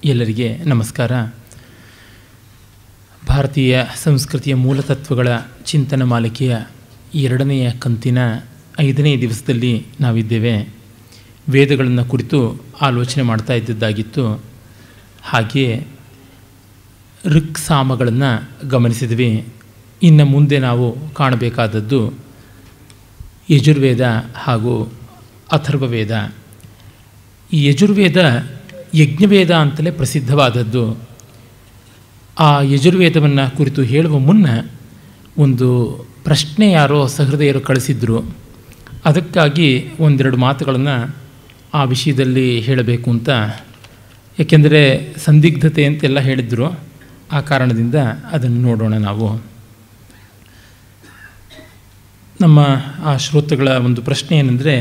ಎಲ್ಲರಿಗೆ ನಮಸ್ಕಾರ ಭಾರತೀಯ ಸಂಸ್ಕೃತಿಯ ಮೂಲತತ್ವಗಳ ಚಿಂತನ ಮಾಲಿಕೆಯ ಎರಡನೆಯ ಕಂತಿನ ಐದನೇ ದಿವಸದಲ್ಲಿ ನಾವಿದ್ದೇವೆ ವೇದಗಳನ್ನು ಕುರಿತು ಆಲೋಚನೆ ಮಾಡ್ತಾ ಇದ್ದದ್ದಾಗಿತ್ತು ಹಾಗೆಯೇ ಋಕ್ ಸಾಮಗಳನ್ನು ಗಮನಿಸಿದ್ವಿ ಇನ್ನು ಮುಂದೆ ನಾವು ಕಾಣಬೇಕಾದದ್ದು ಯಜುರ್ವೇದ ಹಾಗೂ ಅಥರ್ವವೇದ ಈ ಯಜುರ್ವೇದ ಯಜ್ಞವೇದ ಅಂತಲೇ ಪ್ರಸಿದ್ಧವಾದದ್ದು ಆ ಯಜುರ್ವೇದವನ್ನು ಕುರಿತು ಹೇಳುವ ಮುನ್ನ ಒಂದು ಪ್ರಶ್ನೆ ಯಾರೋ ಸಹೃದಯರು ಕಳಿಸಿದ್ರು ಅದಕ್ಕಾಗಿ ಒಂದೆರಡು ಮಾತುಗಳನ್ನು ಆ ವಿಷಯದಲ್ಲಿ ಹೇಳಬೇಕು ಅಂತ ಏಕೆಂದರೆ ಸಂದಿಗ್ಧತೆ ಅಂತೆಲ್ಲ ಹೇಳಿದ್ರು ಆ ಕಾರಣದಿಂದ ಅದನ್ನು ನೋಡೋಣ ನಾವು ನಮ್ಮ ಆ ಶ್ರೋತೃಗಳ ಒಂದು ಪ್ರಶ್ನೆ ಏನೆಂದರೆ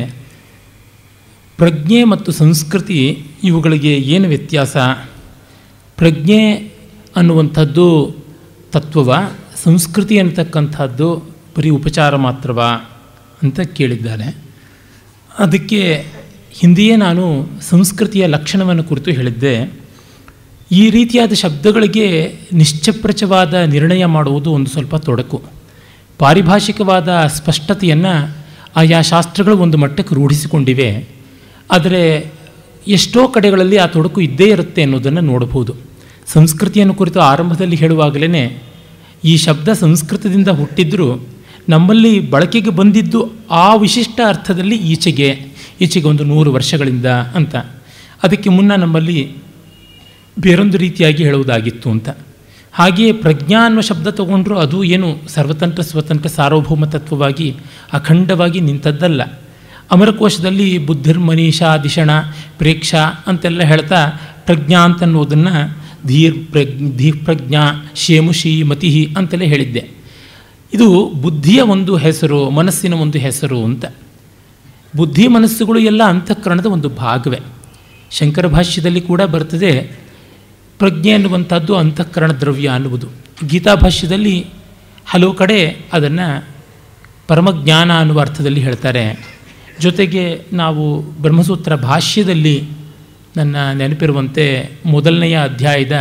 ಪ್ರಜ್ಞೆ ಮತ್ತು ಸಂಸ್ಕೃತಿ ಇವುಗಳಿಗೆ ಏನು ವ್ಯತ್ಯಾಸ ಪ್ರಜ್ಞೆ ಅನ್ನುವಂಥದ್ದು ತತ್ವವ ಸಂಸ್ಕೃತಿ ಅನ್ನತಕ್ಕಂಥದ್ದು ಬರೀ ಉಪಚಾರ ಮಾತ್ರವಾ ಅಂತ ಕೇಳಿದ್ದಾರೆ ಅದಕ್ಕೆ ಹಿಂದೆಯೇ ನಾನು ಸಂಸ್ಕೃತಿಯ ಲಕ್ಷಣವನ್ನು ಕುರಿತು ಹೇಳಿದ್ದೆ ಈ ರೀತಿಯಾದ ಶಬ್ದಗಳಿಗೆ ನಿಶ್ಚಪ್ರಚವಾದ ನಿರ್ಣಯ ಮಾಡುವುದು ಒಂದು ಸ್ವಲ್ಪ ತೊಡಕು ಪಾರಿಭಾಷಿಕವಾದ ಸ್ಪಷ್ಟತೆಯನ್ನು ಆಯಾ ಶಾಸ್ತ್ರಗಳು ಒಂದು ಮಟ್ಟಕ್ಕೆ ರೂಢಿಸಿಕೊಂಡಿವೆ ಆದರೆ ಎಷ್ಟೋ ಕಡೆಗಳಲ್ಲಿ ಆ ತೊಡಕು ಇದ್ದೇ ಇರುತ್ತೆ ಅನ್ನೋದನ್ನು ನೋಡಬಹುದು ಸಂಸ್ಕೃತಿಯನ್ನು ಕುರಿತು ಆರಂಭದಲ್ಲಿ ಹೇಳುವಾಗಲೇ ಈ ಶಬ್ದ ಸಂಸ್ಕೃತದಿಂದ ಹುಟ್ಟಿದ್ದರೂ ನಮ್ಮಲ್ಲಿ ಬಳಕೆಗೆ ಬಂದಿದ್ದು ಆ ವಿಶಿಷ್ಟ ಅರ್ಥದಲ್ಲಿ ಈಚೆಗೆ ಈಚೆಗೆ ಒಂದು ನೂರು ವರ್ಷಗಳಿಂದ ಅಂತ ಅದಕ್ಕೆ ಮುನ್ನ ನಮ್ಮಲ್ಲಿ ಬೇರೊಂದು ರೀತಿಯಾಗಿ ಹೇಳುವುದಾಗಿತ್ತು ಅಂತ ಹಾಗೆಯೇ ಪ್ರಜ್ಞಾ ಅನ್ನೋ ಶಬ್ದ ತಗೊಂಡ್ರೂ ಅದು ಏನು ಸರ್ವತಂತ್ರ ಸ್ವತಂತ್ರ ಸಾರ್ವಭೌಮ ತತ್ವವಾಗಿ ಅಖಂಡವಾಗಿ ನಿಂತದ್ದಲ್ಲ ಅಮರಕೋಶದಲ್ಲಿ ಬುದ್ಧಿರ್ಮನೀಷಾ ದಿಶಣ ಪ್ರೇಕ್ಷಾ ಅಂತೆಲ್ಲ ಹೇಳ್ತಾ ಪ್ರಜ್ಞಾ ಅಂತನ್ನೋದನ್ನು ಧೀರ್ ಪ್ರಜ್ ಧೀರ್ ಪ್ರಜ್ಞಾ ಶೇಮುಷಿ ಮತಿ ಅಂತೆಲ್ಲ ಹೇಳಿದ್ದೆ ಇದು ಬುದ್ಧಿಯ ಒಂದು ಹೆಸರು ಮನಸ್ಸಿನ ಒಂದು ಹೆಸರು ಅಂತ ಬುದ್ಧಿ ಮನಸ್ಸುಗಳು ಎಲ್ಲ ಅಂತಃಕರಣದ ಒಂದು ಭಾಗವೇ ಶಂಕರ ಭಾಷ್ಯದಲ್ಲಿ ಕೂಡ ಬರ್ತದೆ ಪ್ರಜ್ಞೆ ಅನ್ನುವಂಥದ್ದು ಅಂತಃಕರಣ ದ್ರವ್ಯ ಅನ್ನುವುದು ಗೀತಾ ಭಾಷ್ಯದಲ್ಲಿ ಹಲವು ಕಡೆ ಅದನ್ನು ಪರಮಜ್ಞಾನ ಅನ್ನುವ ಅರ್ಥದಲ್ಲಿ ಹೇಳ್ತಾರೆ ಜೊತೆಗೆ ನಾವು ಬ್ರಹ್ಮಸೂತ್ರ ಭಾಷ್ಯದಲ್ಲಿ ನನ್ನ ನೆನಪಿರುವಂತೆ ಮೊದಲನೆಯ ಅಧ್ಯಾಯದ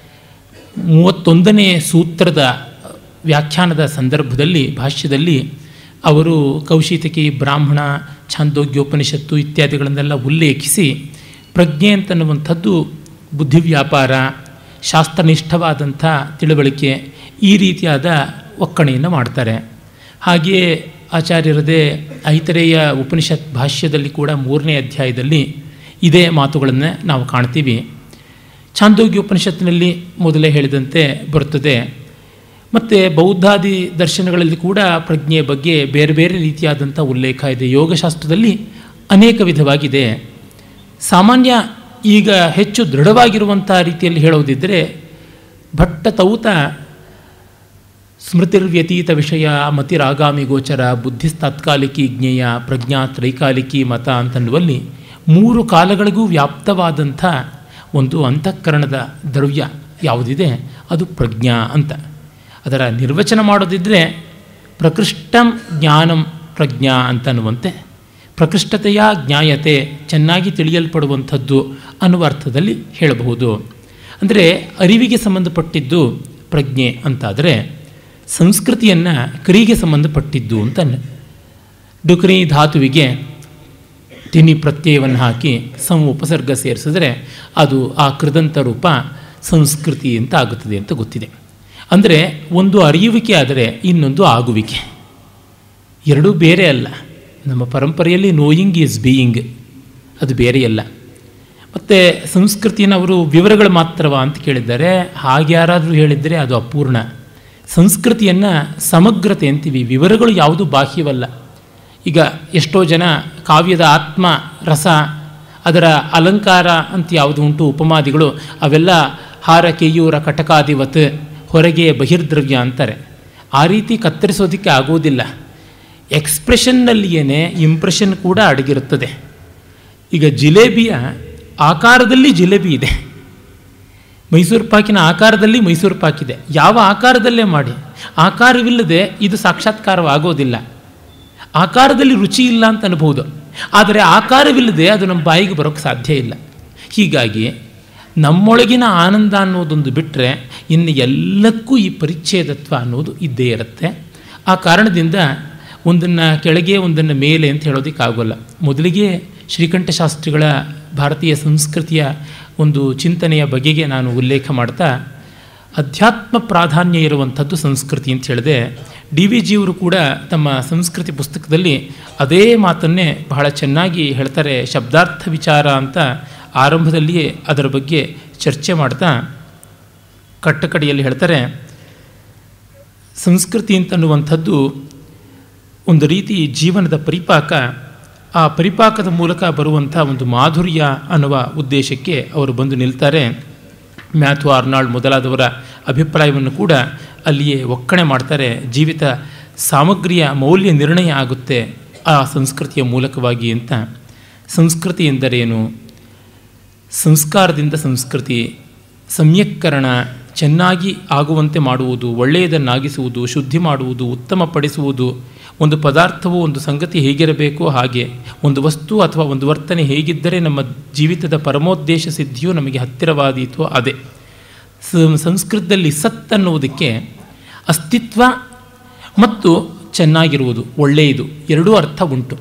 ಮೂವತ್ತೊಂದನೇ ಸೂತ್ರದ ವ್ಯಾಖ್ಯಾನದ ಸಂದರ್ಭದಲ್ಲಿ ಭಾಷ್ಯದಲ್ಲಿ ಅವರು ಕೌಶಿತಕಿ ಬ್ರಾಹ್ಮಣ ಛಾಂದೋಗ್ಯೋಪನಿಷತ್ತು ಇತ್ಯಾದಿಗಳನ್ನೆಲ್ಲ ಉಲ್ಲೇಖಿಸಿ ಪ್ರಜ್ಞೆ ಅಂತನ್ನುವಂಥದ್ದು ಬುದ್ಧಿವ್ಯಾಪಾರ ಶಾಸ್ತ್ರನಿಷ್ಠವಾದಂಥ ತಿಳುವಳಿಕೆ ಈ ರೀತಿಯಾದ ಒಕ್ಕಣೆಯನ್ನು ಮಾಡ್ತಾರೆ ಹಾಗೆಯೇ ಆಚಾರ್ಯರದೇ ಐತರೇಯ ಉಪನಿಷತ್ ಭಾಷ್ಯದಲ್ಲಿ ಕೂಡ ಮೂರನೇ ಅಧ್ಯಾಯದಲ್ಲಿ ಇದೇ ಮಾತುಗಳನ್ನು ನಾವು ಕಾಣ್ತೀವಿ ಛಾಂದೋಗ್ಯ ಉಪನಿಷತ್ತಿನಲ್ಲಿ ಮೊದಲೇ ಹೇಳಿದಂತೆ ಬರುತ್ತದೆ ಮತ್ತು ಬೌದ್ಧಾದಿ ದರ್ಶನಗಳಲ್ಲಿ ಕೂಡ ಪ್ರಜ್ಞೆಯ ಬಗ್ಗೆ ಬೇರೆ ಬೇರೆ ರೀತಿಯಾದಂಥ ಉಲ್ಲೇಖ ಇದೆ ಯೋಗಶಾಸ್ತ್ರದಲ್ಲಿ ಅನೇಕ ವಿಧವಾಗಿದೆ ಸಾಮಾನ್ಯ ಈಗ ಹೆಚ್ಚು ದೃಢವಾಗಿರುವಂಥ ರೀತಿಯಲ್ಲಿ ಹೇಳೋದಿದ್ದರೆ ಭಟ್ಟ ತೌತ ಸ್ಮೃತಿರ್ವ್ಯತೀತ ವಿಷಯ ಮತಿರಾಗಾಮಿ ಗೋಚರ ಬುದ್ಧಿಸ್ತಾತ್ಕಾಲಿಕಿ ಜ್ಞೇಯ ಪ್ರಜ್ಞಾ ತ್ರೈಕಾಲಿಕಿ ಮತ ಅಂತನ್ನುವಲ್ಲಿ ಮೂರು ಕಾಲಗಳಿಗೂ ವ್ಯಾಪ್ತವಾದಂಥ ಒಂದು ಅಂತಃಕರಣದ ದ್ರವ್ಯ ಯಾವುದಿದೆ ಅದು ಪ್ರಜ್ಞಾ ಅಂತ ಅದರ ನಿರ್ವಚನ ಮಾಡೋದಿದ್ದರೆ ಪ್ರಕೃಷ್ಟಂ ಜ್ಞಾನಂ ಪ್ರಜ್ಞಾ ಅಂತನ್ನುವಂತೆ ಪ್ರಕೃಷ್ಟತೆಯ ಜ್ಞಾಯತೆ ಚೆನ್ನಾಗಿ ತಿಳಿಯಲ್ಪಡುವಂಥದ್ದು ಅನ್ನುವ ಅರ್ಥದಲ್ಲಿ ಹೇಳಬಹುದು ಅಂದರೆ ಅರಿವಿಗೆ ಸಂಬಂಧಪಟ್ಟಿದ್ದು ಪ್ರಜ್ಞೆ ಅಂತಾದರೆ ಸಂಸ್ಕೃತಿಯನ್ನು ಕ್ರಿಯೆಗೆ ಸಂಬಂಧಪಟ್ಟಿದ್ದು ಅಂತ ಡುಕ್ರಿ ಧಾತುವಿಗೆ ತಿನಿ ಪ್ರತ್ಯಯವನ್ನು ಹಾಕಿ ಸಂ ಉಪಸರ್ಗ ಸೇರಿಸಿದ್ರೆ ಅದು ಆ ಕೃದಂತ ರೂಪ ಸಂಸ್ಕೃತಿ ಅಂತ ಆಗುತ್ತದೆ ಅಂತ ಗೊತ್ತಿದೆ ಅಂದರೆ ಒಂದು ಅರಿಯುವಿಕೆ ಆದರೆ ಇನ್ನೊಂದು ಆಗುವಿಕೆ ಎರಡೂ ಬೇರೆ ಅಲ್ಲ ನಮ್ಮ ಪರಂಪರೆಯಲ್ಲಿ ನೋಯಿಂಗ್ ಈಸ್ ಬೀಯಿಂಗ್ ಅದು ಬೇರೆಯಲ್ಲ ಮತ್ತು ಸಂಸ್ಕೃತಿನ ಅವರು ವಿವರಗಳು ಮಾತ್ರವ ಅಂತ ಕೇಳಿದ್ದಾರೆ ಹಾಗೆ ಯಾರಾದರೂ ಹೇಳಿದರೆ ಅದು ಅಪೂರ್ಣ ಸಂಸ್ಕೃತಿಯನ್ನು ಸಮಗ್ರತೆ ಅಂತೀವಿ ವಿವರಗಳು ಯಾವುದು ಬಾಹ್ಯವಲ್ಲ ಈಗ ಎಷ್ಟೋ ಜನ ಕಾವ್ಯದ ಆತ್ಮ ರಸ ಅದರ ಅಲಂಕಾರ ಅಂತ ಯಾವುದು ಉಂಟು ಉಪಮಾದಿಗಳು ಅವೆಲ್ಲ ಹಾರ ಕೆಯ್ಯೂರ ಕಟಕಾದಿವತ್ ಹೊರಗೆ ಬಹಿರ್ದ್ರವ್ಯ ಅಂತಾರೆ ಆ ರೀತಿ ಕತ್ತರಿಸೋದಕ್ಕೆ ಆಗೋದಿಲ್ಲ ಎಕ್ಸ್ಪ್ರೆಷನ್ನಲ್ಲಿಯೇ ಇಂಪ್ರೆಷನ್ ಕೂಡ ಅಡಗಿರುತ್ತದೆ ಈಗ ಜಿಲೇಬಿಯ ಆಕಾರದಲ್ಲಿ ಜಿಲೇಬಿ ಇದೆ ಮೈಸೂರು ಪಾಕಿನ ಆಕಾರದಲ್ಲಿ ಮೈಸೂರು ಪಾಕಿದೆ ಯಾವ ಆಕಾರದಲ್ಲೇ ಮಾಡಿ ಆಕಾರವಿಲ್ಲದೆ ಇದು ಸಾಕ್ಷಾತ್ಕಾರವಾಗೋದಿಲ್ಲ ಆಕಾರದಲ್ಲಿ ರುಚಿ ಇಲ್ಲ ಅಂತ ಅನ್ಬೋದು ಆದರೆ ಆಕಾರವಿಲ್ಲದೆ ಅದು ನಮ್ಮ ಬಾಯಿಗೆ ಬರೋಕ್ಕೆ ಸಾಧ್ಯ ಇಲ್ಲ ಹೀಗಾಗಿ ನಮ್ಮೊಳಗಿನ ಆನಂದ ಅನ್ನೋದೊಂದು ಬಿಟ್ಟರೆ ಇನ್ನು ಎಲ್ಲಕ್ಕೂ ಈ ಪರಿಚ್ಛೇದತ್ವ ಅನ್ನೋದು ಇದ್ದೇ ಇರುತ್ತೆ ಆ ಕಾರಣದಿಂದ ಒಂದನ್ನು ಕೆಳಗೆ ಒಂದನ್ನು ಮೇಲೆ ಅಂತ ಹೇಳೋದಕ್ಕಾಗೋಲ್ಲ ಮೊದಲಿಗೆ ಶ್ರೀಕಂಠಶಾಸ್ತ್ರಿಗಳ ಭಾರತೀಯ ಸಂಸ್ಕೃತಿಯ ಒಂದು ಚಿಂತನೆಯ ಬಗೆಗೆ ನಾನು ಉಲ್ಲೇಖ ಮಾಡ್ತಾ ಅಧ್ಯಾತ್ಮ ಪ್ರಾಧಾನ್ಯ ಇರುವಂಥದ್ದು ಸಂಸ್ಕೃತಿ ಅಂತ ಹೇಳಿದೆ ಡಿ ವಿ ಜಿಯವರು ಕೂಡ ತಮ್ಮ ಸಂಸ್ಕೃತಿ ಪುಸ್ತಕದಲ್ಲಿ ಅದೇ ಮಾತನ್ನೇ ಬಹಳ ಚೆನ್ನಾಗಿ ಹೇಳ್ತಾರೆ ಶಬ್ದಾರ್ಥ ವಿಚಾರ ಅಂತ ಆರಂಭದಲ್ಲಿಯೇ ಅದರ ಬಗ್ಗೆ ಚರ್ಚೆ ಮಾಡ್ತಾ ಕಟ್ಟಕಡೆಯಲ್ಲಿ ಹೇಳ್ತಾರೆ ಸಂಸ್ಕೃತಿ ಅಂತನ್ನುವಂಥದ್ದು ಒಂದು ರೀತಿ ಜೀವನದ ಪರಿಪಾಕ ಆ ಪರಿಪಾಕದ ಮೂಲಕ ಬರುವಂಥ ಒಂದು ಮಾಧುರ್ಯ ಅನ್ನುವ ಉದ್ದೇಶಕ್ಕೆ ಅವರು ಬಂದು ನಿಲ್ತಾರೆ ಮ್ಯಾಥು ಆರ್ನಾಲ್ಡ್ ಮೊದಲಾದವರ ಅಭಿಪ್ರಾಯವನ್ನು ಕೂಡ ಅಲ್ಲಿಯೇ ಒಕ್ಕಣೆ ಮಾಡ್ತಾರೆ ಜೀವಿತ ಸಾಮಗ್ರಿಯ ಮೌಲ್ಯ ನಿರ್ಣಯ ಆಗುತ್ತೆ ಆ ಸಂಸ್ಕೃತಿಯ ಮೂಲಕವಾಗಿ ಅಂತ ಸಂಸ್ಕೃತಿ ಎಂದರೇನು ಸಂಸ್ಕಾರದಿಂದ ಸಂಸ್ಕೃತಿ ಸಮ್ಯಕ್ಕರಣ ಚೆನ್ನಾಗಿ ಆಗುವಂತೆ ಮಾಡುವುದು ಒಳ್ಳೆಯದನ್ನಾಗಿಸುವುದು ಶುದ್ಧಿ ಮಾಡುವುದು ಉತ್ತಮಪಡಿಸುವುದು ಒಂದು ಪದಾರ್ಥವು ಒಂದು ಸಂಗತಿ ಹೇಗಿರಬೇಕೋ ಹಾಗೆ ಒಂದು ವಸ್ತು ಅಥವಾ ಒಂದು ವರ್ತನೆ ಹೇಗಿದ್ದರೆ ನಮ್ಮ ಜೀವಿತದ ಪರಮೋದ್ದೇಶ ಸಿದ್ಧಿಯು ನಮಗೆ ಹತ್ತಿರವಾದೀತೋ ಅದೇ ಸಂಸ್ಕೃತದಲ್ಲಿ ಸತ್ ಅನ್ನುವುದಕ್ಕೆ ಅಸ್ತಿತ್ವ ಮತ್ತು ಚೆನ್ನಾಗಿರುವುದು ಒಳ್ಳೆಯದು ಎರಡೂ ಅರ್ಥ ಉಂಟು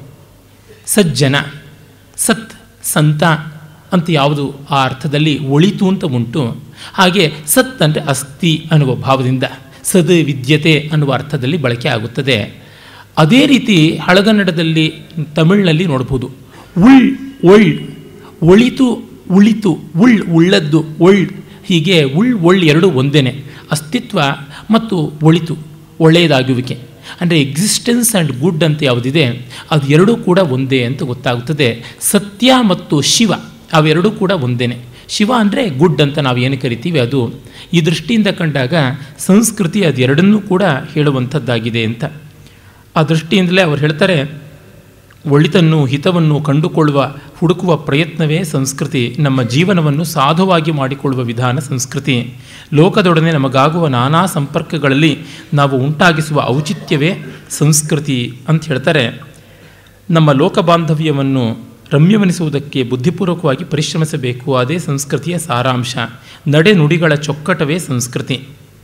ಸಜ್ಜನ ಸತ್ ಸಂತ ಅಂತ ಯಾವುದು ಆ ಅರ್ಥದಲ್ಲಿ ಒಳಿತು ಅಂತ ಉಂಟು ಹಾಗೆ ಸತ್ ಅಂದರೆ ಅಸ್ತಿ ಅನ್ನುವ ಭಾವದಿಂದ ಸದ್ ವಿದ್ಯತೆ ಅನ್ನುವ ಅರ್ಥದಲ್ಲಿ ಬಳಕೆ ಆಗುತ್ತದೆ ಅದೇ ರೀತಿ ಹಳಗನ್ನಡದಲ್ಲಿ ತಮಿಳಿನಲ್ಲಿ ನೋಡ್ಬೋದು ಉಳ್ ಒಳ್ ಒಳಿತು ಉಳಿತು ಉಳ್ ಉಳ್ಳದ್ದು ಒಳ್ ಹೀಗೆ ಉಳ್ ಒಳ್ ಎರಡು ಒಂದೇನೆ ಅಸ್ತಿತ್ವ ಮತ್ತು ಒಳಿತು ಒಳ್ಳೆಯದಾಗುವಿಕೆ ಅಂದರೆ ಎಕ್ಸಿಸ್ಟೆನ್ಸ್ ಆ್ಯಂಡ್ ಗುಡ್ ಅಂತ ಯಾವುದಿದೆ ಅದು ಎರಡೂ ಕೂಡ ಒಂದೇ ಅಂತ ಗೊತ್ತಾಗುತ್ತದೆ ಸತ್ಯ ಮತ್ತು ಶಿವ ಅವೆರಡೂ ಕೂಡ ಒಂದೇನೆ ಶಿವ ಅಂದರೆ ಗುಡ್ ಅಂತ ನಾವು ಏನು ಕರಿತೀವಿ ಅದು ಈ ದೃಷ್ಟಿಯಿಂದ ಕಂಡಾಗ ಸಂಸ್ಕೃತಿ ಅದೆರಡನ್ನೂ ಕೂಡ ಹೇಳುವಂಥದ್ದಾಗಿದೆ ಅಂತ ಆ ದೃಷ್ಟಿಯಿಂದಲೇ ಅವರು ಹೇಳ್ತಾರೆ ಒಳಿತನ್ನು ಹಿತವನ್ನು ಕಂಡುಕೊಳ್ಳುವ ಹುಡುಕುವ ಪ್ರಯತ್ನವೇ ಸಂಸ್ಕೃತಿ ನಮ್ಮ ಜೀವನವನ್ನು ಸಾಧುವಾಗಿ ಮಾಡಿಕೊಳ್ಳುವ ವಿಧಾನ ಸಂಸ್ಕೃತಿ ಲೋಕದೊಡನೆ ನಮಗಾಗುವ ನಾನಾ ಸಂಪರ್ಕಗಳಲ್ಲಿ ನಾವು ಉಂಟಾಗಿಸುವ ಔಚಿತ್ಯವೇ ಸಂಸ್ಕೃತಿ ಅಂತ ಹೇಳ್ತಾರೆ ನಮ್ಮ ಲೋಕ ಬಾಂಧವ್ಯವನ್ನು ರಮ್ಯವೆನಿಸುವುದಕ್ಕೆ ಬುದ್ಧಿಪೂರ್ವಕವಾಗಿ ಪರಿಶ್ರಮಿಸಬೇಕು ಅದೇ ಸಂಸ್ಕೃತಿಯ ಸಾರಾಂಶ ನಡೆ ನುಡಿಗಳ ಚೊಕ್ಕಟವೇ ಸಂಸ್ಕೃತಿ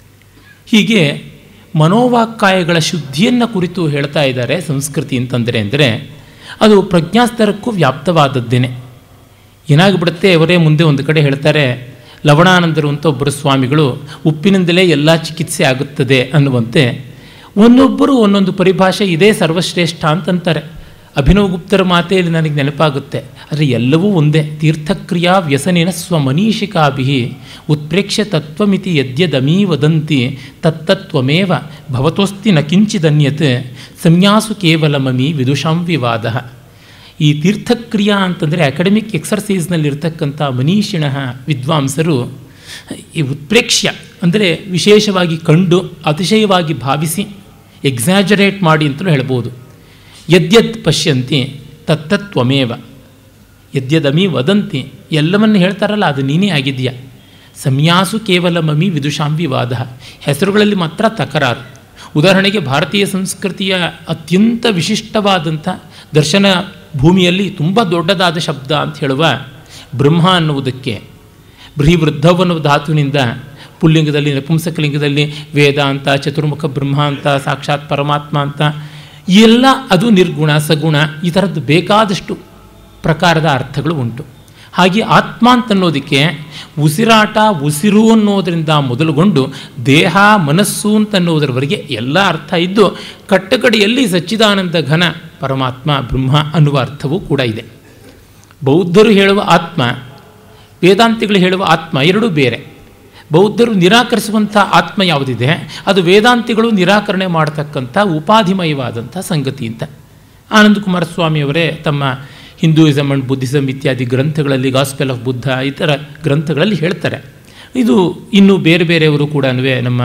ಹೀಗೆ ಮನೋವಾಕ್ಕಾಯಗಳ ಶುದ್ಧಿಯನ್ನು ಕುರಿತು ಹೇಳ್ತಾ ಇದ್ದಾರೆ ಸಂಸ್ಕೃತಿ ಅಂತಂದರೆ ಅಂದರೆ ಅದು ಪ್ರಜ್ಞಾಸ್ತರಕ್ಕೂ ವ್ಯಾಪ್ತವಾದದ್ದೇನೆ ಏನಾಗ್ಬಿಡುತ್ತೆ ಅವರೇ ಮುಂದೆ ಒಂದು ಕಡೆ ಹೇಳ್ತಾರೆ ಲವಣಾನಂದರು ಅಂತ ಒಬ್ಬರು ಸ್ವಾಮಿಗಳು ಉಪ್ಪಿನಿಂದಲೇ ಎಲ್ಲ ಚಿಕಿತ್ಸೆ ಆಗುತ್ತದೆ ಅನ್ನುವಂತೆ ಒಂದೊಬ್ಬರು ಒಂದೊಂದು ಪರಿಭಾಷೆ ಇದೇ ಸರ್ವಶ್ರೇಷ್ಠ ಅಂತಂತಾರೆ ಅಭಿನವ್ ಗುಪ್ತರ ಮಾತೆಯಲ್ಲಿ ನನಗೆ ನೆನಪಾಗುತ್ತೆ ಆದರೆ ಎಲ್ಲವೂ ಒಂದೇ ತೀರ್ಥಕ್ರಿಯಾ ವ್ಯಸನಿನ ಸ್ವಮನೀಷಿಕಾಭಿ ಉತ್ಪ್ರೇಕ್ಷ್ಯ ತತ್ವಮಿತಿ ಯದ್ಯದಮೀ ವದಂತಿ ತತ್ತತ್ವಮೇವ ಭವತೋಸ್ತಿ ನ ಕಿಂಚಿದನ್ಯತ್ ಸಂನ್ಯಾಸು ಕೇವಲ ಮಮಿ ವಿದುಷಾಂ ವಿವಾದ ಈ ತೀರ್ಥಕ್ರಿಯಾ ಅಂತಂದರೆ ಅಕಾಡೆಮಿಕ್ ಎಕ್ಸರ್ಸೈಸ್ನಲ್ಲಿರ್ತಕ್ಕಂಥ ಮನೀಷಿಣ ವಿದ್ವಾಂಸರು ಈ ಉತ್ಪ್ರೇಕ್ಷ್ಯ ಅಂದರೆ ವಿಶೇಷವಾಗಿ ಕಂಡು ಅತಿಶಯವಾಗಿ ಭಾವಿಸಿ ಎಕ್ಸಾಜರೇಟ್ ಮಾಡಿ ಅಂತಲೂ ಹೇಳ್ಬೋದು ಯದ್ಯದ್ ಪಶ್ಯಂತಿ ತತ್ತತ್ವಮೇವ ಯದ್ಯದಮಿ ವದಂತಿ ಎಲ್ಲವನ್ನು ಹೇಳ್ತಾರಲ್ಲ ಅದು ನೀನೇ ಆಗಿದೆಯಾ ಸಂನ್ಯಾಸು ಕೇವಲ ಮಮಿ ವಿದುಷಾಂ ವಿವಾದ ಹೆಸರುಗಳಲ್ಲಿ ಮಾತ್ರ ತಕರಾರು ಉದಾಹರಣೆಗೆ ಭಾರತೀಯ ಸಂಸ್ಕೃತಿಯ ಅತ್ಯಂತ ವಿಶಿಷ್ಟವಾದಂಥ ದರ್ಶನ ಭೂಮಿಯಲ್ಲಿ ತುಂಬ ದೊಡ್ಡದಾದ ಶಬ್ದ ಅಂತ ಹೇಳುವ ಬ್ರಹ್ಮ ಅನ್ನುವುದಕ್ಕೆ ಬೃಹಿವೃದ್ಧವ್ ಅನ್ನುವ ಧಾತುವಿನಿಂದ ಪುಲ್ಲಿಂಗದಲ್ಲಿ ನಪುಂಸಕಲಿಂಗದಲ್ಲಿ ವೇದ ಅಂತ ಚತುರ್ಮುಖ ಬ್ರಹ್ಮ ಅಂತ ಸಾಕ್ಷಾತ್ ಪರಮಾತ್ಮ ಅಂತ ಎಲ್ಲ ಅದು ನಿರ್ಗುಣ ಸಗುಣ ಈ ಥರದ್ದು ಬೇಕಾದಷ್ಟು ಪ್ರಕಾರದ ಅರ್ಥಗಳು ಉಂಟು ಹಾಗೆ ಆತ್ಮ ಅಂತನ್ನೋದಕ್ಕೆ ಉಸಿರಾಟ ಉಸಿರು ಅನ್ನೋದರಿಂದ ಮೊದಲುಗೊಂಡು ದೇಹ ಮನಸ್ಸು ಅಂತನ್ನೋದರವರೆಗೆ ಎಲ್ಲ ಅರ್ಥ ಇದ್ದು ಕಟ್ಟಕಡೆಯಲ್ಲಿ ಸಚ್ಚಿದಾನಂದ ಘನ ಪರಮಾತ್ಮ ಬ್ರಹ್ಮ ಅನ್ನುವ ಅರ್ಥವೂ ಕೂಡ ಇದೆ ಬೌದ್ಧರು ಹೇಳುವ ಆತ್ಮ ವೇದಾಂತಿಗಳು ಹೇಳುವ ಆತ್ಮ ಎರಡೂ ಬೇರೆ ಬೌದ್ಧರು ನಿರಾಕರಿಸುವಂಥ ಆತ್ಮ ಯಾವುದಿದೆ ಅದು ವೇದಾಂತಿಗಳು ನಿರಾಕರಣೆ ಮಾಡತಕ್ಕಂಥ ಉಪಾಧಿಮಯವಾದಂಥ ಸಂಗತಿ ಅಂತ ಆನಂದ ಕುಮಾರಸ್ವಾಮಿಯವರೇ ತಮ್ಮ ಹಿಂದೂಯಿಸಮ್ ಆ್ಯಂಡ್ ಬುದ್ಧಿಸಮ್ ಇತ್ಯಾದಿ ಗ್ರಂಥಗಳಲ್ಲಿ ಗಾಸ್ಪೆಲ್ ಆಫ್ ಬುದ್ಧ ಇತರ ಗ್ರಂಥಗಳಲ್ಲಿ ಹೇಳ್ತಾರೆ ಇದು ಇನ್ನೂ ಬೇರೆ ಬೇರೆಯವರು ಕೂಡ ನಮ್ಮ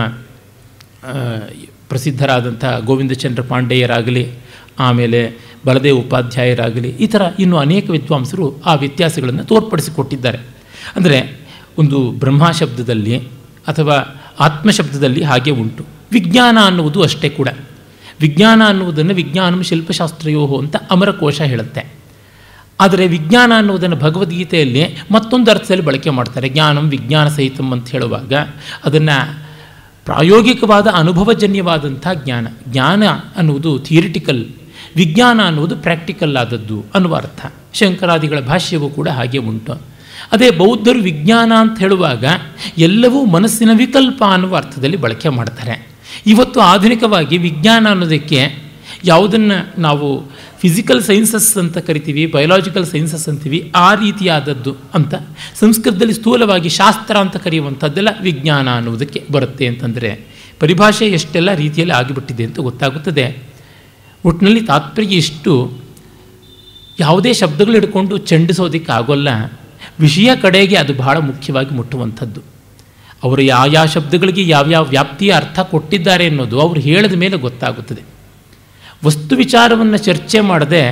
ಪ್ರಸಿದ್ಧರಾದಂಥ ಗೋವಿಂದಚಂದ್ರ ಪಾಂಡೆಯರಾಗಲಿ ಆಮೇಲೆ ಬಲದೇವ್ ಉಪಾಧ್ಯಾಯರಾಗಲಿ ಈ ಥರ ಇನ್ನೂ ಅನೇಕ ವಿದ್ವಾಂಸರು ಆ ವ್ಯತ್ಯಾಸಗಳನ್ನು ತೋರ್ಪಡಿಸಿಕೊಟ್ಟಿದ್ದಾರೆ ಅಂದರೆ ಒಂದು ಬ್ರಹ್ಮ ಶಬ್ದದಲ್ಲಿ ಅಥವಾ ಆತ್ಮ ಶಬ್ದದಲ್ಲಿ ಹಾಗೆ ಉಂಟು ವಿಜ್ಞಾನ ಅನ್ನುವುದು ಅಷ್ಟೇ ಕೂಡ ವಿಜ್ಞಾನ ಅನ್ನುವುದನ್ನು ವಿಜ್ಞಾನಂ ಶಿಲ್ಪಶಾಸ್ತ್ರಯೋ ಅಂತ ಅಮರಕೋಶ ಹೇಳುತ್ತೆ ಆದರೆ ವಿಜ್ಞಾನ ಅನ್ನುವುದನ್ನು ಭಗವದ್ಗೀತೆಯಲ್ಲಿ ಮತ್ತೊಂದು ಅರ್ಥದಲ್ಲಿ ಬಳಕೆ ಮಾಡ್ತಾರೆ ಜ್ಞಾನಂ ವಿಜ್ಞಾನ ಸಹಿತಂ ಅಂತ ಹೇಳುವಾಗ ಅದನ್ನು ಪ್ರಾಯೋಗಿಕವಾದ ಅನುಭವಜನ್ಯವಾದಂಥ ಜ್ಞಾನ ಜ್ಞಾನ ಅನ್ನುವುದು ಥಿಯರಿಟಿಕಲ್ ವಿಜ್ಞಾನ ಅನ್ನುವುದು ಪ್ರಾಕ್ಟಿಕಲ್ ಆದದ್ದು ಅನ್ನುವ ಅರ್ಥ ಶಂಕರಾದಿಗಳ ಭಾಷ್ಯವೂ ಕೂಡ ಹಾಗೆ ಉಂಟು ಅದೇ ಬೌದ್ಧರು ವಿಜ್ಞಾನ ಅಂತ ಹೇಳುವಾಗ ಎಲ್ಲವೂ ಮನಸ್ಸಿನ ವಿಕಲ್ಪ ಅನ್ನುವ ಅರ್ಥದಲ್ಲಿ ಬಳಕೆ ಮಾಡ್ತಾರೆ ಇವತ್ತು ಆಧುನಿಕವಾಗಿ ವಿಜ್ಞಾನ ಅನ್ನೋದಕ್ಕೆ ಯಾವುದನ್ನು ನಾವು ಫಿಸಿಕಲ್ ಸೈನ್ಸಸ್ ಅಂತ ಕರಿತೀವಿ ಬಯೋಲಾಜಿಕಲ್ ಸೈನ್ಸಸ್ ಅಂತೀವಿ ಆ ರೀತಿಯಾದದ್ದು ಅಂತ ಸಂಸ್ಕೃತದಲ್ಲಿ ಸ್ಥೂಲವಾಗಿ ಶಾಸ್ತ್ರ ಅಂತ ಕರೆಯುವಂಥದ್ದೆಲ್ಲ ವಿಜ್ಞಾನ ಅನ್ನುವುದಕ್ಕೆ ಬರುತ್ತೆ ಅಂತಂದರೆ ಪರಿಭಾಷೆ ಎಷ್ಟೆಲ್ಲ ರೀತಿಯಲ್ಲಿ ಆಗಿಬಿಟ್ಟಿದೆ ಅಂತ ಗೊತ್ತಾಗುತ್ತದೆ ಒಟ್ಟಿನಲ್ಲಿ ತಾತ್ಪರ್ಯ ಇಷ್ಟು ಯಾವುದೇ ಶಬ್ದಗಳು ಹಿಡ್ಕೊಂಡು ಚಂಡಿಸೋದಕ್ಕೆ ಆಗೋಲ್ಲ ವಿಷಯ ಕಡೆಗೆ ಅದು ಬಹಳ ಮುಖ್ಯವಾಗಿ ಮುಟ್ಟುವಂಥದ್ದು ಅವರು ಯಾವ ಯಾವ ಶಬ್ದಗಳಿಗೆ ಯಾವ್ಯಾವ ವ್ಯಾಪ್ತಿಯ ಅರ್ಥ ಕೊಟ್ಟಿದ್ದಾರೆ ಅನ್ನೋದು ಅವರು ಹೇಳಿದ ಮೇಲೆ ಗೊತ್ತಾಗುತ್ತದೆ ವಸ್ತು ವಿಚಾರವನ್ನು ಚರ್ಚೆ ಮಾಡದೆ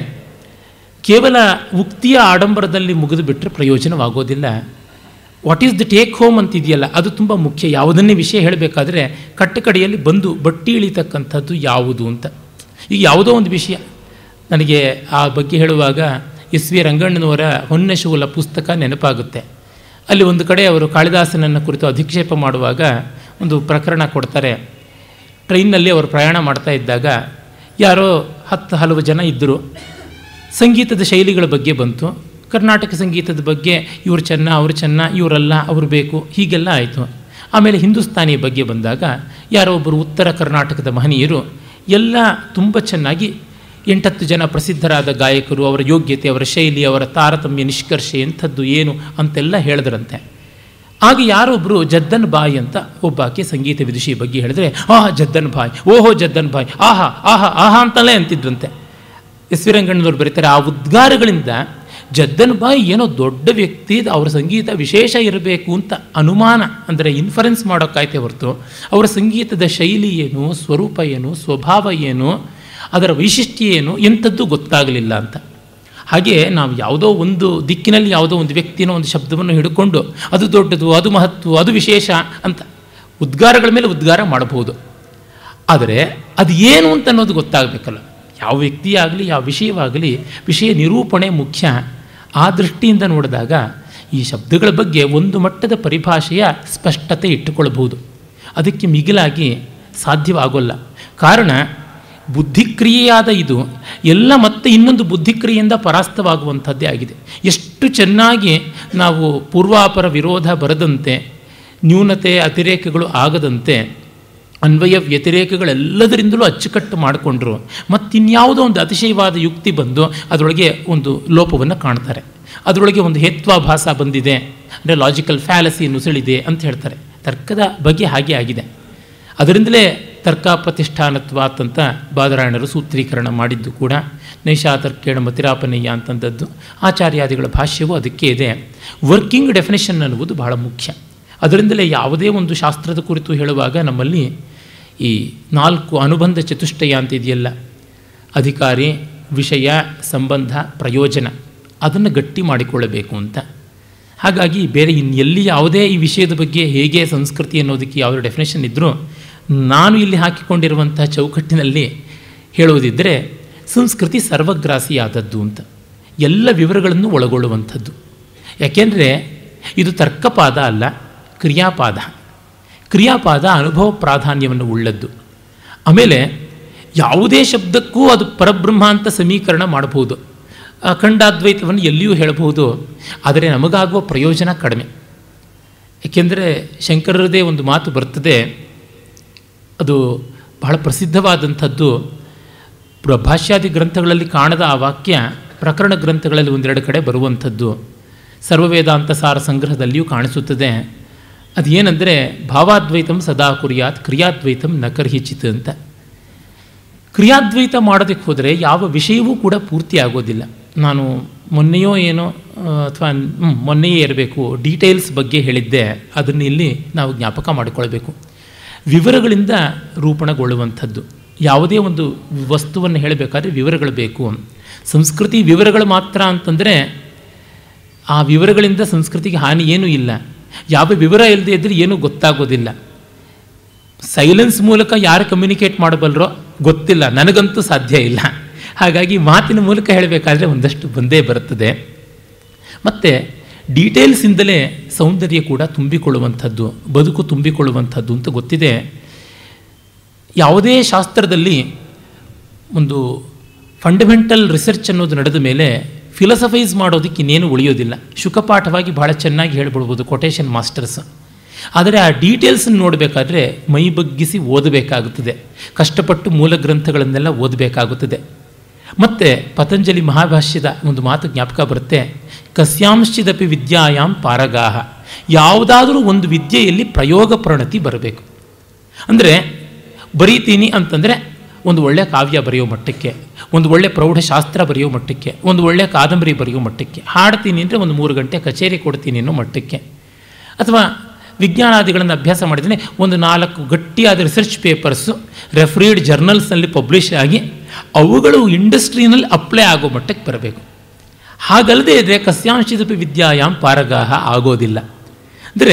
ಕೇವಲ ಉಕ್ತಿಯ ಆಡಂಬರದಲ್ಲಿ ಮುಗಿದು ಬಿಟ್ಟರೆ ಪ್ರಯೋಜನವಾಗೋದಿಲ್ಲ what is the take home ಅಂತಿದೆಯಲ್ಲ ಅದು ತುಂಬ ಮುಖ್ಯ ಯಾವುದನ್ನೇ ವಿಷಯ ಹೇಳಬೇಕಾದ್ರೆ ಕಟ್ಟಕಡೆಯಲ್ಲಿ ಬಂದು ಬಟ್ಟಿ ಇಳಿತಕ್ಕಂಥದ್ದು ಯಾವುದು ಅಂತ ಈಗ ಯಾವುದೋ ಒಂದು ವಿಷಯ ನನಗೆ ಆ ಬಗ್ಗೆ ಹೇಳುವಾಗ ಎಸ್ ವಿ ರಂಗಣ್ಣನವರ ಹೊನ್ನಶೂಲ ಪುಸ್ತಕ ನೆನಪಾಗುತ್ತೆ ಅಲ್ಲಿ ಒಂದು ಕಡೆ ಅವರು ಕಾಳಿದಾಸನನ್ನು ಕುರಿತು ಅಧಿಕ್ಷೇಪ ಮಾಡುವಾಗ ಒಂದು ಪ್ರಕರಣ ಕೊಡ್ತಾರೆ ಟ್ರೈನ್ನಲ್ಲಿ ಅವರು ಪ್ರಯಾಣ ಮಾಡ್ತಾ ಇದ್ದಾಗ ಯಾರೋ ಹತ್ತು ಹಲವು ಜನ ಇದ್ದರು ಸಂಗೀತದ ಶೈಲಿಗಳ ಬಗ್ಗೆ ಬಂತು ಕರ್ನಾಟಕ ಸಂಗೀತದ ಬಗ್ಗೆ ಇವರು ಚೆನ್ನ ಅವರು ಚೆನ್ನ ಇವರಲ್ಲ ಅವರು ಬೇಕು ಹೀಗೆಲ್ಲ ಆಯಿತು ಆಮೇಲೆ ಹಿಂದೂಸ್ತಾನಿ ಬಗ್ಗೆ ಬಂದಾಗ ಯಾರೋ ಒಬ್ಬರು ಉತ್ತರ ಕರ್ನಾಟಕದ ಮಹನೀಯರು ಎಲ್ಲ ತುಂಬ ಚೆನ್ನಾಗಿ ಎಂಟತ್ತು ಜನ ಪ್ರಸಿದ್ಧರಾದ ಗಾಯಕರು ಅವರ ಯೋಗ್ಯತೆ ಅವರ ಶೈಲಿ ಅವರ ತಾರತಮ್ಯ ನಿಷ್ಕರ್ಷೆ ಎಂಥದ್ದು ಏನು ಅಂತೆಲ್ಲ ಹೇಳಿದ್ರಂತೆ ಆಗ ಯಾರೊಬ್ಬರು ಜದ್ದನ್ ಬಾಯ್ ಅಂತ ಒಬ್ಬಾಕೆ ಸಂಗೀತ ವಿದುಷಿ ಬಗ್ಗೆ ಹೇಳಿದ್ರೆ ಆಹಾ ಜದ್ದನ್ ಬಾಯ್ ಓಹೋ ಜದ್ದನ್ ಬಾಯ್ ಆಹಾ ಆಹಾ ಆಹಾ ಅಂತಲೇ ಅಂತಿದ್ರಂತೆ ಎಸ್ ವಿ ರಂಗಣ್ಣನವ್ರು ಬರೀತಾರೆ ಆ ಉದ್ಗಾರಗಳಿಂದ ಜದ್ದನ್ ಬಾಯ್ ಏನೋ ದೊಡ್ಡ ವ್ಯಕ್ತಿ ಅವರ ಸಂಗೀತ ವಿಶೇಷ ಇರಬೇಕು ಅಂತ ಅನುಮಾನ ಅಂದರೆ ಇನ್ಫರೆನ್ಸ್ ಮಾಡೋಕ್ಕಾಯ್ತೆ ಹೊರತು ಅವರ ಸಂಗೀತದ ಶೈಲಿ ಏನು ಸ್ವರೂಪ ಏನು ಸ್ವಭಾವ ಏನು ಅದರ ವೈಶಿಷ್ಟ್ಯ ಏನು ಎಂಥದ್ದು ಗೊತ್ತಾಗಲಿಲ್ಲ ಅಂತ ಹಾಗೆ ನಾವು ಯಾವುದೋ ಒಂದು ದಿಕ್ಕಿನಲ್ಲಿ ಯಾವುದೋ ಒಂದು ವ್ಯಕ್ತಿನ ಒಂದು ಶಬ್ದವನ್ನು ಹಿಡ್ಕೊಂಡು ಅದು ದೊಡ್ಡದು ಅದು ಮಹತ್ವ ಅದು ವಿಶೇಷ ಅಂತ ಉದ್ಗಾರಗಳ ಮೇಲೆ ಉದ್ಗಾರ ಮಾಡಬಹುದು ಆದರೆ ಅದು ಏನು ಅಂತ ಅನ್ನೋದು ಗೊತ್ತಾಗಬೇಕಲ್ಲ ಯಾವ ವ್ಯಕ್ತಿಯಾಗಲಿ ಯಾವ ವಿಷಯವಾಗಲಿ ವಿಷಯ ನಿರೂಪಣೆ ಮುಖ್ಯ ಆ ದೃಷ್ಟಿಯಿಂದ ನೋಡಿದಾಗ ಈ ಶಬ್ದಗಳ ಬಗ್ಗೆ ಒಂದು ಮಟ್ಟದ ಪರಿಭಾಷೆಯ ಸ್ಪಷ್ಟತೆ ಇಟ್ಟುಕೊಳ್ಳಬಹುದು ಅದಕ್ಕೆ ಮಿಗಿಲಾಗಿ ಸಾಧ್ಯವಾಗೋಲ್ಲ ಕಾರಣ ಬುದ್ಧಿಕ್ರಿಯೆಯಾದ ಇದು ಎಲ್ಲ ಮತ್ತೆ ಇನ್ನೊಂದು ಬುದ್ಧಿಕ್ರಿಯೆಯಿಂದ ಪರಾಸ್ತವಾಗುವಂಥದ್ದೇ ಆಗಿದೆ ಎಷ್ಟು ಚೆನ್ನಾಗಿ ನಾವು ಪೂರ್ವಾಪರ ವಿರೋಧ ಬರದಂತೆ ನ್ಯೂನತೆ ಅತಿರೇಕಗಳು ಆಗದಂತೆ ಅನ್ವಯ ವ್ಯತಿರೇಕಗಳೆಲ್ಲದರಿಂದಲೂ ಅಚ್ಚುಕಟ್ಟು ಮಾಡಿಕೊಂಡ್ರು ಮತ್ತಿನ್ಯಾವುದೋ ಒಂದು ಅತಿಶಯವಾದ ಯುಕ್ತಿ ಬಂದು ಅದರೊಳಗೆ ಒಂದು ಲೋಪವನ್ನು ಕಾಣ್ತಾರೆ ಅದರೊಳಗೆ ಒಂದು ಹೇತ್ವಾಭಾಸ ಬಂದಿದೆ ಅಂದರೆ ಲಾಜಿಕಲ್ ಫ್ಯಾಲಸಿ ನುಸುಳಿದೆ ಅಂತ ಹೇಳ್ತಾರೆ ತರ್ಕದ ಬಗ್ಗೆ ಹಾಗೆ ಆಗಿದೆ ಅದರಿಂದಲೇ ತರ್ಕ ಪ್ರತಿಷ್ಠಾನತ್ವಾತ್ ಅಂತ ಬಾದರಾಯಣರು ಸೂತ್ರೀಕರಣ ಮಾಡಿದ್ದು ಕೂಡ ನೈಷಾತರ್ಕೇಣ ಮತಿರಾಪನೀಯ ಅಂತಂದದ್ದು ಆಚಾರ್ಯಾದಿಗಳ ಭಾಷ್ಯವೂ ಅದಕ್ಕೆ ಇದೆ ವರ್ಕಿಂಗ್ ಡೆಫಿನೇಷನ್ ಅನ್ನುವುದು ಬಹಳ ಮುಖ್ಯ ಅದರಿಂದಲೇ ಯಾವುದೇ ಒಂದು ಶಾಸ್ತ್ರದ ಕುರಿತು ಹೇಳುವಾಗ ನಮ್ಮಲ್ಲಿ ಈ ನಾಲ್ಕು ಅನುಬಂಧ ಚತುಷ್ಟಯ ಅಂತ ಇದೆಯಲ್ಲ ಅಧಿಕಾರಿ ವಿಷಯ ಸಂಬಂಧ ಪ್ರಯೋಜನ ಅದನ್ನು ಗಟ್ಟಿ ಮಾಡಿಕೊಳ್ಳಬೇಕು ಅಂತ ಹಾಗಾಗಿ ಬೇರೆ ಇನ್ನೆಲ್ಲಿ ಯಾವುದೇ ಈ ವಿಷಯದ ಬಗ್ಗೆ ಹೇಗೆ ಸಂಸ್ಕೃತಿ ಅನ್ನೋದಕ್ಕೆ ಯಾವುದೇ ಡೆಫಿನೇಷನ್ ಇದ್ದರೂ ನಾನು ಇಲ್ಲಿ ಹಾಕಿಕೊಂಡಿರುವಂಥ ಚೌಕಟ್ಟಿನಲ್ಲಿ ಹೇಳುವುದಿದ್ದರೆ ಸಂಸ್ಕೃತಿ ಸರ್ವಗ್ರಾಸಿಯಾದದ್ದು ಅಂತ ಎಲ್ಲ ವಿವರಗಳನ್ನು ಒಳಗೊಳ್ಳುವಂಥದ್ದು ಯಾಕೆಂದರೆ ಇದು ತರ್ಕಪಾದ ಅಲ್ಲ ಕ್ರಿಯಾಪಾದ ಕ್ರಿಯಾಪಾದ ಅನುಭವ ಪ್ರಾಧಾನ್ಯವನ್ನು ಉಳ್ಳದ್ದು ಆಮೇಲೆ ಯಾವುದೇ ಶಬ್ದಕ್ಕೂ ಅದು ಪರಬ್ರಹ್ಮ ಅಂತ ಸಮೀಕರಣ ಮಾಡಬಹುದು ಅಖಂಡಾದ್ವೈತವನ್ನು ಎಲ್ಲಿಯೂ ಹೇಳಬಹುದು ಆದರೆ ನಮಗಾಗುವ ಪ್ರಯೋಜನ ಕಡಿಮೆ ಏಕೆಂದರೆ ಶಂಕರರದೇ ಒಂದು ಮಾತು ಬರ್ತದೆ ಅದು ಬಹಳ ಪ್ರಸಿದ್ಧವಾದಂಥದ್ದು ಭಾಷ್ಯಾದಿ ಗ್ರಂಥಗಳಲ್ಲಿ ಕಾಣದ ಆ ವಾಕ್ಯ ಪ್ರಕರಣ ಗ್ರಂಥಗಳಲ್ಲಿ ಒಂದೆರಡು ಕಡೆ ಬರುವಂಥದ್ದು ಸರ್ವವೇದಾಂತ ಸಾರ ಸಂಗ್ರಹದಲ್ಲಿಯೂ ಕಾಣಿಸುತ್ತದೆ ಅದು ಏನಂದರೆ ಭಾವಾದ್ವೈತಂ ಸದಾ ಕುರಿಯಾತ್ ಕ್ರಿಯಾದ್ವೈತಂ ನಕರ್ಹಿಚಿತ್ ಅಂತ ಕ್ರಿಯಾದ್ವೈತ ಮಾಡೋದಕ್ಕೆ ಹೋದರೆ ಯಾವ ವಿಷಯವೂ ಕೂಡ ಪೂರ್ತಿ ಆಗೋದಿಲ್ಲ ನಾನು ಮೊನ್ನೆಯೋ ಏನೋ ಅಥವಾ ಮೊನ್ನೆಯೇ ಇರಬೇಕು ಡೀಟೇಲ್ಸ್ ಬಗ್ಗೆ ಹೇಳಿದ್ದೆ ಅದನ್ನು ಇಲ್ಲಿ ನಾವು ಜ್ಞಾಪಕ ಮಾಡಿಕೊಳ್ಬೇಕು ವಿವರಗಳಿಂದ ರೂಪಣಗೊಳ್ಳುವಂಥದ್ದು ಯಾವುದೇ ಒಂದು ವಸ್ತುವನ್ನು ಹೇಳಬೇಕಾದ್ರೆ ವಿವರಗಳು ಬೇಕು ಸಂಸ್ಕೃತಿ ವಿವರಗಳು ಮಾತ್ರ ಅಂತಂದರೆ ಆ ವಿವರಗಳಿಂದ ಸಂಸ್ಕೃತಿಗೆ ಹಾನಿ ಏನೂ ಇಲ್ಲ ಯಾವ ವಿವರ ಇಲ್ಲದೆ ಇದ್ದರೆ ಏನೂ ಗೊತ್ತಾಗೋದಿಲ್ಲ ಸೈಲೆನ್ಸ್ ಮೂಲಕ ಯಾರು ಕಮ್ಯುನಿಕೇಟ್ ಮಾಡಬಲ್ಲರೋ ಗೊತ್ತಿಲ್ಲ ನನಗಂತೂ ಸಾಧ್ಯ ಇಲ್ಲ ಹಾಗಾಗಿ ಮಾತಿನ ಮೂಲಕ ಹೇಳಬೇಕಾದ್ರೆ ಒಂದಷ್ಟು ಬಂದೇ ಬರುತ್ತದೆ ಮತ್ತು ಡೀಟೇಲ್ಸಿಂದಲೇ ಸೌಂದರ್ಯ ಕೂಡ ತುಂಬಿಕೊಳ್ಳುವಂಥದ್ದು ಬದುಕು ತುಂಬಿಕೊಳ್ಳುವಂಥದ್ದು ಅಂತ ಗೊತ್ತಿದೆ ಯಾವುದೇ ಶಾಸ್ತ್ರದಲ್ಲಿ ಒಂದು ಫಂಡಮೆಂಟಲ್ ರಿಸರ್ಚ್ ಅನ್ನೋದು ನಡೆದ ಮೇಲೆ ಫಿಲಸಫೈಸ್ ಮಾಡೋದಕ್ಕೆ ಇನ್ನೇನು ಉಳಿಯೋದಿಲ್ಲ ಶುಕಪಾಠವಾಗಿ ಬಹಳ ಚೆನ್ನಾಗಿ ಹೇಳ್ಬಿಡ್ಬೋದು ಕೊಟೇಶನ್ ಮಾಸ್ಟರ್ಸ್ ಆದರೆ ಆ ಡೀಟೇಲ್ಸನ್ನು ನೋಡಬೇಕಾದ್ರೆ ಮೈ ಬಗ್ಗಿಸಿ ಓದಬೇಕಾಗುತ್ತದೆ ಕಷ್ಟಪಟ್ಟು ಮೂಲ ಗ್ರಂಥಗಳನ್ನೆಲ್ಲ ಓದಬೇಕಾಗುತ್ತದೆ ಮತ್ತು ಪತಂಜಲಿ ಮಹಾಭಾಷ್ಯದ ಒಂದು ಮಾತು ಜ್ಞಾಪಕ ಬರುತ್ತೆ ಕಸ್ಯಾಂಶ್ಚಿದಪಿ ವಿದ್ಯಾಯಾಮ್ ಪಾರಗಾಹ ಯಾವುದಾದರೂ ಒಂದು ವಿದ್ಯೆಯಲ್ಲಿ ಪ್ರಯೋಗ ಪ್ರಣತಿ ಬರಬೇಕು ಅಂದರೆ ಬರೀತೀನಿ ಅಂತಂದರೆ ಒಂದು ಒಳ್ಳೆಯ ಕಾವ್ಯ ಬರೆಯೋ ಮಟ್ಟಕ್ಕೆ ಒಂದು ಒಳ್ಳೆ ಪ್ರೌಢಶಾಸ್ತ್ರ ಬರೆಯೋ ಮಟ್ಟಕ್ಕೆ ಒಂದು ಒಳ್ಳೆಯ ಕಾದಂಬರಿ ಬರೆಯೋ ಮಟ್ಟಕ್ಕೆ ಹಾಡ್ತೀನಿ ಅಂದರೆ ಒಂದು ಮೂರು ಗಂಟೆ ಕಚೇರಿ ಕೊಡ್ತೀನಿ ಅನ್ನೋ ಮಟ್ಟಕ್ಕೆ ಅಥವಾ ವಿಜ್ಞಾನಾದಿಗಳನ್ನು ಅಭ್ಯಾಸ ಮಾಡಿದರೆ ಒಂದು ನಾಲ್ಕು ಗಟ್ಟಿಯಾದ ರಿಸರ್ಚ್ ಪೇಪರ್ಸು ರೆಫ್ರೀಡ್ ಜರ್ನಲ್ಸ್ನಲ್ಲಿ ಪಬ್ಲಿಷ್ ಆಗಿ ಅವುಗಳು ಇಂಡಸ್ಟ್ರಿನಲ್ಲಿ ಅಪ್ಲೈ ಆಗೋ ಮಟ್ಟಕ್ಕೆ ಬರಬೇಕು ಹಾಗಲ್ಲದೆ ಇದ್ದರೆ ಕಸ್ಯಾಂಶಿದಪಿ ವಿದ್ಯಾಯಾಮ್ ಪಾರಗಾಹ ಆಗೋದಿಲ್ಲ ಅಂದರೆ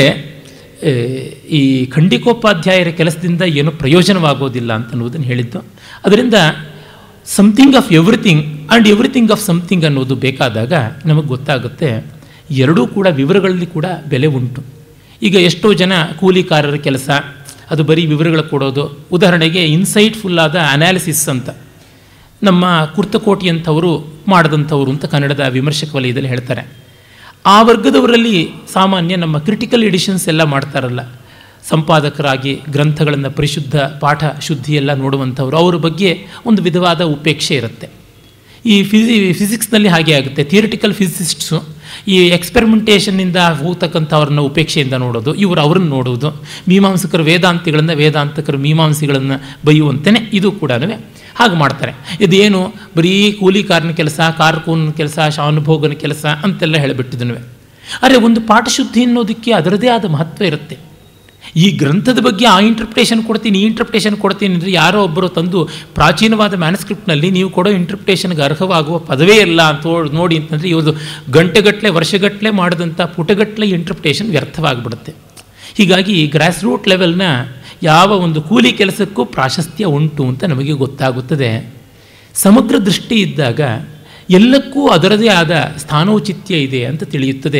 ಈ ಖಂಡಿಕೋಪಾಧ್ಯಾಯರ ಕೆಲಸದಿಂದ ಏನು ಪ್ರಯೋಜನವಾಗೋದಿಲ್ಲ ಅಂತನ್ನುವುದನ್ನು ಹೇಳಿದ್ದು ಅದರಿಂದ something of everything and everything of something ಅನ್ನೋದು ಬೇಕಾದಾಗ ನಮಗೆ ಗೊತ್ತಾಗುತ್ತೆ ಎರಡೂ ಕೂಡ ವಿವರಗಳಲ್ಲಿ ಕೂಡ ಬೆಲೆ ಉಂಟು ಈಗ ಎಷ್ಟೋ ಜನ ಕೂಲಿಕಾರರ ಕೆಲಸ ಅದು ಬರೀ ವಿವರಗಳು ಕೊಡೋದು ಉದಾಹರಣೆಗೆ ಇನ್ಸೈಟ್ಫುಲ್ ಆದ ಅನಾಲಿಸಿಸ್ ಅಂತ ನಮ್ಮ ಕುರ್ತಕೋಟಿಯಂಥವರು ಮಾಡಿದಂಥವರು ಅಂತ ಕನ್ನಡದ ವಿಮರ್ಶಕ ವಲಯದಲ್ಲಿ ಹೇಳ್ತಾರೆ ಆ ವರ್ಗದವರಲ್ಲಿ ಸಾಮಾನ್ಯ ನಮ್ಮ ಕ್ರಿಟಿಕಲ್ ಎಡಿಷನ್ಸ್ ಎಲ್ಲ ಮಾಡ್ತಾರಲ್ಲ ಸಂಪಾದಕರಾಗಿ ಗ್ರಂಥಗಳನ್ನು ಪರಿಶುದ್ಧ ಪಾಠ ಶುದ್ಧಿ ಎಲ್ಲ ನೋಡುವಂಥವ್ರು ಅವರ ಬಗ್ಗೆ ಒಂದು ವಿಧವಾದ ಉಪೇಕ್ಷೆ ಇರುತ್ತೆ ಈ ಫಿಸಿ ಫಿಸಿಕ್ಸ್ನಲ್ಲಿ ಹಾಗೆ ಆಗುತ್ತೆ ಥಿಯರಿಟಿಕಲ್ ಫಿಸಿಸಿಸ್ಟ್ಸು ಈ ಎಕ್ಸ್ಪೆರಿಮೆಂಟೇಷನ್ನಿಂದ ಹೋಗ್ತಕ್ಕಂಥವ್ರನ್ನ ಉಪೇಕ್ಷೆಯಿಂದ ನೋಡೋದು ಇವರು ಅವ್ರನ್ನ ನೋಡೋದು ಮೀಮಾಂಸಕರು ವೇದಾಂತಿಗಳನ್ನು ವೇದಾಂತಕರು ಮೀಮಾಂಸಿಗಳನ್ನು ಬೈಯುವಂತೆಯೇ ಇದು ಕೂಡ ಹಾಗೆ ಮಾಡ್ತಾರೆ ಇದೇನು ಬರೀ ಕೂಲಿಕಾರನ ಕೆಲಸ ಕಾರ್ಕೂನ್ ಕೆಲಸ ಶಾನುಭೋಗನ ಕೆಲಸ ಅಂತೆಲ್ಲ ಹೇಳಿಬಿಟ್ಟಿದ್ದನು ಆದರೆ ಒಂದು ಪಾಠಶುದ್ಧಿ ಅನ್ನೋದಕ್ಕೆ ಅದರದೇ ಆದ ಮಹತ್ವ ಇರುತ್ತೆ ಈ ಗ್ರಂಥದ ಬಗ್ಗೆ ಆ ಇಂಟರ್ಪ್ರಿಟೇಷನ್ ಕೊಡ್ತೀನಿ ಈ ಇಂಟರ್ಪ್ರಿಟೇಷನ್ ಕೊಡ್ತೀನಿ ಅಂದರೆ ಯಾರೋ ಒಬ್ಬರು ತಂದು ಪ್ರಾಚೀನವಾದ ಮ್ಯಾನುಸ್ಕ್ರಿಪ್ಟ್ನಲ್ಲಿ ನೀವು ಕೊಡೋ ಇಂಟರ್ಪ್ರಿಟೇಷನ್ಗೆ ಅರ್ಹವಾಗುವ ಪದವೇ ಇಲ್ಲ ಅಂತ ನೋಡಿ ಅಂತಂದರೆ ಇವರು ಗಂಟೆಗಟ್ಟಲೆ ವರ್ಷಗಟ್ಟಲೆ ಮಾಡಿದಂಥ ಪುಟಗಟ್ಟಲೆ ಇಂಟರ್ಪ್ರಿಟೇಷನ್ ವ್ಯರ್ಥವಾಗಿಬಿಡುತ್ತೆ ಹೀಗಾಗಿ ಗ್ರಾಸ್ ರೂಟ್ ಲೆವೆಲ್ನ ಯಾವ ಒಂದು ಕೂಲಿ ಕೆಲಸಕ್ಕೂ ಪ್ರಾಶಸ್ತ್ಯ ಉಂಟು ಅಂತ ನಮಗೆ ಗೊತ್ತಾಗುತ್ತದೆ ಸಮಗ್ರ ದೃಷ್ಟಿ ಇದ್ದಾಗ ಎಲ್ಲಕ್ಕೂ ಅದರದೇ ಆದ ಸ್ಥಾನೋಚಿತ್ಯ ಇದೆ ಅಂತ ತಿಳಿಯುತ್ತದೆ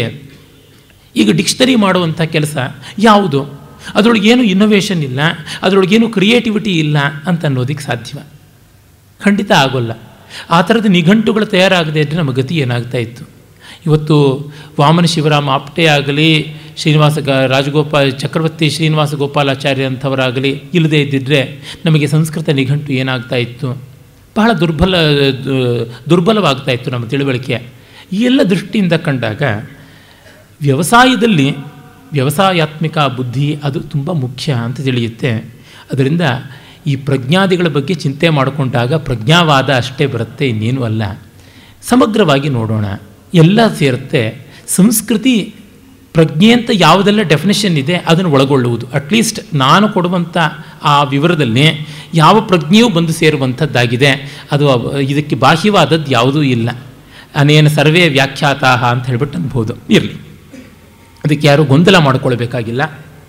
ಈಗ ಡಿಕ್ಷನರಿ ಮಾಡುವಂಥ ಕೆಲಸ ಯಾವುದು ಅದರೊಳಗೇನು ಇನ್ನೋವೇಷನ್ ಇಲ್ಲ ಅದರೊಳಗೇನು ಕ್ರಿಯೇಟಿವಿಟಿ ಇಲ್ಲ ಅಂತ ಅನ್ನೋದಕ್ಕೆ ಸಾಧ್ಯ ಖಂಡಿತ ಆಗೋಲ್ಲ ಆ ಥರದ ನಿಘಂಟುಗಳು ತಯಾರಾಗದೇ ಇದ್ದರೆ ನಮ್ಮ ಗತಿ ಏನಾಗ್ತಾ ಇತ್ತು ಇವತ್ತು ವಾಮನ ಶಿವರಾಮ ಆಪ್ಟೆ ಆಗಲಿ ಶ್ರೀನಿವಾಸ ಗ ರಾಜಗೋಪಾಲ್ ಚಕ್ರವರ್ತಿ ಶ್ರೀನಿವಾಸ ಗೋಪಾಲಾಚಾರ್ಯ ಅಂಥವರಾಗಲಿ ಇಲ್ಲದೇ ಇದ್ದಿದ್ದರೆ ನಮಗೆ ಸಂಸ್ಕೃತ ನಿಘಂಟು ಏನಾಗ್ತಾ ಇತ್ತು ಬಹಳ ದುರ್ಬಲ ದುರ್ಬಲವಾಗ್ತಾ ಇತ್ತು ನಮ್ಮ ತಿಳುವಳಿಕೆ ಈ ಎಲ್ಲ ದೃಷ್ಟಿಯಿಂದ ಕಂಡಾಗ ವ್ಯವಸಾಯದಲ್ಲಿ ವ್ಯವಸಾಯಾತ್ಮಿಕ ಬುದ್ಧಿ ಅದು ತುಂಬ ಮುಖ್ಯ ಅಂತ ತಿಳಿಯುತ್ತೆ ಅದರಿಂದ ಈ ಪ್ರಜ್ಞಾದಿಗಳ ಬಗ್ಗೆ ಚಿಂತೆ ಮಾಡಿಕೊಂಡಾಗ ಪ್ರಜ್ಞಾವಾದ ಅಷ್ಟೇ ಬರುತ್ತೆ ಇನ್ನೇನು ಅಲ್ಲ ಸಮಗ್ರವಾಗಿ ನೋಡೋಣ ಎಲ್ಲ ಸೇರುತ್ತೆ ಸಂಸ್ಕೃತಿ ಪ್ರಜ್ಞೆ ಅಂತ ಯಾವುದೆಲ್ಲ ಡೆಫಿನೇಷನ್ ಇದೆ ಅದನ್ನು ಒಳಗೊಳ್ಳುವುದು ಅಟ್ಲೀಸ್ಟ್ ನಾನು ಕೊಡುವಂಥ ಆ ವಿವರದಲ್ಲಿ ಯಾವ ಪ್ರಜ್ಞೆಯೂ ಬಂದು ಸೇರುವಂಥದ್ದಾಗಿದೆ ಅದು ಇದಕ್ಕೆ ಬಾಹ್ಯವಾದದ್ದು ಯಾವುದೂ ಇಲ್ಲ ಅನೇನ ಸರ್ವೇ ವ್ಯಾಖ್ಯಾತಾಹ ಅಂತ ಹೇಳ್ಬಿಟ್ಟು ಅನ್ಬೋದು ಇರಲಿ ಅದಕ್ಕೆ ಯಾರೂ ಗೊಂದಲ ಮಾಡಿಕೊಳ್ಬೇಕಾಗಿಲ್ಲ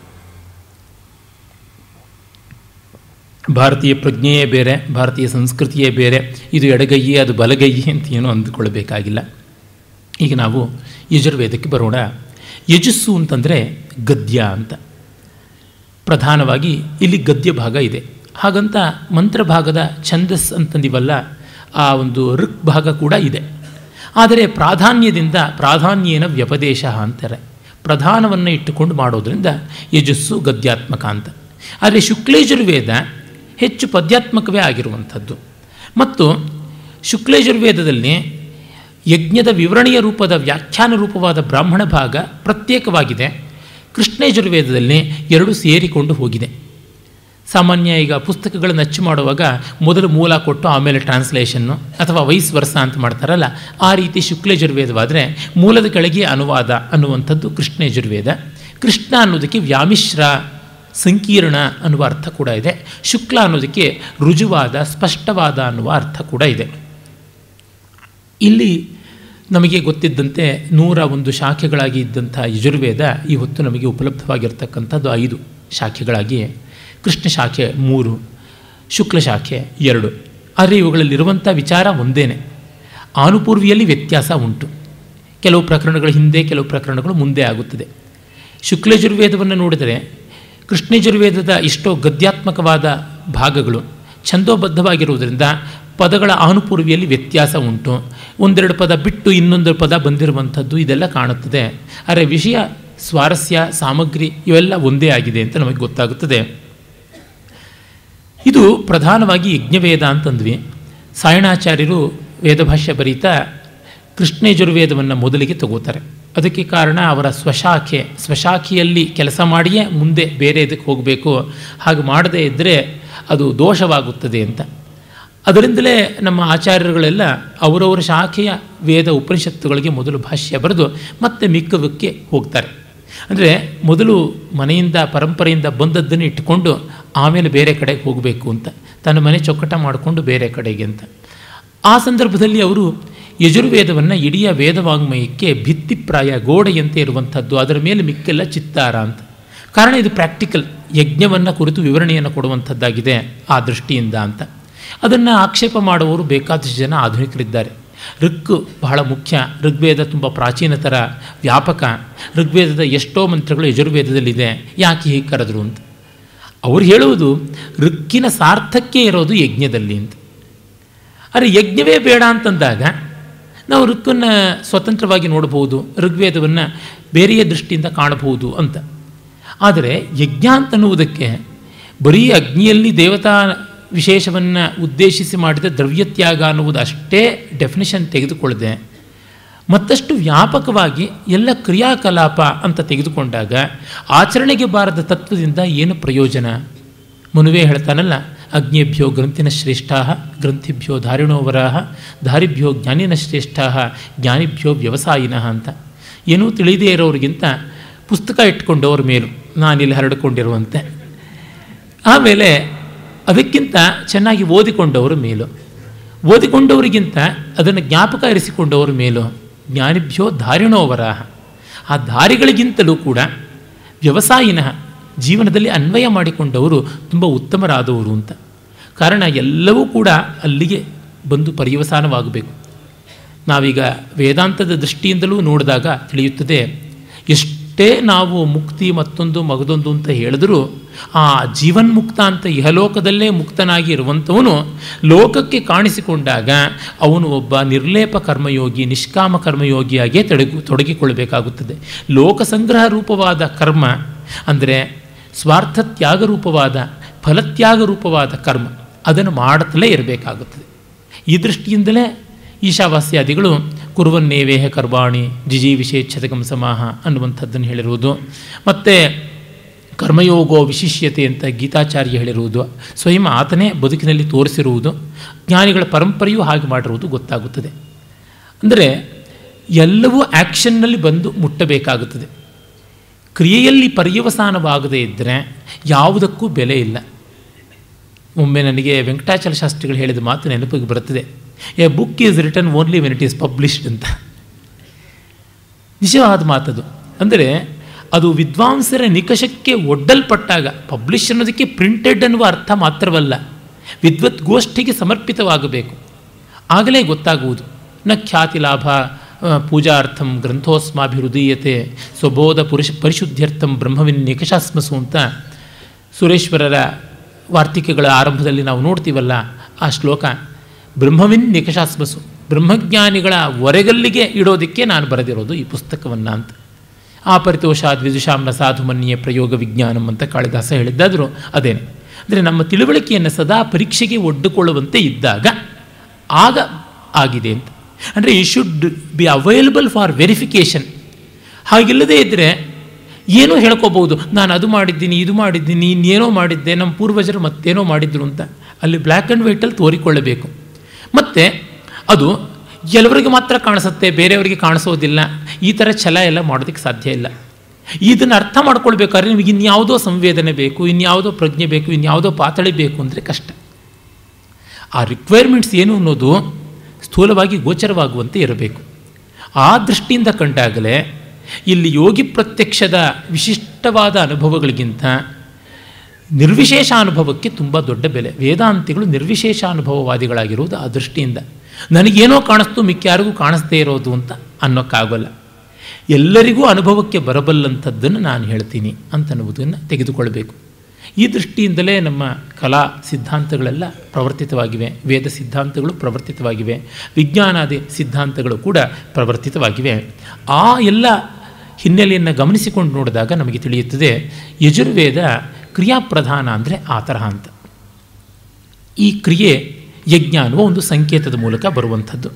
ಭಾರತೀಯ ಪ್ರಜ್ಞೆಯೇ ಬೇರೆ ಭಾರತೀಯ ಸಂಸ್ಕೃತಿಯೇ ಬೇರೆ ಇದು ಎಡಗೈಯೇ ಅದು ಬಲಗೈಯೇ ಅಂತ ಏನೂ ಅಂದುಕೊಳ್ಬೇಕಾಗಿಲ್ಲ ಈಗ ನಾವು ಯಜುರ್ವೇದಕ್ಕೆ ಬರೋಣ ಯಜಸ್ಸು ಅಂತಂದರೆ ಗದ್ಯ ಅಂತ ಪ್ರಧಾನವಾಗಿ ಇಲ್ಲಿ ಗದ್ಯ ಭಾಗ ಇದೆ ಹಾಗಂತ ಮಂತ್ರ ಭಾಗದ ಛಂದಸ್ ಅಂತಂದಿವಲ್ಲ ಆ ಒಂದು ಋಕ್ ಭಾಗ ಕೂಡ ಇದೆ ಆದರೆ ಪ್ರಾಧಾನ್ಯದಿಂದ ಪ್ರಾಧಾನ್ಯೇನ ವ್ಯಪದೇಶ ಅಂತಾರೆ ಪ್ರಧಾನವನ್ನು ಇಟ್ಟುಕೊಂಡು ಮಾಡೋದರಿಂದ ಯಜಸ್ಸು ಗದ್ಯಾತ್ಮಕ ಅಂತ ಆದರೆ ಶುಕ್ಲೇಜುರ್ವೇದ ಹೆಚ್ಚು ಪದ್ಯಾತ್ಮಕವೇ ಆಗಿರುವಂಥದ್ದು ಮತ್ತು ಶುಕ್ಲೇಜುರ್ವೇದದಲ್ಲಿ ಯಜ್ಞದ ವಿವರಣೆಯ ರೂಪದ ವ್ಯಾಖ್ಯಾನ ರೂಪವಾದ ಬ್ರಾಹ್ಮಣ ಭಾಗ ಪ್ರತ್ಯೇಕವಾಗಿದೆ ಕೃಷ್ಣೇಜುರ್ವೇದದಲ್ಲಿ ಎರಡು ಸೇರಿಕೊಂಡು ಹೋಗಿದೆ ಸಾಮಾನ್ಯ ಈಗ ಪುಸ್ತಕಗಳನ್ನು ಅಚ್ಚು ಮಾಡುವಾಗ ಮೊದಲು ಮೂಲ ಕೊಟ್ಟು ಆಮೇಲೆ ಟ್ರಾನ್ಸ್ಲೇಷನ್ನು ಅಥವಾ ವೈಸ್ ವರ್ಷ ಅಂತ ಮಾಡ್ತಾರಲ್ಲ ಆ ರೀತಿ ಶುಕ್ಲಯಜುರ್ವೇದವಾದರೆ ಮೂಲದ ಕೆಳಗೆ ಅನುವಾದ ಅನ್ನುವಂಥದ್ದು ಕೃಷ್ಣಯಜುರ್ವೇದ ಕೃಷ್ಣ ಅನ್ನೋದಕ್ಕೆ ವ್ಯಾಮಿಶ್ರ ಸಂಕೀರ್ಣ ಅನ್ನುವ ಅರ್ಥ ಕೂಡ ಇದೆ ಶುಕ್ಲ ಅನ್ನೋದಕ್ಕೆ ರುಜುವಾದ ಸ್ಪಷ್ಟವಾದ ಅನ್ನುವ ಅರ್ಥ ಕೂಡ ಇದೆ ಇಲ್ಲಿ ನಮಗೆ ಗೊತ್ತಿದ್ದಂತೆ ನೂರ ಒಂದು ಶಾಖೆಗಳಾಗಿ ಇದ್ದಂಥ ಯಜುರ್ವೇದ ಈ ಹೊತ್ತು ನಮಗೆ ಉಪಲಬ್ಧವಾಗಿರ್ತಕ್ಕಂಥದ್ದು ಐದು ಶಾಖೆಗಳಾಗಿ ಕೃಷ್ಣ ಶಾಖೆ ಮೂರು ಶುಕ್ಲ ಶಾಖೆ ಎರಡು ಆದರೆ ಇವುಗಳಲ್ಲಿರುವಂಥ ವಿಚಾರ ಒಂದೇನೆ ಆನುಪೂರ್ವಿಯಲ್ಲಿ ವ್ಯತ್ಯಾಸ ಉಂಟು ಕೆಲವು ಪ್ರಕರಣಗಳು ಹಿಂದೆ ಕೆಲವು ಪ್ರಕರಣಗಳು ಮುಂದೆ ಆಗುತ್ತದೆ ಶುಕ್ಲಜುರ್ವೇದವನ್ನು ನೋಡಿದರೆ ಕೃಷ್ಣಜುರ್ವೇದದ ಇಷ್ಟೋ ಗದ್ಯಾತ್ಮಕವಾದ ಭಾಗಗಳು ಛಂದೋಬದ್ಧವಾಗಿರುವುದರಿಂದ ಪದಗಳ ಆನುಪೂರ್ವಿಯಲ್ಲಿ ವ್ಯತ್ಯಾಸ ಉಂಟು ಒಂದೆರಡು ಪದ ಬಿಟ್ಟು ಇನ್ನೊಂದು ಪದ ಬಂದಿರುವಂಥದ್ದು ಇದೆಲ್ಲ ಕಾಣುತ್ತದೆ ಆದರೆ ವಿಷಯ ಸ್ವಾರಸ್ಯ ಸಾಮಗ್ರಿ ಇವೆಲ್ಲ ಒಂದೇ ಆಗಿದೆ ಅಂತ ನಮಗೆ ಗೊತ್ತಾಗುತ್ತದೆ ಇದು ಪ್ರಧಾನವಾಗಿ ಯಜ್ಞವೇದ ಅಂತಂದ್ವಿ ಸಾಯಣಾಚಾರ್ಯರು ವೇದಭಾಷ್ಯ ಬರೀತಾ ಕೃಷ್ಣಯಜುರ್ವೇದವನ್ನು ಮೊದಲಿಗೆ ತಗೋತಾರೆ ಅದಕ್ಕೆ ಕಾರಣ ಅವರ ಸ್ವಶಾಖೆ ಸ್ವಶಾಖೆಯಲ್ಲಿ ಕೆಲಸ ಮಾಡಿಯೇ ಮುಂದೆ ಬೇರೆ ಇದಕ್ಕೆ ಹೋಗಬೇಕು ಹಾಗೆ ಮಾಡದೇ ಇದ್ದರೆ ಅದು ದೋಷವಾಗುತ್ತದೆ ಅಂತ ಅದರಿಂದಲೇ ನಮ್ಮ ಆಚಾರ್ಯರುಗಳೆಲ್ಲ ಅವರವರ ಶಾಖೆಯ ವೇದ ಉಪನಿಷತ್ತುಗಳಿಗೆ ಮೊದಲು ಭಾಷ್ಯ ಬರೆದು ಮತ್ತೆ ಮಿಕ್ಕವಕ್ಕೆ ಹೋಗ್ತಾರೆ ಅಂದರೆ ಮೊದಲು ಮನೆಯಿಂದ ಪರಂಪರೆಯಿಂದ ಬಂದದ್ದನ್ನು ಇಟ್ಟುಕೊಂಡು ಆಮೇಲೆ ಬೇರೆ ಕಡೆಗೆ ಹೋಗಬೇಕು ಅಂತ ತನ್ನ ಮನೆ ಚೊಕ್ಕಟ ಮಾಡಿಕೊಂಡು ಬೇರೆ ಕಡೆಗೆ ಅಂತ ಆ ಸಂದರ್ಭದಲ್ಲಿ ಅವರು ಯಜುರ್ವೇದವನ್ನು ಇಡೀ ವೇದವಾಂಗ್ಮಯಕ್ಕೆ ಭಿತ್ತಿಪ್ರಾಯ ಗೋಡೆಯಂತೆ ಇರುವಂಥದ್ದು ಅದರ ಮೇಲೆ ಮಿಕ್ಕೆಲ್ಲ ಚಿತ್ತಾರ ಅಂತ ಕಾರಣ ಇದು ಪ್ರಾಕ್ಟಿಕಲ್ ಯಜ್ಞವನ್ನು ಕುರಿತು ವಿವರಣೆಯನ್ನು ಕೊಡುವಂಥದ್ದಾಗಿದೆ ಆ ದೃಷ್ಟಿಯಿಂದ ಅಂತ ಅದನ್ನು ಆಕ್ಷೇಪ ಮಾಡುವವರು ಬೇಕಾದಷ್ಟು ಜನ ಆಧುನಿಕರಿದ್ದಾರೆ ಋಕ್ ಬಹಳ ಮುಖ್ಯ ಋಗ್ವೇದ ತುಂಬ ಪ್ರಾಚೀನತರ ವ್ಯಾಪಕ ಋಗ್ವೇದದ ಎಷ್ಟೋ ಮಂತ್ರಗಳು ಯಜುರ್ವೇದದಲ್ಲಿದೆ ಯಾಕೆ ಹೀಗೆ ಕರೆದ್ರು ಅಂತ ಅವ್ರು ಹೇಳುವುದು ಋಕ್ಕಿನ ಸಾರ್ಥಕ್ಕೆ ಇರೋದು ಯಜ್ಞದಲ್ಲಿ ಅಂತ ಆದರೆ ಯಜ್ಞವೇ ಬೇಡ ಅಂತಂದಾಗ ನಾವು ಋಕ್ಕನ್ನು ಸ್ವತಂತ್ರವಾಗಿ ನೋಡಬಹುದು ಋಗ್ವೇದವನ್ನು ಬೇರೆಯೇ ದೃಷ್ಟಿಯಿಂದ ಕಾಣಬಹುದು ಅಂತ ಆದರೆ ಯಜ್ಞ ಅಂತನ್ನುವುದಕ್ಕೆ ಬರೀ ಅಗ್ನಿಯಲ್ಲಿ ದೇವತಾ ವಿಶೇಷವನ್ನು ಉದ್ದೇಶಿಸಿ ಮಾಡಿದ ದ್ರವ್ಯತ್ಯಾಗ ಅನ್ನುವುದು ಅಷ್ಟೇ ಡೆಫಿನಿಷನ್ ತೆಗೆದುಕೊಳ್ಳದೆ ಮತ್ತಷ್ಟು ವ್ಯಾಪಕವಾಗಿ ಎಲ್ಲ ಕ್ರಿಯಾಕಲಾಪ ಅಂತ ತೆಗೆದುಕೊಂಡಾಗ ಆಚರಣೆಗೆ ಬಾರದ ತತ್ವದಿಂದ ಏನು ಪ್ರಯೋಜನ ಮನುವೆ ಹೇಳ್ತಾನಲ್ಲ ಅಗ್ನಿಭ್ಯೋ ಗ್ರಂಥಿನ ಶ್ರೇಷ್ಠ ಗ್ರಂಥಿಭ್ಯೋ ಧಾರಿಣೋವರಾಹ ಧಾರಿಭ್ಯೋ ಜ್ಞಾನಿನ ಶ್ರೇಷ್ಠ ಜ್ಞಾನಿಭ್ಯೋ ವ್ಯವಸಾಯಿನಃ ಅಂತ ಏನೂ ತಿಳಿದೇ ಇರೋರಿಗಿಂತ ಪುಸ್ತಕ ಇಟ್ಕೊಂಡವ್ರ ಮೇಲೂ ನಾನಿಲ್ಲಿ ಹರಡಿಕೊಂಡಿರುವಂತೆ ಆಮೇಲೆ ಅದಕ್ಕಿಂತ ಚೆನ್ನಾಗಿ ಓದಿಕೊಂಡವರು ಮೇಲು ಓದಿಕೊಂಡವರಿಗಿಂತ ಅದನ್ನು ಜ್ಞಾಪಕ ಇರಿಸಿಕೊಂಡವರು ಮೇಲು ಜ್ಞಾನಿಭ್ಯೋ ಧಾರಿಣೋವರಾಹ ಆ ದಾರಿಗಳಿಗಿಂತಲೂ ಕೂಡ ವ್ಯವಸಾಯಿನ ಜೀವನದಲ್ಲಿ ಅನ್ವಯ ಮಾಡಿಕೊಂಡವರು ತುಂಬ ಉತ್ತಮರಾದವರು ಅಂತ ಕಾರಣ ಎಲ್ಲವೂ ಕೂಡ ಅಲ್ಲಿಗೆ ಬಂದು ಪರ್ಯವಸಾನವಾಗಬೇಕು ನಾವೀಗ ವೇದಾಂತದ ದೃಷ್ಟಿಯಿಂದಲೂ ನೋಡಿದಾಗ ತಿಳಿಯುತ್ತದೆ ಎಷ್ಟೇ ನಾವು ಮುಕ್ತಿ ಮತ್ತೊಂದು ಮಗದೊಂದು ಅಂತ ಹೇಳಿದರೂ ಆ ಜೀವನ್ಮುಕ್ತ ಅಂತ ಇಹಲೋಕದಲ್ಲೇ ಮುಕ್ತನಾಗಿ ಇರುವಂಥವನು ಲೋಕಕ್ಕೆ ಕಾಣಿಸಿಕೊಂಡಾಗ ಅವನು ಒಬ್ಬ ನಿರ್ಲೇಪ ಕರ್ಮಯೋಗಿ ನಿಷ್ಕಾಮ ಕರ್ಮಯೋಗಿಯಾಗೇ ತೊಡಗು ತೊಡಗಿಕೊಳ್ಳಬೇಕಾಗುತ್ತದೆ ಲೋಕಸಂಗ್ರಹ ರೂಪವಾದ ಕರ್ಮ ಅಂದರೆ ಸ್ವಾರ್ಥ ತ್ಯಾಗ ರೂಪವಾದ ಫಲತ್ಯಾಗ ರೂಪವಾದ ಕರ್ಮ ಅದನ್ನು ಮಾಡುತ್ತಲೇ ಇರಬೇಕಾಗುತ್ತದೆ ಈ ದೃಷ್ಟಿಯಿಂದಲೇ ಈಶಾವಾಸ್ಯಾದಿಗಳು ಕುರುವನ್ನೇವೇಹ ಕರ್ವಾಣಿ ಜಿಜಿ ವಿಶೇಚ್ಛತಕಂ ಸಮಾಹ ಅನ್ನುವಂಥದ್ದನ್ನು ಹೇಳಿರುವುದು ಮತ್ತು ಕರ್ಮಯೋಗೋ ವಿಶಿಷ್ಯತೆ ಅಂತ ಗೀತಾಚಾರ್ಯ ಹೇಳಿರುವುದು ಸ್ವಯಂ ಆತನೇ ಬದುಕಿನಲ್ಲಿ ತೋರಿಸಿರುವುದು ಜ್ಞಾನಿಗಳ ಪರಂಪರೆಯೂ ಹಾಗೆ ಮಾಡಿರುವುದು ಗೊತ್ತಾಗುತ್ತದೆ ಅಂದರೆ ಎಲ್ಲವೂ ಆ್ಯಕ್ಷನ್ನಲ್ಲಿ ಬಂದು ಮುಟ್ಟಬೇಕಾಗುತ್ತದೆ ಕ್ರಿಯೆಯಲ್ಲಿ ಪರ್ಯವಸಾನವಾಗದೇ ಇದ್ದರೆ ಯಾವುದಕ್ಕೂ ಬೆಲೆ ಇಲ್ಲ ಒಮ್ಮೆ ನನಗೆ ವೆಂಕಟಾಚಲ ಶಾಸ್ತ್ರಿಗಳು ಹೇಳಿದ ಮಾತು ನೆನಪಿಗೆ ಬರುತ್ತದೆ a book is return only when it is published ಅಂತ ನಿಜವಾದ ಮಾತದು ಅಂದರೆ ಅದು ವಿದ್ವಾಂಸರ ನಿಕಷಕ್ಕೆ ಒಡ್ಡಲ್ಪಟ್ಟಾಗ ಪಬ್ಲಿಷ್ ಅನ್ನೋದಕ್ಕೆ ಪ್ರಿಂಟೆಡ್ ಅನ್ನುವ ಅರ್ಥ ಮಾತ್ರವಲ್ಲ ವಿದ್ವತ್ ಗೋಷ್ಠಿಗೆ ಸಮರ್ಪಿತವಾಗಬೇಕು ಆಗಲೇ ಗೊತ್ತಾಗುವುದು ನ ಖ್ಯಾತಿ ಲಾಭ ಪೂಜಾರ್ಥಂ ಗ್ರಂಥೋಸ್ಮಾಭಿಹೃದೀಯತೆ ಸ್ವಬೋಧ ಪುರುಷ ಪರಿಶುದ್ಧ್ಯರ್ಥಂ ಬ್ರಹ್ಮವಿನ್ ನಿಕಷಾಸ್ಮಸು ಅಂತ ಸುರೇಶ್ವರರ ವಾರ್ತಿಕೆಗಳ ಆರಂಭದಲ್ಲಿ ನಾವು ನೋಡ್ತೀವಲ್ಲ ಆ ಶ್ಲೋಕ ಬ್ರಹ್ಮವಿನ್ ನಿಕಷಾಸ್ಮಸು ಬ್ರಹ್ಮಜ್ಞಾನಿಗಳ ಹೊರೆಗಲ್ಲಿಗೆ ಇಡೋದಕ್ಕೆ ನಾನು ಬರೆದಿರೋದು ಈ ಪುಸ್ತಕವನ್ನು ಅಂತ ಆ ಪರಿತೋಷಾದ್ ವಿದುಷಾಂನ ಸಾಧುಮನ್ಯ ಪ್ರಯೋಗ ವಿಜ್ಞಾನಂ ಅಂತ ಕಾಳಿದಾಸ ಹೇಳಿದ್ದಾದರೂ ಅದೇನೆ ಅಂದರೆ ನಮ್ಮ ತಿಳುವಳಿಕೆಯನ್ನು ಸದಾ ಪರೀಕ್ಷೆಗೆ ಒಡ್ಡುಕೊಳ್ಳುವಂತೆ ಇದ್ದಾಗ ಆಗ ಆಗಿದೆ ಅಂತ ಅಂದರೆ ಈ should be available for verification ಹಾಗಿಲ್ಲದೇ ಇದ್ದರೆ ಏನೋ ಹೇಳ್ಕೋಬೋದು ನಾನು ಅದು ಮಾಡಿದ್ದೀನಿ ಇದು ಮಾಡಿದ್ದೀನಿ ಇನ್ನೇನೋ ಮಾಡಿದ್ದೆ ನಮ್ಮ ಪೂರ್ವಜರು ಮತ್ತೇನೋ ಮಾಡಿದ್ರು ಅಂತ ಅಲ್ಲಿ ಬ್ಲ್ಯಾಕ್ ಆ್ಯಂಡ್ ವೈಟಲ್ಲಿ ತೋರಿಕೊಳ್ಳಬೇಕು ಮತ್ತು ಅದು ಕೆಲವರಿಗೆ ಮಾತ್ರ ಕಾಣಿಸುತ್ತೆ ಬೇರೆಯವರಿಗೆ ಕಾಣಿಸೋದಿಲ್ಲ ಈ ಥರ ಛಲ ಎಲ್ಲ ಮಾಡೋದಕ್ಕೆ ಸಾಧ್ಯ ಇಲ್ಲ ಇದನ್ನು ಅರ್ಥ ಮಾಡ್ಕೊಳ್ಬೇಕಾದ್ರೆ ನಿಮಗೆ ಇನ್ಯಾವುದೋ ಸಂವೇದನೆ ಬೇಕು ಇನ್ಯಾವುದೋ ಪ್ರಜ್ಞೆ ಬೇಕು ಇನ್ಯಾವುದೋ ಪಾತಳಿ ಬೇಕು ಅಂದರೆ ಕಷ್ಟ ಆ ರಿಕ್ವೈರ್ಮೆಂಟ್ಸ್ ಏನು ಅನ್ನೋದು ಸ್ಥೂಲವಾಗಿ ಗೋಚರವಾಗುವಂತೆ ಇರಬೇಕು ಆ ದೃಷ್ಟಿಯಿಂದ ಕಂಡಾಗಲೇ ಇಲ್ಲಿ ಯೋಗಿ ಪ್ರತ್ಯಕ್ಷದ ವಿಶಿಷ್ಟವಾದ ಅನುಭವಗಳಿಗಿಂತ ನಿರ್ವಿಶೇಷಾನುಭವಕ್ಕೆ ತುಂಬ ದೊಡ್ಡ ಬೆಲೆ ವೇದಾಂತಿಗಳು ನಿರ್ವಿಶೇಷಾನುಭವವಾದಿಗಳಾಗಿರುವುದು ಆ ದೃಷ್ಟಿಯಿಂದ ನನಗೇನೋ ಕಾಣಿಸ್ತು ಮಿಕ್ಕ ಯಾರಿಗೂ ಕಾಣಿಸ್ದೇ ಇರೋದು ಅಂತ ಅನ್ನೋಕ್ಕಾಗೋಲ್ಲ ಎಲ್ಲರಿಗೂ ಅನುಭವಕ್ಕೆ ಬರಬಲ್ಲಂಥದ್ದನ್ನು ನಾನು ಹೇಳ್ತೀನಿ ಅಂತನ್ನುವುದನ್ನು ತೆಗೆದುಕೊಳ್ಬೇಕು ಈ ದೃಷ್ಟಿಯಿಂದಲೇ ನಮ್ಮ ಕಲಾ ಸಿದ್ಧಾಂತಗಳೆಲ್ಲ ಪ್ರವರ್ತಿತವಾಗಿವೆ ವೇದ ಸಿದ್ಧಾಂತಗಳು ಪ್ರವರ್ತಿತವಾಗಿವೆ ವಿಜ್ಞಾನಾದಿ ಸಿದ್ಧಾಂತಗಳು ಕೂಡ ಪ್ರವರ್ತಿತವಾಗಿವೆ ಆ ಎಲ್ಲ ಹಿನ್ನೆಲೆಯನ್ನು ಗಮನಿಸಿಕೊಂಡು ನೋಡಿದಾಗ ನಮಗೆ ತಿಳಿಯುತ್ತದೆ ಯಜುರ್ವೇದ ಕ್ರಿಯಾಪ್ರಧಾನ ಅಂದರೆ ಆ ತರಹ ಅಂತ ಈ ಕ್ರಿಯೆ ಯಜ್ಞ ಅನ್ನುವ ಒಂದು ಸಂಕೇತದ ಮೂಲಕ ಬರುವಂಥದ್ದು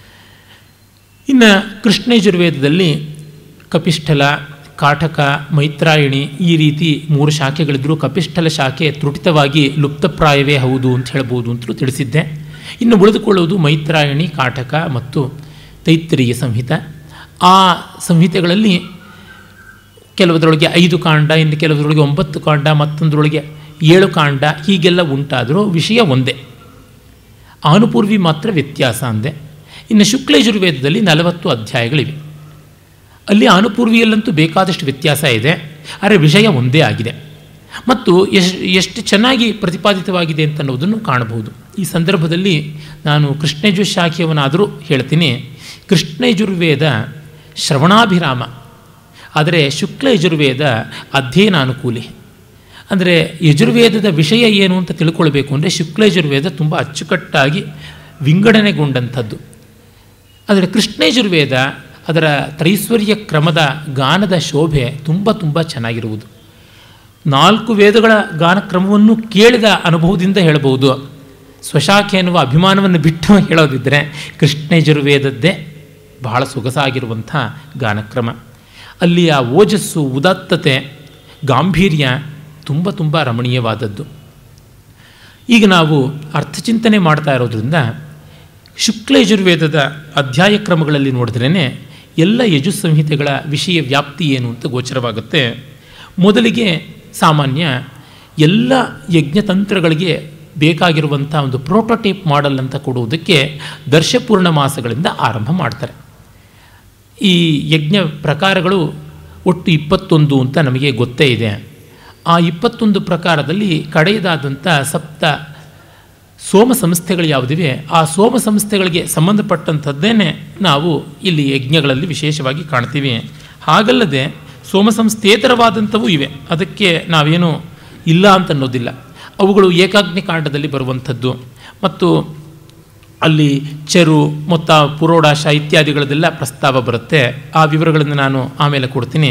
ಇನ್ನು ಕೃಷ್ಣಯಜುರ್ವೇದದಲ್ಲಿ ಕಪಿಷ್ಠಲ ಕಾಟಕ ಮೈತ್ರಾಯಣಿ ಈ ರೀತಿ ಮೂರು ಶಾಖೆಗಳಿದ್ದರೂ ಕಪಿಷ್ಠಲ ಶಾಖೆ ತ್ರುಟಿತವಾಗಿ ಲುಪ್ತಪ್ರಾಯವೇ ಹೌದು ಅಂತ ಹೇಳ್ಬೋದು ಅಂತಲೂ ತಿಳಿಸಿದ್ದೆ ಇನ್ನು ಉಳಿದುಕೊಳ್ಳುವುದು ಮೈತ್ರಾಯಣಿ ಕಾಟಕ ಮತ್ತು ತೈತ್ತರೀಯ ಸಂಹಿತ ಆ ಸಂಹಿತೆಗಳಲ್ಲಿ ಕೆಲವದರೊಳಗೆ ಐದು ಕಾಂಡ ಇನ್ನು ಕೆಲವದರೊಳಗೆ ಒಂಬತ್ತು ಕಾಂಡ ಮತ್ತೊಂದರೊಳಗೆ ಏಳು ಕಾಂಡ ಹೀಗೆಲ್ಲ ಉಂಟಾದರೂ ವಿಷಯ ಒಂದೇ ಆನುಪೂರ್ವಿ ಮಾತ್ರ ವ್ಯತ್ಯಾಸ ಅಂದೆ ಇನ್ನು ಶುಕ್ಲಯಜುರ್ವೇದದಲ್ಲಿ ನಲವತ್ತು ಅಧ್ಯಾಯಗಳಿವೆ ಅಲ್ಲಿ ಅನುಪೂರ್ವಿಯಲ್ಲಂತೂ ಬೇಕಾದಷ್ಟು ವ್ಯತ್ಯಾಸ ಇದೆ ಆದರೆ ವಿಷಯ ಒಂದೇ ಆಗಿದೆ ಮತ್ತು ಎಷ್ಟು ಎಷ್ಟು ಚೆನ್ನಾಗಿ ಪ್ರತಿಪಾದಿತವಾಗಿದೆ ಅಂತ ಅನ್ನೋದನ್ನು ಕಾಣಬಹುದು ಈ ಸಂದರ್ಭದಲ್ಲಿ ನಾನು ಕೃಷ್ಣಯಜು ಶಾಖೆಯವನಾದರೂ ಹೇಳ್ತೀನಿ ಕೃಷ್ಣಯಜುರ್ವೇದ ಶ್ರವಣಾಭಿರಾಮ ಆದರೆ ಶುಕ್ಲ ಯಜುರ್ವೇದ ಅಧ್ಯಯನಾನುಕೂಲಿ ಅಂದರೆ ಯಜುರ್ವೇದದ ವಿಷಯ ಏನು ಅಂತ ತಿಳ್ಕೊಳ್ಬೇಕು ಅಂದರೆ ಶುಕ್ಲ ಯಜುರ್ವೇದ ತುಂಬ ಅಚ್ಚುಕಟ್ಟಾಗಿ ವಿಂಗಡಣೆಗೊಂಡಂಥದ್ದು ಆದರೆ ಕೃಷ್ಣಯಜುರ್ವೇದ ಅದರ ತ್ರೈಶ್ವರ್ಯ ಕ್ರಮದ ಗಾನದ ಶೋಭೆ ತುಂಬ ತುಂಬ ಚೆನ್ನಾಗಿರುವುದು ನಾಲ್ಕು ವೇದಗಳ ಗಾನಕ್ರಮವನ್ನು ಕೇಳಿದ ಅನುಭವದಿಂದ ಹೇಳಬಹುದು ಸ್ವಶಾಖೆ ಎನ್ನುವ ಅಭಿಮಾನವನ್ನು ಬಿಟ್ಟು ಹೇಳೋದಿದ್ದರೆ ಕೃಷ್ಣಯಜುರ್ವೇದದ್ದೇ ಬಹಳ ಸೊಗಸಾಗಿರುವಂಥ ಗಾನಕ್ರಮ ಅಲ್ಲಿ ಆ ಓಜಸ್ಸು ಉದಾತ್ತತೆ ಗಾಂಭೀರ್ಯ ತುಂಬ ತುಂಬ ರಮಣೀಯವಾದದ್ದು ಈಗ ನಾವು ಅರ್ಥಚಿಂತನೆ ಮಾಡ್ತಾ ಇರೋದ್ರಿಂದ ಶುಕ್ಲ ಯಜುರ್ವೇದದ ಅಧ್ಯಾಯ ಕ್ರಮಗಳಲ್ಲಿ ನೋಡಿದ್ರೇ ಎಲ್ಲ ಯಜು ಸಂಹಿತೆಗಳ ವಿಷಯ ವ್ಯಾಪ್ತಿ ಏನು ಅಂತ ಗೋಚರವಾಗುತ್ತೆ ಮೊದಲಿಗೆ ಸಾಮಾನ್ಯ ಎಲ್ಲ ಯಜ್ಞತಂತ್ರಗಳಿಗೆ ಬೇಕಾಗಿರುವಂಥ ಒಂದು ಪ್ರೋಟೋಟೈಪ್ ಮಾಡೆಲ್ ಅಂತ ಕೊಡುವುದಕ್ಕೆ ದರ್ಶಪೂರ್ಣ ಮಾಸಗಳಿಂದ ಆರಂಭ ಮಾಡ್ತಾರೆ ಈ ಯಜ್ಞ ಪ್ರಕಾರಗಳು ಒಟ್ಟು ಇಪ್ಪತ್ತೊಂದು ಅಂತ ನಮಗೆ ಗೊತ್ತೇ ಇದೆ ಆ ಇಪ್ಪತ್ತೊಂದು ಪ್ರಕಾರದಲ್ಲಿ ಕಡೆಯದಾದಂಥ ಸಪ್ತ ಸೋಮ ಸಂಸ್ಥೆಗಳು ಯಾವುದಿವೆ ಆ ಸೋಮ ಸಂಸ್ಥೆಗಳಿಗೆ ಸಂಬಂಧಪಟ್ಟಂಥದ್ದೇನೆ ನಾವು ಇಲ್ಲಿ ಯಜ್ಞಗಳಲ್ಲಿ ವಿಶೇಷವಾಗಿ ಕಾಣ್ತೀವಿ ಹಾಗಲ್ಲದೆ ಸೋಮ ಸಂಸ್ಥೇತರವಾದಂಥವೂ ಇವೆ ಅದಕ್ಕೆ ನಾವೇನು ಇಲ್ಲ ಅಂತ ಅನ್ನೋದಿಲ್ಲ ಅವುಗಳು ಏಕಾಗ್ನಿ ಕಾಂಡದಲ್ಲಿ ಬರುವಂಥದ್ದು ಮತ್ತು ಅಲ್ಲಿ ಚೆರು ಮೊತ್ತ ಪುರೋಡಾಶ ಇತ್ಯಾದಿಗಳದೆಲ್ಲ ಪ್ರಸ್ತಾವ ಬರುತ್ತೆ ಆ ವಿವರಗಳನ್ನು ನಾನು ಆಮೇಲೆ ಕೊಡ್ತೀನಿ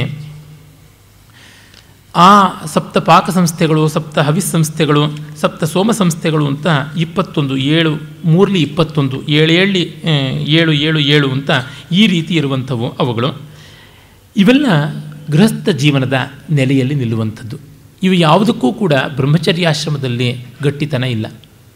ಆ ಸಪ್ತ ಪಾಕ ಸಂಸ್ಥೆಗಳು ಸಪ್ತ ಹವಿಸ್ ಸಂಸ್ಥೆಗಳು ಸಪ್ತ ಸೋಮ ಸಂಸ್ಥೆಗಳು ಅಂತ ಇಪ್ಪತ್ತೊಂದು ಏಳು ಮೂರ್ಲಿ ಇಪ್ಪತ್ತೊಂದು ಏಳು ಏಳಿ ಏಳು ಏಳು ಏಳು ಅಂತ ಈ ರೀತಿ ಇರುವಂಥವು ಅವುಗಳು ಇವೆಲ್ಲ ಗೃಹಸ್ಥ ಜೀವನದ ನೆಲೆಯಲ್ಲಿ ನಿಲ್ಲುವಂಥದ್ದು ಇವು ಯಾವುದಕ್ಕೂ ಕೂಡ ಬ್ರಹ್ಮಚರ್ಯಾಶ್ರಮದಲ್ಲಿ ಗಟ್ಟಿತನ ಇಲ್ಲ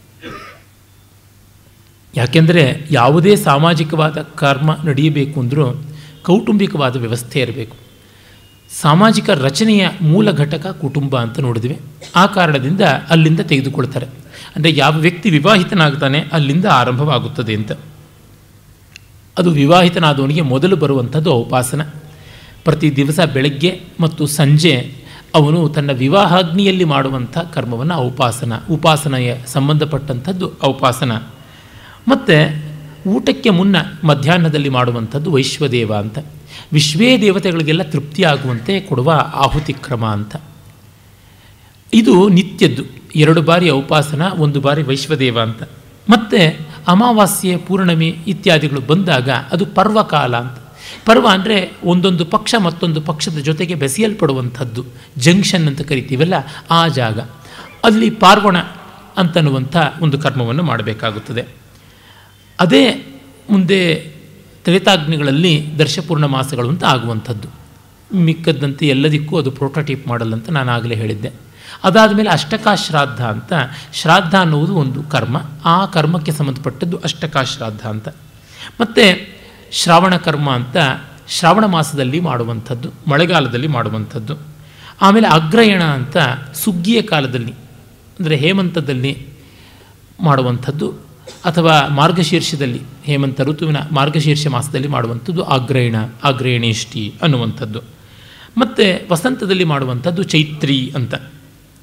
ಯಾಕೆಂದರೆ ಯಾವುದೇ ಸಾಮಾಜಿಕವಾದ ಕರ್ಮ ನಡೆಯಬೇಕು ಅಂದರೂ ಕೌಟುಂಬಿಕವಾದ ವ್ಯವಸ್ಥೆ ಇರಬೇಕು ಸಾಮಾಜಿಕ ರಚನೆಯ ಮೂಲ ಘಟಕ ಕುಟುಂಬ ಅಂತ ನೋಡಿದ್ವಿ ಆ ಕಾರಣದಿಂದ ಅಲ್ಲಿಂದ ತೆಗೆದುಕೊಳ್ತಾರೆ ಅಂದರೆ ಯಾವ ವ್ಯಕ್ತಿ ವಿವಾಹಿತನಾಗ್ತಾನೆ ಅಲ್ಲಿಂದ ಆರಂಭವಾಗುತ್ತದೆ ಅಂತ ಅದು ವಿವಾಹಿತನಾದವನಿಗೆ ಮೊದಲು ಬರುವಂಥದ್ದು ಔಪಾಸನ ಪ್ರತಿ ದಿವಸ ಬೆಳಗ್ಗೆ ಮತ್ತು ಸಂಜೆ ಅವನು ತನ್ನ ವಿವಾಹಾಗ್ನಿಯಲ್ಲಿ ಮಾಡುವಂಥ ಕರ್ಮವನ್ನು ಔಪಾಸನ ಉಪಾಸನೆಯ ಸಂಬಂಧಪಟ್ಟಂಥದ್ದು ಔಪಾಸನ ಮತ್ತು ಊಟಕ್ಕೆ ಮುನ್ನ ಮಧ್ಯಾಹ್ನದಲ್ಲಿ ಮಾಡುವಂಥದ್ದು ವೈಶ್ವದೇವ ಅಂತ ವಿಶ್ವೇ ದೇವತೆಗಳಿಗೆಲ್ಲ ತೃಪ್ತಿಯಾಗುವಂತೆ ಕೊಡುವ ಆಹುತಿ ಕ್ರಮ ಅಂತ ಇದು ನಿತ್ಯದ್ದು ಎರಡು ಬಾರಿ ಔಪಾಸನ ಒಂದು ಬಾರಿ ವೈಶ್ವದೇವ ಅಂತ ಮತ್ತು ಅಮಾವಾಸ್ಯೆ ಪೂರ್ಣಮಿ ಇತ್ಯಾದಿಗಳು ಬಂದಾಗ ಅದು ಪರ್ವಕಾಲ ಅಂತ ಪರ್ವ ಅಂದರೆ ಒಂದೊಂದು ಪಕ್ಷ ಮತ್ತೊಂದು ಪಕ್ಷದ ಜೊತೆಗೆ ಬೆಸೆಯಲ್ಪಡುವಂಥದ್ದು ಜಂಕ್ಷನ್ ಅಂತ ಕರಿತೀವಲ್ಲ ಆ ಜಾಗ ಅಲ್ಲಿ ಪಾರ್ವಣ ಅಂತನ್ನುವಂಥ ಒಂದು ಕರ್ಮವನ್ನು ಮಾಡಬೇಕಾಗುತ್ತದೆ ಅದೇ ಮುಂದೆ ತ್ರೇತಾಗ್ನಿಗಳಲ್ಲಿ ದರ್ಶಪೂರ್ಣ ಮಾಸಗಳು ಅಂತ ಆಗುವಂಥದ್ದು ಮಿಕ್ಕದ್ದಂತೆ ಎಲ್ಲದಕ್ಕೂ ಅದು ಪ್ರೋಟೋಟೈಪ್ ಮಾಡಲ್ ಅಂತ ನಾನು ಆಗಲೇ ಹೇಳಿದ್ದೆ ಅದಾದ ಮೇಲೆ ಅಷ್ಟಕಾಶ್ರಾದ್ದ ಅಂತ ಶ್ರಾದ್ದ ಅನ್ನುವುದು ಒಂದು ಕರ್ಮ ಆ ಕರ್ಮಕ್ಕೆ ಸಂಬಂಧಪಟ್ಟದ್ದು ಅಷ್ಟಕಾಶ್ರಾದ್ದ ಅಂತ ಮತ್ತು ಶ್ರಾವಣ ಕರ್ಮ ಅಂತ ಶ್ರಾವಣ ಮಾಸದಲ್ಲಿ ಮಾಡುವಂಥದ್ದು ಮಳೆಗಾಲದಲ್ಲಿ ಮಾಡುವಂಥದ್ದು ಆಮೇಲೆ ಅಗ್ರಯಣ ಅಂತ ಸುಗ್ಗಿಯ ಕಾಲದಲ್ಲಿ ಅಂದರೆ ಹೇಮಂತದಲ್ಲಿ ಮಾಡುವಂಥದ್ದು ಅಥವಾ ಮಾರ್ಗಶೀರ್ಷದಲ್ಲಿ ಹೇಮಂತ ಋತುವಿನ ಮಾರ್ಗಶೀರ್ಷ ಮಾಸದಲ್ಲಿ ಮಾಡುವಂಥದ್ದು ಅಗ್ರಯಣ ಅಗ್ರಯಣೇಷ್ಟಿ ಅನ್ನುವಂಥದ್ದು ಮತ್ತು ವಸಂತದಲ್ಲಿ ಮಾಡುವಂಥದ್ದು ಚೈತ್ರಿ ಅಂತ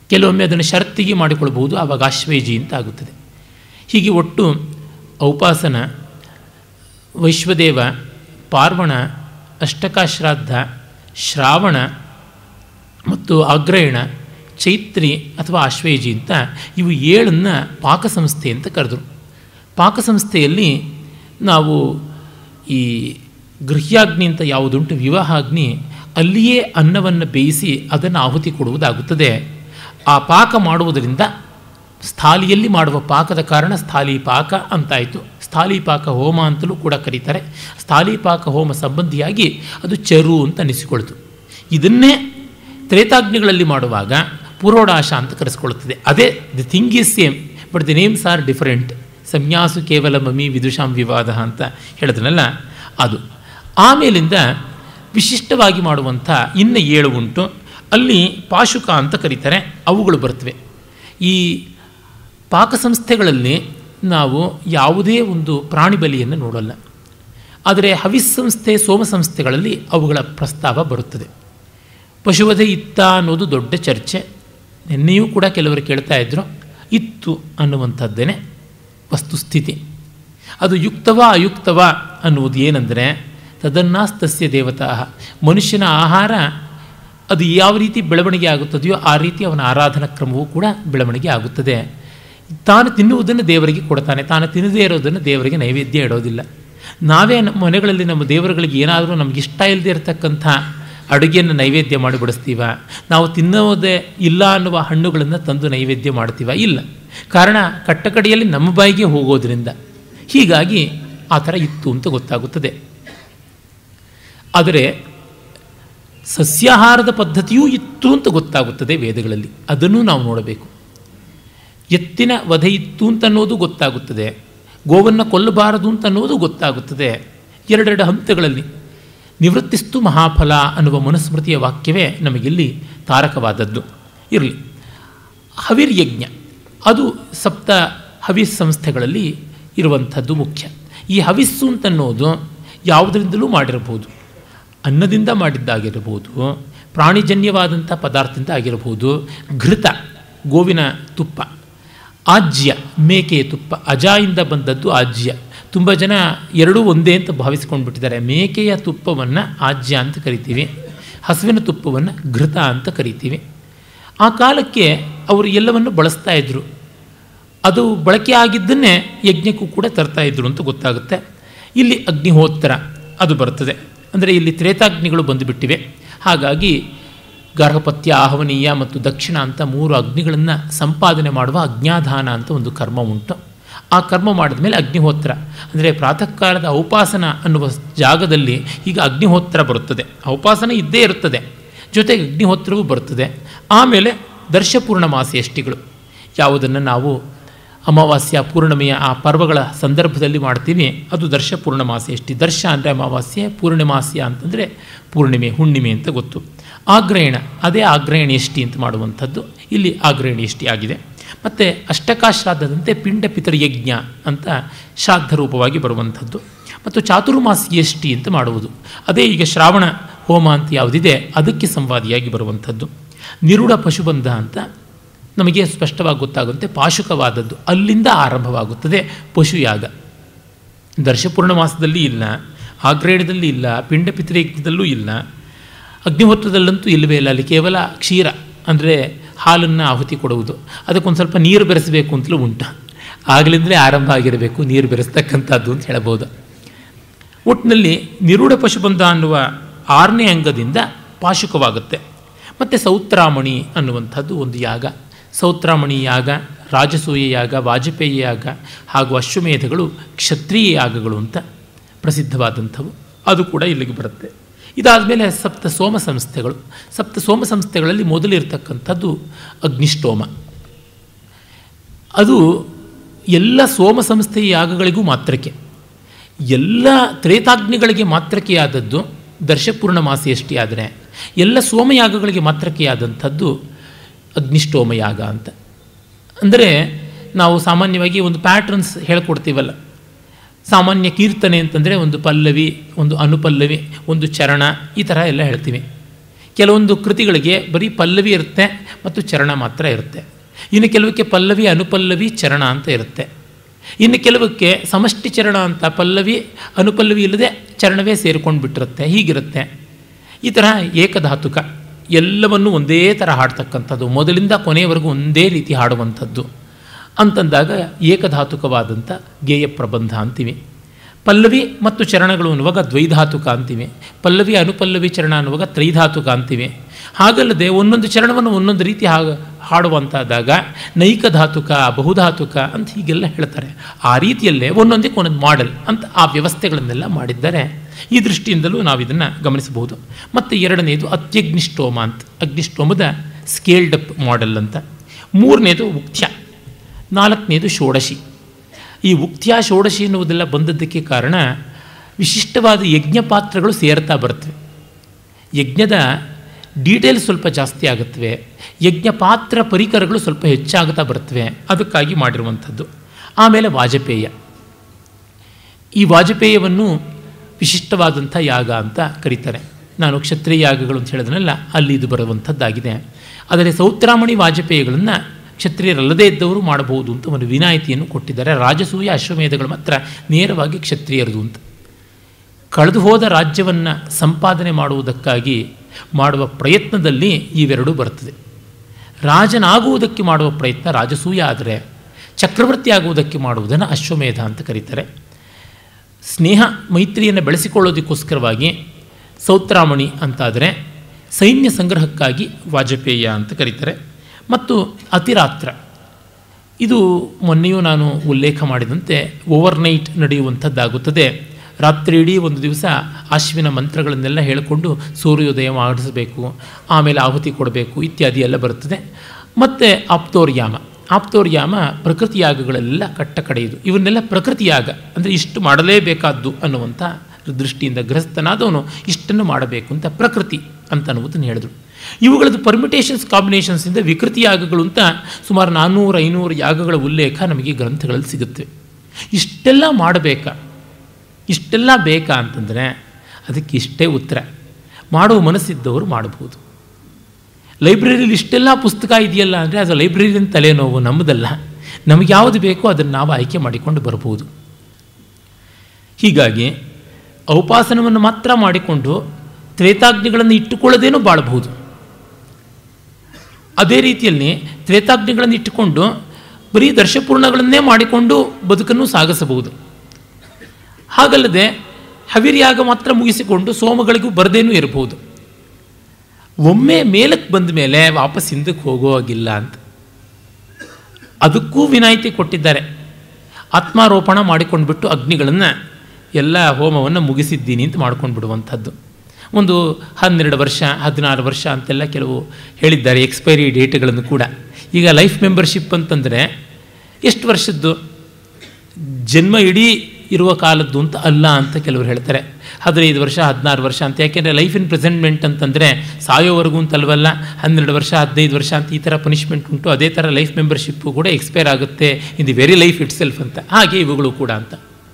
ಕೆಲವೊಮ್ಮೆ ಅದನ್ನು ಷರತ್ತಿಗೆ ಮಾಡಿಕೊಳ್ಬಹುದು ಆವಾಗ ಆಶ್ವೇಜಿ ಅಂತ ಆಗುತ್ತದೆ ಹೀಗೆ ಒಟ್ಟು ಔಪಾಸನ ವೈಶ್ವದೇವ ಪಾರ್ವಣ ಅಷ್ಟಕಾಶ್ರಾದ್ದ ಶ್ರಾವಣ ಮತ್ತು ಅಗ್ರಯಣ ಚೈತ್ರಿ ಅಥವಾ ಆಶ್ವೇಜಿ ಅಂತ ಇವು ಏಳನ್ನು ಪಾಕಸಂಸ್ಥೆ ಅಂತ ಕರೆದರು ಪಾಕಸಂಸ್ಥೆಯಲ್ಲಿ ನಾವು ಈ ಗೃಹ್ಯಾಗ್ನಿ ಅಂತ ಯಾವುದುಂಟು ವಿವಾಹಾಗ್ನಿ ಅಲ್ಲಿಯೇ ಅನ್ನವನ್ನು ಬೇಯಿಸಿ ಅದನ್ನು ಆಹುತಿ ಕೊಡುವುದಾಗುತ್ತದೆ ಆ ಪಾಕ ಮಾಡುವುದರಿಂದ ಸ್ಥಾಲಿಯಲ್ಲಿ ಮಾಡುವ ಪಾಕದ ಕಾರಣ ಸ್ಥಾಲಿ ಪಾಕ ಅಂತಾಯಿತು ಸ್ಥಾಲಿ ಪಾಕ ಹೋಮ ಅಂತಲೂ ಕೂಡ ಕರೀತಾರೆ ಸ್ಥಾಲಿ ಪಾಕ ಹೋಮ ಸಂಬಂಧಿಯಾಗಿ ಅದು ಚರು ಅಂತ ಅನಿಸಿಕೊಳ್ತು ಇದನ್ನೇ ತ್ರೇತಾಗ್ನಿಗಳಲ್ಲಿ ಮಾಡುವಾಗ ಪುರೋಡಾಶ ಅಂತ ಕರೆಸ್ಕೊಳ್ಳುತ್ತದೆ ಅದೇ the thing is same but the names are different ಸಂನ್ಯಾಸು ಕೇವಲ ಮಮಿ ವಿದುಷಾಂ ವಿವಾದ ಅಂತ ಹೇಳಿದ್ನಲ್ಲ ಅದು ಆಮೇಲಿಂದ ವಿಶಿಷ್ಟವಾಗಿ ಮಾಡುವಂಥ ಇನ್ನು ಏಳು ಉಂಟು ಅಲ್ಲಿ ಪಾಶುಕ ಅಂತ ಕರೀತಾರೆ ಅವುಗಳು ಬರ್ತವೆ ಈ ಪಾಕಸಂಸ್ಥೆಗಳಲ್ಲಿ ನಾವು ಯಾವುದೇ ಒಂದು ಪ್ರಾಣಿ ಬಲಿಯನ್ನು ನೋಡಲ್ಲ ಆದರೆ ಹವಿಸ್ ಸಂಸ್ಥೆ ಸೋಮ ಸಂಸ್ಥೆಗಳಲ್ಲಿ ಅವುಗಳ ಪ್ರಸ್ತಾವ ಬರುತ್ತದೆ ಪಶುವಧೆ ಇತ್ತ ಅನ್ನೋದು ದೊಡ್ಡ ಚರ್ಚೆ ನಿನ್ನೆಯೂ ಕೂಡ ಕೆಲವರು ಕೇಳ್ತಾ ಇದ್ದರು ಇತ್ತು ಅನ್ನುವಂಥದ್ದೇನೆ ವಸ್ತುಸ್ಥಿತಿ ಅದು ಯುಕ್ತವ ಅಯುಕ್ತವ ಅನ್ನುವುದು ಏನೆಂದರೆ ತದನ್ನಾಸ್ತಸ್ಯ ದೇವತಾ ಮನುಷ್ಯನ ಆಹಾರ ಅದು ಯಾವ ರೀತಿ ಬೆಳವಣಿಗೆ ಆಗುತ್ತದೆಯೋ ಆ ರೀತಿ ಅವನ ಆರಾಧನಾ ಕ್ರಮವೂ ಕೂಡ ಬೆಳವಣಿಗೆ ಆಗುತ್ತದೆ ತಾನು ತಿನ್ನುವುದನ್ನು ದೇವರಿಗೆ ಕೊಡ್ತಾನೆ ತಾನು ತಿನ್ನದೇ ಇರೋದನ್ನು ದೇವರಿಗೆ ನೈವೇದ್ಯ ಇಡೋದಿಲ್ಲ ನಾವೇ ನಮ್ಮ ಮನೆಗಳಲ್ಲಿ ನಮ್ಮ ದೇವರುಗಳಿಗೆ ಏನಾದರೂ ನಮ್ಗೆ ಇಷ್ಟ ಇಲ್ಲದೆ ಇರತಕ್ಕಂಥ ಅಡುಗೆಯನ್ನು ನೈವೇದ್ಯ ಮಾಡಿ ಬಡಿಸ್ತೀವ ನಾವು ತಿನ್ನೋದೇ ಇಲ್ಲ ಅನ್ನುವ ಹಣ್ಣುಗಳನ್ನು ತಂದು ನೈವೇದ್ಯ ಮಾಡ್ತೀವ ಇಲ್ಲ ಕಾರಣ ಕಟ್ಟಕಡೆಯಲ್ಲಿ ನಮ್ಮ ಬಾಯಿಗೆ ಹೋಗೋದ್ರಿಂದ ಹೀಗಾಗಿ ಆ ಥರ ಇತ್ತು ಅಂತ ಗೊತ್ತಾಗುತ್ತದೆ ಆದರೆ ಸಸ್ಯಾಹಾರದ ಪದ್ಧತಿಯೂ ಇತ್ತು ಅಂತ ಗೊತ್ತಾಗುತ್ತದೆ ವೇದಗಳಲ್ಲಿ ಅದನ್ನು ನಾವು ನೋಡಬೇಕು ಎತ್ತಿನ ವಧೆ ಇತ್ತು ಅಂತ ಅನ್ನೋದು ಗೊತ್ತಾಗುತ್ತದೆ ಗೋವನ್ನು ಕೊಲ್ಲಬಾರದು ಅಂತ ಅನ್ನೋದು ಗೊತ್ತಾಗುತ್ತದೆ ಎರಡೆರಡು ಹಂತಗಳಲ್ಲಿ ನಿವೃತ್ತಿಸ್ತು ಮಹಾಫಲ ಅನ್ನುವ ಮನುಸ್ಮೃತಿಯ ವಾಕ್ಯವೇ ನಮಗಿಲ್ಲಿ ತಾರಕವಾದದ್ದು ಇರಲಿ ಹವಿರ್ಯಜ್ಞ ಅದು ಸಪ್ತ ಹವಿಸ್ ಸಂಸ್ಥೆಗಳಲ್ಲಿ ಇರುವಂಥದ್ದು ಮುಖ್ಯ ಈ ಹವಿಸ್ಸು ಅಂತನ್ನೋದು ಯಾವುದರಿಂದಲೂ ಮಾಡಿರಬಹುದು ಅನ್ನದಿಂದ ಮಾಡಿದ್ದಾಗಿರಬಹುದು ಪ್ರಾಣಿಜನ್ಯವಾದಂಥ ಪದಾರ್ಥದಿಂದ ಆಗಿರಬಹುದು ಘೃತ ಗೋವಿನ ತುಪ್ಪ ಆಜ್ಯ ಮೇಕೆಯ ತುಪ್ಪ ಅಜಾಯಿಂದ ಬಂದದ್ದು ಆಜ್ಯ ತುಂಬ ಜನ ಎರಡೂ ಒಂದೇ ಅಂತ ಭಾವಿಸ್ಕೊಂಡು ಬಿಟ್ಟಿದ್ದಾರೆ ಮೇಕೆಯ ತುಪ್ಪವನ್ನು ಆಜ್ಯ ಅಂತ ಕರಿತೀವಿ ಹಸುವಿನ ತುಪ್ಪವನ್ನು ಘೃತ ಅಂತ ಕರಿತೀವಿ ಆ ಕಾಲಕ್ಕೆ ಅವರು ಎಲ್ಲವನ್ನು ಬಳಸ್ತಾ ಇದ್ದರು ಅದು ಬಳಕೆ ಆಗಿದ್ದನ್ನೇ ಯಜ್ಞಕ್ಕೂ ಕೂಡ ತರ್ತಾ ಇದ್ರು ಅಂತ ಗೊತ್ತಾಗುತ್ತೆ ಇಲ್ಲಿ ಅಗ್ನಿಹೋತ್ರ ಅದು ಬರ್ತದೆ ಅಂದರೆ ಇಲ್ಲಿ ತ್ರೇತಾಗ್ನಿಗಳು ಬಂದುಬಿಟ್ಟಿವೆ ಹಾಗಾಗಿ ಗಾರ್ಹಪತ್ಯ ಆಹ್ವನೀಯ ಮತ್ತು ದಕ್ಷಿಣ ಅಂತ ಮೂರು ಅಗ್ನಿಗಳನ್ನು ಸಂಪಾದನೆ ಮಾಡುವ ಅಜ್ಞಾಧಾನ ಅಂತ ಒಂದು ಕರ್ಮ ಉಂಟು ಆ ಕರ್ಮ ಮಾಡಿದ ಮೇಲೆ ಅಗ್ನಿಹೋತ್ರ ಅಂದರೆ ಪ್ರಾತಃ ಕಾಲದ ಔಪಾಸನ ಅನ್ನುವ ಜಾಗದಲ್ಲಿ ಈಗ ಅಗ್ನಿಹೋತ್ರ ಬರುತ್ತದೆ ಔಪಾಸನ ಇದ್ದೇ ಇರುತ್ತದೆ ಜೊತೆಗೆ ಅಗ್ನಿಹೋತ್ರವೂ ಬರ್ತದೆ ಆಮೇಲೆ ದರ್ಶಪೂರ್ಣಮಾಸಿ ಎಷ್ಟಿಗಳು ಯಾವುದನ್ನು ನಾವು ಅಮಾವಾಸ್ಯ ಪೂರ್ಣಿಮೆಯ ಆ ಪರ್ವಗಳ ಸಂದರ್ಭದಲ್ಲಿ ಮಾಡ್ತೀವಿ ಅದು ದರ್ಶ ಪೂರ್ಣಮಾಸಿ ಎಷ್ಟಿ ದರ್ಶ ಅಂದರೆ ಅಮಾವಾಸ್ಯೆ ಪೂರ್ಣಿಮಾಸ್ಯ ಅಂತಂದರೆ ಪೂರ್ಣಿಮೆ ಹುಣ್ಣಿಮೆ ಅಂತ ಗೊತ್ತು ಆಗ್ರಹಣ ಅದೇ ಆಗ್ರಹಣ ಎಷ್ಟಿ ಅಂತ ಮಾಡುವಂಥದ್ದು ಇಲ್ಲಿ ಆಗ್ರಹಣ ಎಷ್ಟಿ ಆಗಿದೆ ಮತ್ತು ಅಷ್ಟಕಾಶ್ರಾದ್ದದಂತೆ ಪಿಂಡ ಪಿತೃಯಜ್ಞ ಅಂತ ಶ್ರಾದ್ದ ರೂಪವಾಗಿ ಬರುವಂಥದ್ದು ಮತ್ತು ಚಾತುರ್ಮಾಸಿ ಎಷ್ಟಿ ಅಂತ ಮಾಡುವುದು ಅದೇ ಈಗ ಶ್ರಾವಣ ಹೋಮ ಅಂತ ಯಾವುದಿದೆ ಅದಕ್ಕೆ ಸಂವಾದಿಯಾಗಿ ಬರುವಂಥದ್ದು ನಿರುಡ ಪಶುಬಂಧ ಅಂತ ನಮಗೆ ಸ್ಪಷ್ಟವಾಗಿ ಗೊತ್ತಾಗುವಂತೆ ಪಾಶುಕವಾದದ್ದು ಅಲ್ಲಿಂದ ಆರಂಭವಾಗುತ್ತದೆ ಪಶುಯಾಗ ದರ್ಶಪೂರ್ಣ ಮಾಸದಲ್ಲಿ ಇಲ್ಲ ಆಗ್ರೇಣದಲ್ಲಿ ಇಲ್ಲ ಪಿಂಡ ಪಿತೃಯಜ್ಞದಲ್ಲೂ ಇಲ್ಲ ಅಗ್ನಿಹೋತ್ರದಲ್ಲಂತೂ ಇಲ್ಲವೇ ಇಲ್ಲ ಅಲ್ಲಿ ಕೇವಲ ಕ್ಷೀರ ಅಂದರೆ ಹಾಲನ್ನು ಆಹುತಿ ಕೊಡುವುದು ಅದಕ್ಕೊಂದು ಸ್ವಲ್ಪ ನೀರು ಬೆರೆಸಬೇಕು ಅಂತಲೂ ಉಂಟು ಆಗಲಿಂದಲೇ ಆರಂಭ ಆಗಿರಬೇಕು ನೀರು ಬೆರೆಸ್ತಕ್ಕಂಥದ್ದು ಅಂತ ಹೇಳಬಹುದು ಒಟ್ಟಿನಲ್ಲಿ ನಿರೂಢ ಪಶುಬಂಧ ಅನ್ನುವ ಆರನೇ ಅಂಗದಿಂದ ಪಾಶುಕವಾಗುತ್ತೆ ಮತ್ತು ಸೌತ್ರಾಮಣಿ ಅನ್ನುವಂಥದ್ದು ಒಂದು ಯಾಗ ಸೌತ್ರಾಮಣಿ ಯಾಗ ರಾಜಸೂಯ ಯಾಗ ವಾಜಪೇಯಿ ಯಾಗ ಹಾಗೂ ಅಶ್ವಮೇಧಗಳು ಕ್ಷತ್ರಿಯ ಯಾಗಗಳು ಅಂತ ಪ್ರಸಿದ್ಧವಾದಂಥವು ಅದು ಕೂಡ ಇಲ್ಲಿಗೆ ಬರುತ್ತೆ ಇದಾದ ಮೇಲೆ ಸಪ್ತ ಸೋಮ ಸಂಸ್ಥೆಗಳು ಸಪ್ತ ಸೋಮ ಸಂಸ್ಥೆಗಳಲ್ಲಿ ಮೊದಲಿರ್ತಕ್ಕಂಥದ್ದು ಅಗ್ನಿಷ್ಟೋಮ ಅದು ಎಲ್ಲ ಸೋಮ ಸಂಸ್ಥೆಯ ಯಾಗಗಳಿಗೂ ಮಾತ್ರಕ್ಕೆ ಎಲ್ಲ ತ್ರೇತಾಗ್ನಿಗಳಿಗೆ ಮಾತ್ರಕ್ಕೆ ಆದದ್ದು ದರ್ಶಪೂರ್ಣ ಮಾಸಿಯಷ್ಟೇ ಆದರೆ ಎಲ್ಲ ಸೋಮಯಾಗಗಳಿಗೆ ಮಾತ್ರಕ್ಕೆ ಆದಂಥದ್ದು ಅಗ್ನಿಷ್ಟೋಮ ಯಾಗ ಅಂತ ಅಂದರೆ ನಾವು ಸಾಮಾನ್ಯವಾಗಿ ಒಂದು ಪ್ಯಾಟ್ರನ್ಸ್ ಹೇಳ್ಕೊಡ್ತೀವಲ್ಲ ಸಾಮಾನ್ಯ ಕೀರ್ತನೆ ಅಂತಂದರೆ ಒಂದು ಪಲ್ಲವಿ ಒಂದು ಅನುಪಲ್ಲವಿ ಒಂದು ಚರಣ ಈ ಥರ ಎಲ್ಲ ಹೇಳ್ತೀವಿ ಕೆಲವೊಂದು ಕೃತಿಗಳಿಗೆ ಬರೀ ಪಲ್ಲವಿ ಇರುತ್ತೆ ಮತ್ತು ಚರಣ ಮಾತ್ರ ಇರುತ್ತೆ ಇನ್ನು ಕೆಲವಕ್ಕೆ ಪಲ್ಲವಿ ಅನುಪಲ್ಲವಿ ಚರಣ ಅಂತ ಇರುತ್ತೆ ಇನ್ನು ಕೆಲವಕ್ಕೆ ಸಮಷ್ಟಿ ಚರಣ ಅಂತ ಪಲ್ಲವಿ ಅನುಪಲ್ಲವಿ ಇಲ್ಲದೆ ಚರಣವೇ ಸೇರಿಕೊಂಡು ಬಿಟ್ಟಿರುತ್ತೆ ಹೀಗಿರುತ್ತೆ ಈ ಥರ ಏಕಧಾತುಕ ಎಲ್ಲವನ್ನು ಒಂದೇ ಥರ ಹಾಡ್ತಕ್ಕಂಥದ್ದು ಮೊದಲಿಂದ ಕೊನೆಯವರೆಗೂ ಒಂದೇ ರೀತಿ ಹಾಡುವಂಥದ್ದು ಅಂತಂದಾಗ ಏಕಧಾತುಕವಾದಂಥ ಗೇಯ ಪ್ರಬಂಧ ಅಂತೀವಿ ಪಲ್ಲವಿ ಮತ್ತು ಚರಣಗಳು ಅನ್ನುವಾಗ ದ್ವೈಧಾತುಕ ಅಂತೀವಿ ಪಲ್ಲವಿ ಅನುಪಲ್ಲವಿ ಚರಣ ಅನ್ನುವಾಗ ತ್ರೈಧಾತುಕ ಅಂತೀವಿ ಹಾಗಲ್ಲದೆ ಒಂದೊಂದು ಚರಣವನ್ನು ಒಂದೊಂದು ರೀತಿ ಹಾಗ ಹಾಡುವಂತಾದಾಗ ನೈಕ ಧಾತುಕ ಬಹುಧಾತುಕ ಅಂತ ಹೀಗೆಲ್ಲ ಹೇಳ್ತಾರೆ ಆ ರೀತಿಯಲ್ಲೇ ಒಂದೊಂದಕ್ಕೆ ಒಂದೊಂದು ಮಾಡೆಲ್ ಅಂತ ಆ ವ್ಯವಸ್ಥೆಗಳನ್ನೆಲ್ಲ ಮಾಡಿದ್ದಾರೆ ಈ ದೃಷ್ಟಿಯಿಂದಲೂ ನಾವು ಇದನ್ನು ಗಮನಿಸಬಹುದು ಮತ್ತು ಎರಡನೇದು ಅತ್ಯಗ್ನಿಷ್ಠೋಮ ಅಂತ ಅಗ್ನಿಷ್ಠೋಮದ ಸ್ಕೇಲ್ಡ್ ಅಪ್ ಮಾಡೆಲ್ ಅಂತ ಮೂರನೇದು ಉಕ್ತ್ಯ ನಾಲ್ಕನೇದು ಷೋಡಶಿ ಈ ಉಕ್ತ್ಯ ಷೋಡಶಿ ಎನ್ನುವುದೆಲ್ಲ ಬಂದದ್ದಕ್ಕೆ ಕಾರಣ ವಿಶಿಷ್ಟವಾದ ಯಜ್ಞ ಪಾತ್ರಗಳು ಸೇರ್ತಾ ಬರ್ತವೆ ಯಜ್ಞದ ಡೀಟೇಲ್ಸ್ ಸ್ವಲ್ಪ ಜಾಸ್ತಿ ಆಗುತ್ತವೆ ಯಜ್ಞ ಪಾತ್ರ ಪರಿಕರಗಳು ಸ್ವಲ್ಪ ಹೆಚ್ಚಾಗುತ್ತಾ ಬರ್ತವೆ ಅದಕ್ಕಾಗಿ ಮಾಡಿರುವಂಥದ್ದು ಆಮೇಲೆ ವಾಜಪೇಯ ಈ ವಾಜಪೇಯವನ್ನು ವಿಶಿಷ್ಟವಾದಂಥ ಯಾಗ ಅಂತ ಕರೀತಾರೆ ನಾನು ಕ್ಷತ್ರಿಯ ಯಾಗಗಳು ಅಂತ ಹೇಳಿದ್ನಲ್ಲ ಅಲ್ಲಿ ಇದು ಬರುವಂಥದ್ದಾಗಿದೆ ಆದರೆ ಸೌತ್ರಾಮಣಿ ವಾಜಪೇಯಿಗಳನ್ನು ಕ್ಷತ್ರಿಯರಲ್ಲದೇ ಇದ್ದವರು ಮಾಡಬಹುದು ಅಂತ ಒಂದು ವಿನಾಯಿತಿಯನ್ನು ಕೊಟ್ಟಿದ್ದಾರೆ ರಾಜಸೂಯ ಅಶ್ವಮೇಧಗಳು ಮಾತ್ರ ನೇರವಾಗಿ ಕ್ಷತ್ರಿಯರದು ಅಂತ ಕಳೆದು ಹೋದ ರಾಜ್ಯವನ್ನು ಸಂಪಾದನೆ ಮಾಡುವುದಕ್ಕಾಗಿ ಮಾಡುವ ಪ್ರಯತ್ನದಲ್ಲಿ ಇವೆರಡೂ ಬರ್ತದೆ ರಾಜನಾಗುವುದಕ್ಕೆ ಮಾಡುವ ಪ್ರಯತ್ನ ರಾಜಸೂಯ ಆದರೆ ಚಕ್ರವರ್ತಿ ಆಗುವುದಕ್ಕೆ ಮಾಡುವುದನ್ನು ಅಶ್ವಮೇಧ ಅಂತ ಕರೀತಾರೆ ಸ್ನೇಹ ಮೈತ್ರಿಯನ್ನು ಬೆಳೆಸಿಕೊಳ್ಳೋದಕ್ಕೋಸ್ಕರವಾಗಿ ಸೌತ್ರಾಮಣಿ ಅಂತಾದರೆ ಸೈನ್ಯ ಸಂಗ್ರಹಕ್ಕಾಗಿ ವಾಜಪೇಯ ಅಂತ ಕರೀತಾರೆ ಮತ್ತು ಅತಿರಾತ್ರ ಇದು ಮೊನ್ನೆಯೂ ನಾನು ಉಲ್ಲೇಖ ಮಾಡಿದಂತೆ ಓವರ್ನೈಟ್ ನಡೆಯುವಂಥದ್ದಾಗುತ್ತದೆ ರಾತ್ರಿ ಇಡೀ ಒಂದು ದಿವಸ ಅಶ್ವಿನ ಮಂತ್ರಗಳನ್ನೆಲ್ಲ ಹೇಳಿಕೊಂಡು ಸೂರ್ಯೋದಯ ಮಾಡಿಸಬೇಕು ಆಮೇಲೆ ಆಹುತಿ ಕೊಡಬೇಕು ಇತ್ಯಾದಿ ಎಲ್ಲ ಬರುತ್ತದೆ ಮತ್ತು ಆಪ್ತೋರ್ಯಾಮ ಆಪ್ತೋರ್ಯಾಮ ಪ್ರಕೃತಿ ಯಾಗಗಳೆಲ್ಲ ಕಟ್ಟ ಕಡೆಯದು ಇವನ್ನೆಲ್ಲ ಪ್ರಕೃತಿ ಯಾಗ ಅಂದರೆ ಇಷ್ಟು ಮಾಡಲೇಬೇಕಾದ್ದು ಅನ್ನುವಂಥ ದೃಷ್ಟಿಯಿಂದ ಗೃಹಸ್ಥನಾದವನು ಇಷ್ಟನ್ನು ಮಾಡಬೇಕು ಅಂತ ಪ್ರಕೃತಿ ಅಂತ ಅನ್ನುವುದನ್ನು ಹೇಳಿದ್ರು ಇವುಗಳದ್ದು ಪರ್ಮಿಟೇಷನ್ಸ್ ಕಾಂಬಿನೇಷನ್ಸಿಂದ ವಿಕೃತಿ ಯಾಗಗಳು ಅಂತ ಸುಮಾರು ನಾನ್ನೂರು ಐನೂರು ಯಾಗಗಳ ಉಲ್ಲೇಖ ನಮಗೆ ಗ್ರಂಥಗಳಲ್ಲಿ ಸಿಗುತ್ತವೆ ಇಷ್ಟೆಲ್ಲ ಮಾಡಬೇಕಾ ಇಷ್ಟೆಲ್ಲ ಬೇಕಾ ಅಂತಂದರೆ ಅದಕ್ಕೆ ಇಷ್ಟೇ ಉತ್ತರ ಮಾಡುವ ಮನಸ್ಸಿದ್ದವರು ಮಾಡಬಹುದು ಲೈಬ್ರರಿಲಿ ಇಷ್ಟೆಲ್ಲ ಪುಸ್ತಕ ಇದೆಯಲ್ಲ ಅಂದರೆ ಅದು ಲೈಬ್ರರಿನ ತಲೆನೋವು ನಮ್ಮದಲ್ಲ ನಮಗೆ ಯಾವುದು ಬೇಕೋ ಅದನ್ನು ನಾವು ಆಯ್ಕೆ ಮಾಡಿಕೊಂಡು ಬರಬಹುದು ಹೀಗಾಗಿ ಔಪಾಸನವನ್ನು ಮಾತ್ರ ಮಾಡಿಕೊಂಡು ತ್ರೇತಾಗ್ನಿಗಳನ್ನು ಇಟ್ಟುಕೊಳ್ಳೋದೇನೂ ಬಾಳಬಹುದು ಅದೇ ರೀತಿಯಲ್ಲಿ ತ್ರೇತಾಗ್ನಿಗಳನ್ನು ಇಟ್ಟುಕೊಂಡು ಬರೀ ದರ್ಶಪೂರ್ಣಗಳನ್ನೇ ಮಾಡಿಕೊಂಡು ಬದುಕನ್ನು ಸಾಗಿಸಬಹುದು ಹಾಗಲ್ಲದೆ ಹವಿರ್ಯಾಗ ಮಾತ್ರ ಮುಗಿಸಿಕೊಂಡು ಸೋಮಗಳಿಗೂ ಬರದೇನೂ ಇರಬಹುದು ಒಮ್ಮೆ ಮೇಲಕ್ಕೆ ಬಂದ ಮೇಲೆ ವಾಪಸ್ ಹಿಂದಕ್ಕೆ ಹೋಗೋ ಹಾಗಿಲ್ಲ ಅಂತ ಅದಕ್ಕೂ ವಿನಾಯಿತಿ ಕೊಟ್ಟಿದ್ದಾರೆ ಆತ್ಮಾರೋಪಣ ಮಾಡಿಕೊಂಡ್ಬಿಟ್ಟು ಅಗ್ನಿಗಳನ್ನು ಎಲ್ಲ ಹೋಮವನ್ನು ಮುಗಿಸಿದ್ದೀನಿ ಅಂತ ಮಾಡ್ಕೊಂಡು ಬಿಡುವಂಥದ್ದು ಒಂದು ಹನ್ನೆರಡು ವರ್ಷ ಹದಿನಾರು ವರ್ಷ ಅಂತೆಲ್ಲ ಕೆಲವು ಹೇಳಿದ್ದಾರೆ ಎಕ್ಸ್ಪೈರಿ ಡೇಟ್ಗಳನ್ನು ಕೂಡ ಈಗ ಲೈಫ್ ಮೆಂಬರ್ಶಿಪ್ ಅಂತಂದರೆ ಎಷ್ಟು ವರ್ಷದ್ದು ಜನ್ಮ ಇಡೀ ಇರುವ ಕಾಲದ್ದು ಅಂತ ಅಲ್ಲ ಅಂತ ಕೆಲವರು ಹೇಳ್ತಾರೆ ಹದಿನೈದು ವರ್ಷ ಹದಿನಾರು ವರ್ಷ ಅಂತ ಯಾಕೆಂದರೆ ಲೈಫ್ ಇನ್ ಪ್ರೆಸೆಂಟ್ಮೆಂಟ್ ಅಂತಂದರೆ ಸಾಯೋವರೆಗೂ ಅಂತಲ್ವಲ್ಲ ಹನ್ನೆರಡು ವರ್ಷ ಹದಿನೈದು ವರ್ಷ ಅಂತ ಈ ಥರ ಪನಿಷ್ಮೆಂಟ್ ಉಂಟು ಅದೇ ಥರ ಲೈಫ್ ಮೆಂಬರ್ಶಿಪ್ಪು ಕೂಡ ಎಕ್ಸ್ಪೈರ್ ಆಗುತ್ತೆ in the very life itself ಅಂತ ಹಾಗೆ ಇವುಗಳು ಕೂಡ ಅಂತ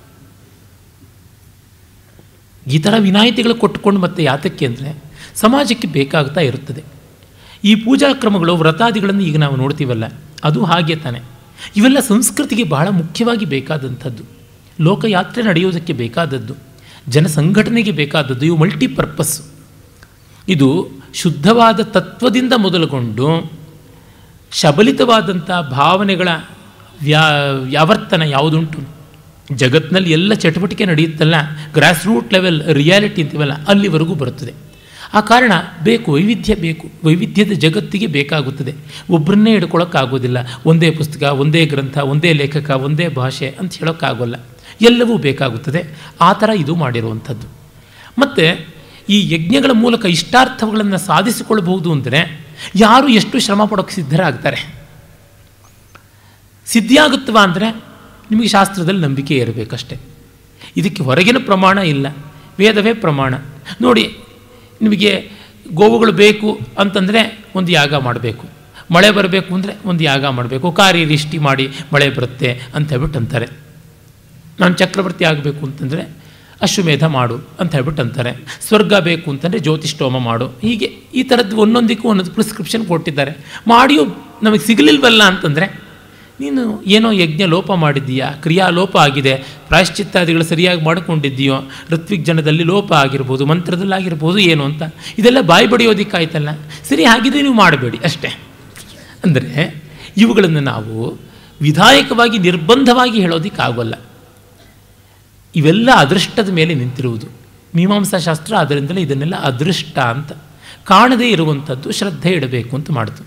ಈ ಥರ ವಿನಾಯಿತಿಗಳು ಕೊಟ್ಟುಕೊಂಡು ಮತ್ತೆ ಯಾತಕ್ಕೆ ಅಂದರೆ ಸಮಾಜಕ್ಕೆ ಬೇಕಾಗ್ತಾ ಇರುತ್ತದೆ ಈ ಪೂಜಾ ಕ್ರಮಗಳು ವ್ರತಾದಿಗಳನ್ನು ಈಗ ನಾವು ನೋಡ್ತೀವಲ್ಲ ಅದು ಹಾಗೆ ತಾನೆ ಇವೆಲ್ಲ ಸಂಸ್ಕೃತಿಗೆ ಬಹಳ ಮುಖ್ಯವಾಗಿ ಬೇಕಾದಂಥದ್ದು ಲೋಕಯಾತ್ರೆ ನಡೆಯುವುದಕ್ಕೆ ಬೇಕಾದದ್ದು ಜನಸಂಘಟನೆಗೆ ಬೇಕಾದದ್ದು ಇವು ಮಲ್ಟಿಪರ್ಪಸ್ ಇದು ಶುದ್ಧವಾದ ತತ್ವದಿಂದ ಮೊದಲುಗೊಂಡು ಶಬಲಿತವಾದಂಥ ಭಾವನೆಗಳ ವ್ಯಾ ವ್ಯಾವರ್ತನ ಯಾವುದುಂಟು ಜಗತ್ತಿನಲ್ಲಿ ಎಲ್ಲ ಚಟುವಟಿಕೆ ನಡೆಯುತ್ತಲ್ಲ ಗ್ರಾಸ್ ರೂಟ್ ಲೆವೆಲ್ ರಿಯಾಲಿಟಿ ಅಂತೀವಲ್ಲ ಅಲ್ಲಿವರೆಗೂ ಬರುತ್ತದೆ ಆ ಕಾರಣ ಬೇಕು ವೈವಿಧ್ಯ ಬೇಕು ವೈವಿಧ್ಯದ ಜಗತ್ತಿಗೆ ಬೇಕಾಗುತ್ತದೆ ಒಬ್ಬರನ್ನೇ ಹಿಡ್ಕೊಳ್ಳೋಕ್ಕಾಗೋದಿಲ್ಲ ಒಂದೇ ಪುಸ್ತಕ ಒಂದೇ ಗ್ರಂಥ ಒಂದೇ ಲೇಖಕ ಒಂದೇ ಭಾಷೆ ಅಂತ ಹೇಳೋಕ್ಕಾಗೋಲ್ಲ ಎಲ್ಲವೂ ಬೇಕಾಗುತ್ತದೆ ಆ ಥರ ಇದು ಮಾಡಿರುವಂಥದ್ದು ಮತ್ತು ಈ ಯಜ್ಞಗಳ ಮೂಲಕ ಇಷ್ಟಾರ್ಥಗಳನ್ನು ಸಾಧಿಸಿಕೊಳ್ಳಬಹುದು ಅಂದರೆ ಯಾರು ಎಷ್ಟು ಶ್ರಮ ಪಡೋಕ್ಕೆ ಸಿದ್ಧರಾಗ್ತಾರೆ ಸಿದ್ಧಿಯಾಗುತ್ತವ ಅಂದರೆ ನಿಮಗೆ ಶಾಸ್ತ್ರದಲ್ಲಿ ನಂಬಿಕೆ ಇರಬೇಕಷ್ಟೆ ಇದಕ್ಕೆ ಹೊರಗಿನ ಪ್ರಮಾಣ ಇಲ್ಲ ವೇದವೇ ಪ್ರಮಾಣ ನೋಡಿ ನಿಮಗೆ ಗೋವುಗಳು ಬೇಕು ಅಂತಂದರೆ ಒಂದು ಯಾಗ ಮಾಡಬೇಕು ಮಳೆ ಬರಬೇಕು ಅಂದರೆ ಒಂದು ಯಾಗ ಮಾಡಬೇಕು ಕಾರ್ಯರಿಷ್ಟಿ ಮಾಡಿ ಮಳೆ ಬರುತ್ತೆ ಅಂತ ಹೇಳ್ಬಿಟ್ಟು ಅಂತಾರೆ ನಾನು ಚಕ್ರವರ್ತಿ ಆಗಬೇಕು ಅಂತಂದರೆ ಅಶ್ವಮೇಧ ಮಾಡು ಅಂತ ಹೇಳ್ಬಿಟ್ಟು ಅಂತಾರೆ ಸ್ವರ್ಗ ಬೇಕು ಅಂತಂದರೆ ಜ್ಯೋತಿಷ್ಠೋಮ ಮಾಡು ಹೀಗೆ ಈ ಥರದ್ದು ಒಂದೊಂದಕ್ಕೂ ಒಂದೊಂದು ಪ್ರಿಸ್ಕ್ರಿಪ್ಷನ್ ಕೊಟ್ಟಿದ್ದಾರೆ ಮಾಡಿಯೂ ನಮಗೆ ಸಿಗಲಿಲ್ವಲ್ಲ ಅಂತಂದರೆ ನೀನು ಏನೋ ಯಜ್ಞ ಲೋಪ ಮಾಡಿದ್ದೀಯಾ ಕ್ರಿಯಾ ಲೋಪ ಆಗಿದೆ ಪ್ರಾಯಶ್ಚಿತ್ತಾದಿಗಳು ಸರಿಯಾಗಿ ಮಾಡಿಕೊಂಡಿದ್ದೀಯೋ ಋತ್ವಿಜ್ಞಾನದಲ್ಲಿ ಲೋಪ ಆಗಿರ್ಬೋದು ಮಂತ್ರದಲ್ಲಿ ಆಗಿರ್ಬೋದು ಏನು ಅಂತ ಇದೆಲ್ಲ ಬಾಯಿ ಬಡಿಯೋದಕ್ಕಾಯ್ತಲ್ಲ ಸರಿ ಹಾಗಿದ್ರೆ ನೀವು ಮಾಡಬೇಡಿ ಅಷ್ಟೇ ಅಂದರೆ ಇವುಗಳನ್ನು ನಾವು ವಿಧಾಯಕವಾಗಿ ನಿರ್ಬಂಧವಾಗಿ ಹೇಳೋದಕ್ಕಾಗೋಲ್ಲ ಇವೆಲ್ಲ ಅದೃಷ್ಟದ ಮೇಲೆ ನಿಂತಿರುವುದು ಮೀಮಾಂಸಾ ಶಾಸ್ತ್ರ ಅದರಿಂದಲೇ ಇದನ್ನೆಲ್ಲ ಅದೃಷ್ಟ ಅಂತ ಕಾಣದೇ ಇರುವಂಥದ್ದು ಶ್ರದ್ಧೆ ಇಡಬೇಕು ಅಂತ ಮಾಡ್ತು